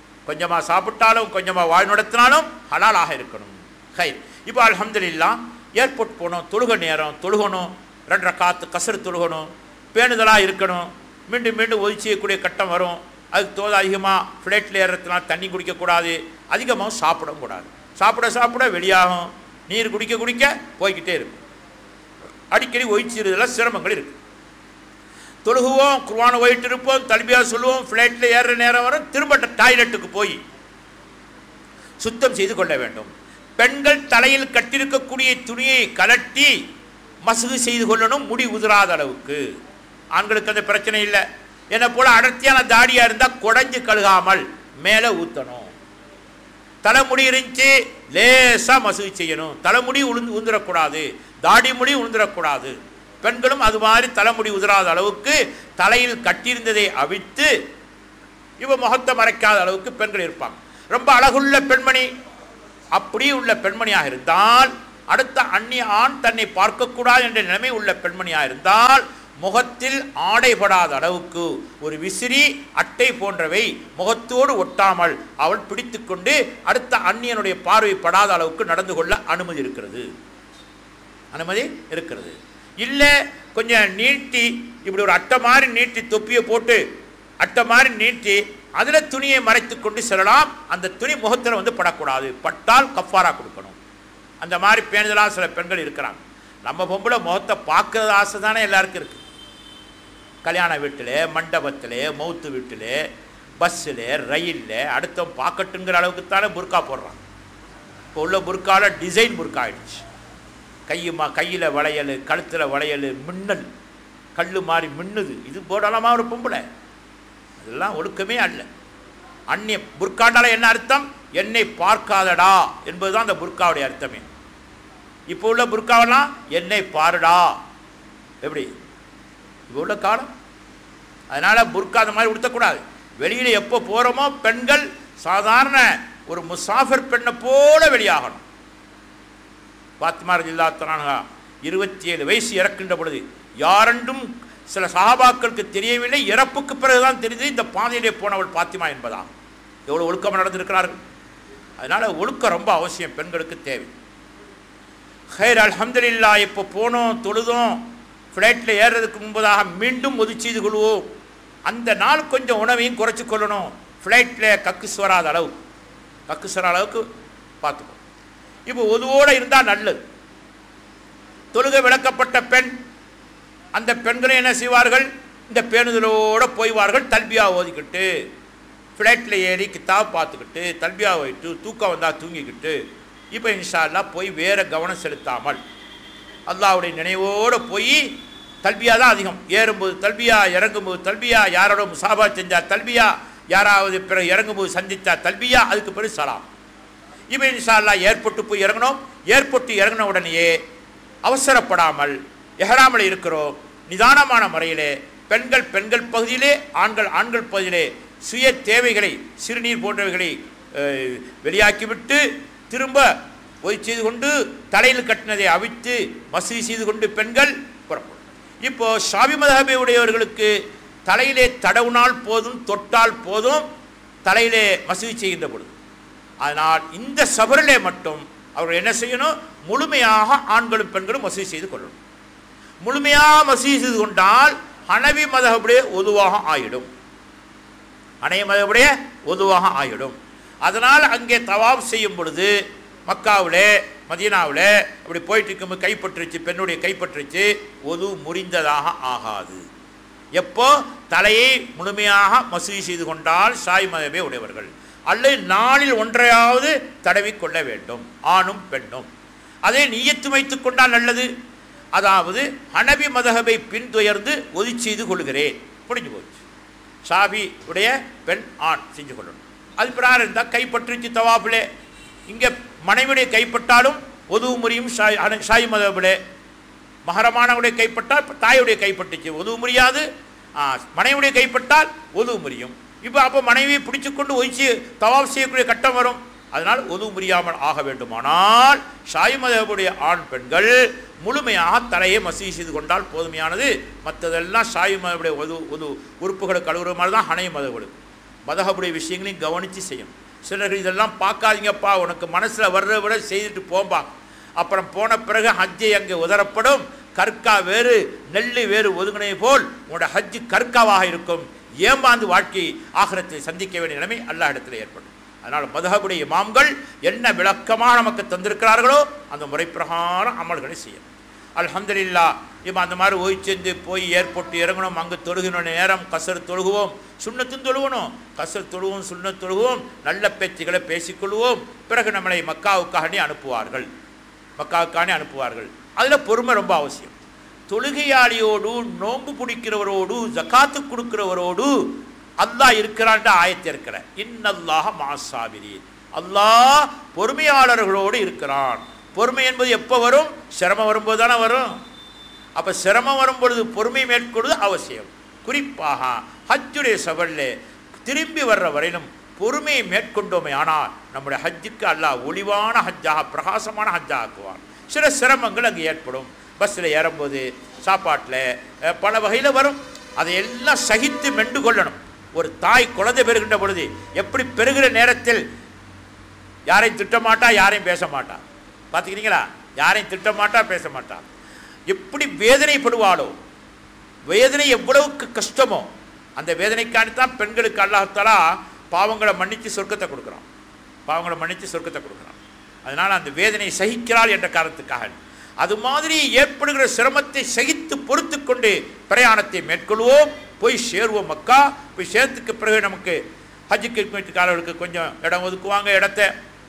கொஞ்சமாக சாப்பிட்டாலும் கொஞ்சமாக வாழ் நடத்தினாலும் ஹலாலாக இருக்கணும் ஹை இப்போ அல்ஹம்துலில்லாஹ் ஏர்போர்ட் போகணும் தொழுக நேரம் தொழுகணும் ரெண்டரை காத்து கசரு தொழுகணும் பேணுதலாக இருக்கணும் மீண்டும் மீண்டும் ஒதுச்சி செய்யக்கூடிய கட்டம் வரும் அதுக்கு தோது அதிகமாக ஃப்ளைட்டில் ஏறுறதுனால தண்ணி குடிக்கக்கூடாது அதிகமாக சாப்பிடவும் கூடாது சாப்பிட சாப்பிட வெளியாகும் நீர் குடிக்க குடிக்க போய்கிட்டே இருக்கும் அடிக்கடி ஒய்ச்சிறதுல சிரமங்கள் இருக்கு தொழுகுவோம் குர்வானை ஒயிட்டு இருப்போம் தல்பியா சொல்லுவோம் ஃப்ளைட்டில் ஏறுற நேரம் வரும் திரும்ப டாய்லெட்டுக்கு போய் சுத்தம் செய்து கொள்ள வேண்டும் பெண்கள் தலையில் கட்டியிருக்கக்கூடிய துணியை கலட்டி மசுகு செய்து கொள்ளணும் முடி உதிராத அளவுக்கு ஆண்களுக்கு அந்த பிரச்சனை இல்லை என்னை போல அடர்த்தியான தாடியாக இருந்தால் குடஞ்சு கழுகாமல் மேலே ஊற்றணும் தலைமுடி இருந்துச்சு லேசாக மசுகு செய்யணும் தலைமுடி உளுந்து உந்துடக்கூடாது தாடி முடி உளுந்துடக்கூடாது பெண்களும் அது மாதிரி தலைமுடி உதிராத அளவுக்கு தலையில் கட்டியிருந்ததை அவித்து இவ முகத்தை மறைக்காத அளவுக்கு பெண்கள் இருப்பாங்க ரொம்ப அழகுள்ள பெண்மணி அப்படி உள்ள பெண்மணியாக இருந்தால் அடுத்த அந்நிய ஆண் தன்னை பார்க்கக்கூடாது என்ற நிலைமை உள்ள பெண்மணியாக இருந்தால் முகத்தில் ஆடைபடாத அளவுக்கு ஒரு விசிறி அட்டை போன்றவை முகத்தோடு ஒட்டாமல் அவள் பிடித்துக்கொண்டு அடுத்த அந்நியனுடைய பார்வை படாத அளவுக்கு நடந்து கொள்ள அனுமதி இருக்கிறது அனுமதி இருக்கிறது இல்லை கொஞ்சம் நீட்டி இப்படி ஒரு அட்டை மாதிரி நீட்டி தொப்பியை போட்டு அட்டை மாதிரி நீட்டி அதில் துணியை மறைத்து கொண்டு செல்லலாம் அந்த துணி முகத்தில் வந்து படக்கூடாது பட்டால் கஃபாரா கொடுக்கணும் அந்த மாதிரி பேணுதலாக சில பெண்கள் இருக்கிறாங்க நம்ம பொம்பளை முகத்தை பார்க்கறது ஆசை தானே எல்லாருக்கும் இருக்குது கல்யாண வீட்டில் மண்டபத்தில் மௌத்து வீட்டில் பஸ்ஸில் ரயிலில் அடுத்தவன் பார்க்கட்டுங்கிற அளவுக்கு தானே புர்கா போடுறான் இப்போ உள்ள புர்காவில் டிசைன் புர்கா ஆயிடுச்சு கையுமா கையில் வளையல் கழுத்தில் வளையல் மின்னல் கல் மாதிரி மின்னுது இது போடலாமா ஒரு பொம்பளை அதெல்லாம் ஒழுக்கமே அல்ல அந்நிய புர்காண்டால என்ன அர்த்தம் என்னை பார்க்காதடா என்பதுதான் அந்த புர்காவுடைய அர்த்தமே இப்போ உள்ள புர்காவெல்லாம் என்னை பாருடா எப்படி இப்போ உள்ள காலம் அதனால் புர்கா அந்த மாதிரி உடுத்தக்கூடாது வெளியில் எப்போ போகிறோமோ பெண்கள் சாதாரண ஒரு முசாஃபர் பெண்ணை போல வெளியாகணும் பாத்திமா ரஜில்லா தனானகா இருபத்தி ஏழு வயசு இறக்கின்ற பொழுது யாரென்றும் சில சஹாபாக்களுக்கு தெரியவில்லை இறப்புக்கு பிறகுதான் தெரிந்தது இந்த பாதையிலே போனவள் பாத்திமா என்பதா எவ்வளோ ஒழுக்கம் நடந்திருக்கிறார்கள் அதனால் ஒழுக்கம் ரொம்ப அவசியம் பெண்களுக்கு தேவை ஹைர் அல்ஹம்துலில்லா இப்போ போனோம் தொழுதோம் ஃப்ளைட்டில் ஏறுறதுக்கு முன்பதாக மீண்டும் ஒதுச்சி செய்து கொள்வோம் அந்த நாள் கொஞ்சம் உணவையும் குறைச்சி கொள்ளணும் ஃப்ளைட்டில் கக்குஸ் வராத அளவு கக்குஸ் வர அளவுக்கு பார்த்துக்கோ இப்போ ஒதுவோடு இருந்தால் நல்லது தொழுகை விளக்கப்பட்ட பெண் அந்த பெண்களை என்ன செய்வார்கள் இந்த பேணுதலோடு போய்வார்கள் தல்பியா ஓதிக்கிட்டு ஃப்ளைட்டில் ஏறி கித்தாப் பார்த்துக்கிட்டு தல்பியா போயிட்டு தூக்கம் வந்தால் தூங்கிக்கிட்டு இப்போ இன்ஷா அல்லாஹ் போய் வேறு கவனம் செலுத்தாமல் அல்லாஹ்வுடைய நினைவோடு போய் தல்பியா தான் அதிகம் ஏறும்போது தல்பியா இறங்கும்போது தல்பியா யாரோட முசாபா செஞ்சா தல்பியா யாராவது பிறகு இறங்கும்போது சந்தித்தா தல்பியா அதுக்கு பிறகு சலாம் இப்போ இன்ஷா அல்லாஹ் ஏர்போர்ட்டு போய் இறங்கணும் ஏர்போர்ட்டு இறங்கின உடனேயே அவசரப்படாமல் எஹராமில் இருக்கிறோம் நிதானமான முறையிலே பெண்கள் பெண்கள் பகுதியிலே ஆண்கள் ஆண்கள் பகுதியிலே சுய தேவைகளை சிறுநீர் போன்றவைகளை அஹ், வெளியாக்கிவிட்டு திரும்ப ஒய் செய்து கொண்டு தலையில் கட்டினதை அவித்து மசூதி செய்து கொண்டு பெண்கள் புறப்படும் இப்போ ஷாபி மதஹபை உடையவர்களுக்கு தலையிலே தடவுனால் போதும் தொட்டால் போதும் தலையிலே மசூதி செய்கின்ற பொழுது அதனால் இந்த சபரிலே மட்டும் அவர்கள் என்ன செய்யணும் முழுமையாக ஆண்களும் பெண்களும் மசூதி செய்து கொள்ளணும் முழுமையாக மசூதி செய்து கொண்டால் ஹனவி மதகுடைய ஒதுவாக ஆயிடும் அணைய மதகுடைய ஒதுவாக ஆயிடும் அதனால் அங்கே தவாப் செய்யும் பொழுது மக்காவில் மதீனாவில் அப்படி போயிட்டு இருக்கும்போது கைப்பற்றுச்சு பெண்ணுடைய கைப்பற்றுச்சு ஒது முறிந்ததாக ஆகாது எப்போ தலையை முழுமையாக மசூதி செய்து கொண்டால் சாய் மதமே உடையவர்கள் அல்லது நாளில் ஒன்றையாவது தடவி கொள்ள வேண்டும் ஆணும் பெண்ணும் அதே நீயத்து வைத்துக் கொண்டால் நல்லது அதாவது ஹனபி மதகபை பின்துயர்ந்து ஒதி செய்து கொள்கிறேன் முடிஞ்சு போச்சு ஷாபி உடைய பெண் ஆண் செஞ்சு கொள்ளணும் அது பிறார் இருந்தால் கைப்பற்றுச்சு தவாப்பிலே இங்கே மனைவியுடைய கைப்பட்டாலும் ஒதுவு முறியும் ஷாய் அன- ஷாய் மதபிலே மகரமானவுடைய கைப்பட்டால் தாயுடைய கைப்பட்டுச்சு உதவு முடியாது ஆ, மனைவியுடைய கைப்பட்டால் உதவு முடியும் இப்போ அப்போ மனைவியை பிடிச்சுக்கொண்டு ஒய்ச்சி தவாப் செய்யக்கூடிய கட்டம் வரும் அதனால் உதவு முடியாமல் ஆக வேண்டுமானால் ஷாய் மதபுடைய ஆண் பெண்கள் முழுமையாக தலையை மசீ செய்து கொண்டால் போதுமையானது மற்றதெல்லாம் ஷாய் மதபுடைய உது உது உறுப்புகளை கழுவுற மாதிரி தான் ஹனை மதபுடு மதகபுடைய விஷயங்களையும் கவனித்து செய்யணும் சிலர் இதெல்லாம் பார்க்காதீங்கப்பா உனக்கு மனசில் வர்றதை விட செய்துட்டு போம்பா அப்புறம் போன பிறகு ஹஜ்ஜை அங்கே உதரப்படும் கற்கா வேறு நெல்லு வேறு ஒதுங்கினை போல் உங்களோட ஹஜ்ஜு கற்காவாக இருக்கும் ஏமாந்து வாழ்க்கை ஆகிரத்தில் சந்திக்க வேண்டிய நிலைமை அல்லாஹ் இடத்துல ஏற்படும் அதனால் மதுஹபுடைய இமாம்கள் என்ன விளக்கமாக நமக்கு தந்திருக்கிறார்களோ அந்த முறை பிரகாரம் அமல்களை செய்யும் அல்ஹம்துலில்லா இப்போ அந்த மாதிரி ஓய் செஞ்சு போய் ஏர்போர்ட் இறங்கணும் அங்கே தொழுகின நேரம் கசர் தொழுகுவோம் சுண்ணத்தும் தொழுகணும் கசர் தொழுவோம் சுண்ணத் தொழுகுவோம் நல்ல பேச்சுகளை பேசிக்கொள்வோம் பிறகு நம்மளை மக்காவுக்காண்டி அனுப்புவார்கள் மக்காவுக்காண்டி அனுப்புவார்கள் அதில் பொறுமை ரொம்ப அவசியம் தொழுகையாளியோடு நோன்பு பிடிக்கிறவரோடு ஜக்காத்து கொடுக்கிறவரோடு அல்லாஹ் இருக்கிறான்ட்டு ஆயத்தை இருக்கிற இன்னல்லாஹ மாசாபிரீன் அல்லாஹ் பொறுமையாளர்களோடு இருக்கிறான் பொறுமை என்பது எப்போ வரும் சிரமம் வரும்போது தானே வரும் அப்போ சிரமம் வரும் பொழுது பொறுமை மேற்கொள்வது அவசியம் குறிப்பாக ஹஜ்ஜுடைய சபல்ல திரும்பி வர்ற வரையிலும் பொறுமையை மேற்கொண்டோமே ஆனால் நம்முடைய ஹஜ்ஜுக்கு அல்லாஹ் ஒளிவான ஹஜ்ஜாக பிரகாசமான ஹஜ்ஜாக ஆக்குவான் சில சிரமங்கள் அங்கே ஏற்படும் பஸ்ஸில் ஏறும்போது சாப்பாட்டில் அஹ், பல வகையில் வரும் அதையெல்லாம் சகித்து மெண்டு கொள்ளணும் ஒரு தாய் குழந்தை பெறுகின்ற பொழுது எப்படி பெறுகிற நேரத்தில் யாரையும் திட்ட மாட்டா யாரையும் பேச மாட்டா பார்த்துக்கிறீங்களா யாரையும் திட்ட மாட்டா பேச மாட்டா எப்படி வேதனைப்படுவாளோ வேதனை எவ்வளவுக்கு கஷ்டமோ அந்த வேதனைக்காண்டி பெண்களுக்கு அல்லாஹாலா பாவங்களை மன்னித்து சொர்க்கத்தை கொடுக்குறான் பாவங்களை மன்னித்து சொர்க்கத்தை கொடுக்குறான் அதனால் அந்த வேதனை சகிக்கிறாள் என்ற காரணத்துக்காக அது மாதிரி ஏற்படுகிற சிரமத்தை சகித்து பொறுத்து கொண்டு பிரயாணத்தை மேற்கொள்வோம் போய் சேருவோம் மக்கா போய் சேர்த்துக்கு பிறகு நமக்கு ஹஜ்ஜுக்கு வீட்டுக்காரர்களுக்கு கொஞ்சம் இடம் ஒதுக்குவாங்க இடத்த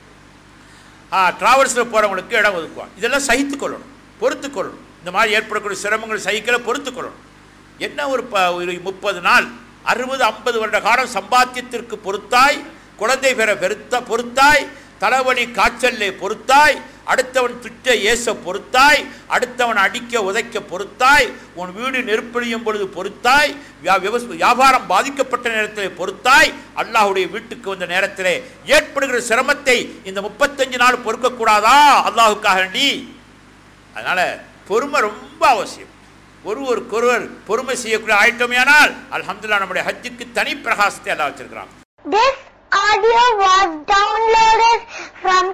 ட்ராவல்ஸில் போகிறவங்களுக்கு இடம் ஒதுக்குவாங்க இதெல்லாம் சகித்து கொள்ளணும் பொறுத்து கொள்ளணும் இந்த மாதிரி ஏற்படக்கூடிய சிரமங்கள் சகிக்கல பொறுத்து கொள்ளணும் என்ன ஒரு ப ஒரு முப்பது நாள் அறுபது ஐம்பது வருட காலம் சம்பாத்தியத்திற்கு பொறுத்தாய் குழந்தை பெற பெருத்த பொறுத்தாய் தலைவலி காய்ச்சல்லே பொறுத்தாய் அடுத்தவன் துச்ச ஏச பொறுத்தாய் அடுத்தவன் அடிக்க உதைக்க பொறுத்தாய் உன் வீடு நெருப்பழியும் பொழுது பொறுத்தாய் வியா- விவச- வியாபாரம் பாதிக்கப்பட்ட நேரத்தில் பொறுத்தாய் அல்லாஹ்வுடைய வீட்டுக்கு வந்த நேரத்திலே ஏற்படுகிற சிரமத்தை இந்த முப்பத்தஞ்சு நாள் பொறுக்கக்கூடாதா அல்லாஹுக்காக வேண்டி அதனால பொறுமை ரொம்ப அவசியம் ஒருவருக்கொருவர் பொறுமை செய்யக்கூடிய ஆயிட்டோமேயானால் அல்ஹம்துலில்லாஹ் நம்முடைய ஹஜ்ஜுக்கு தனி பிரகாசத்தை அல்லாஹ் வச்சிருக்கிறான் This audio was downloaded from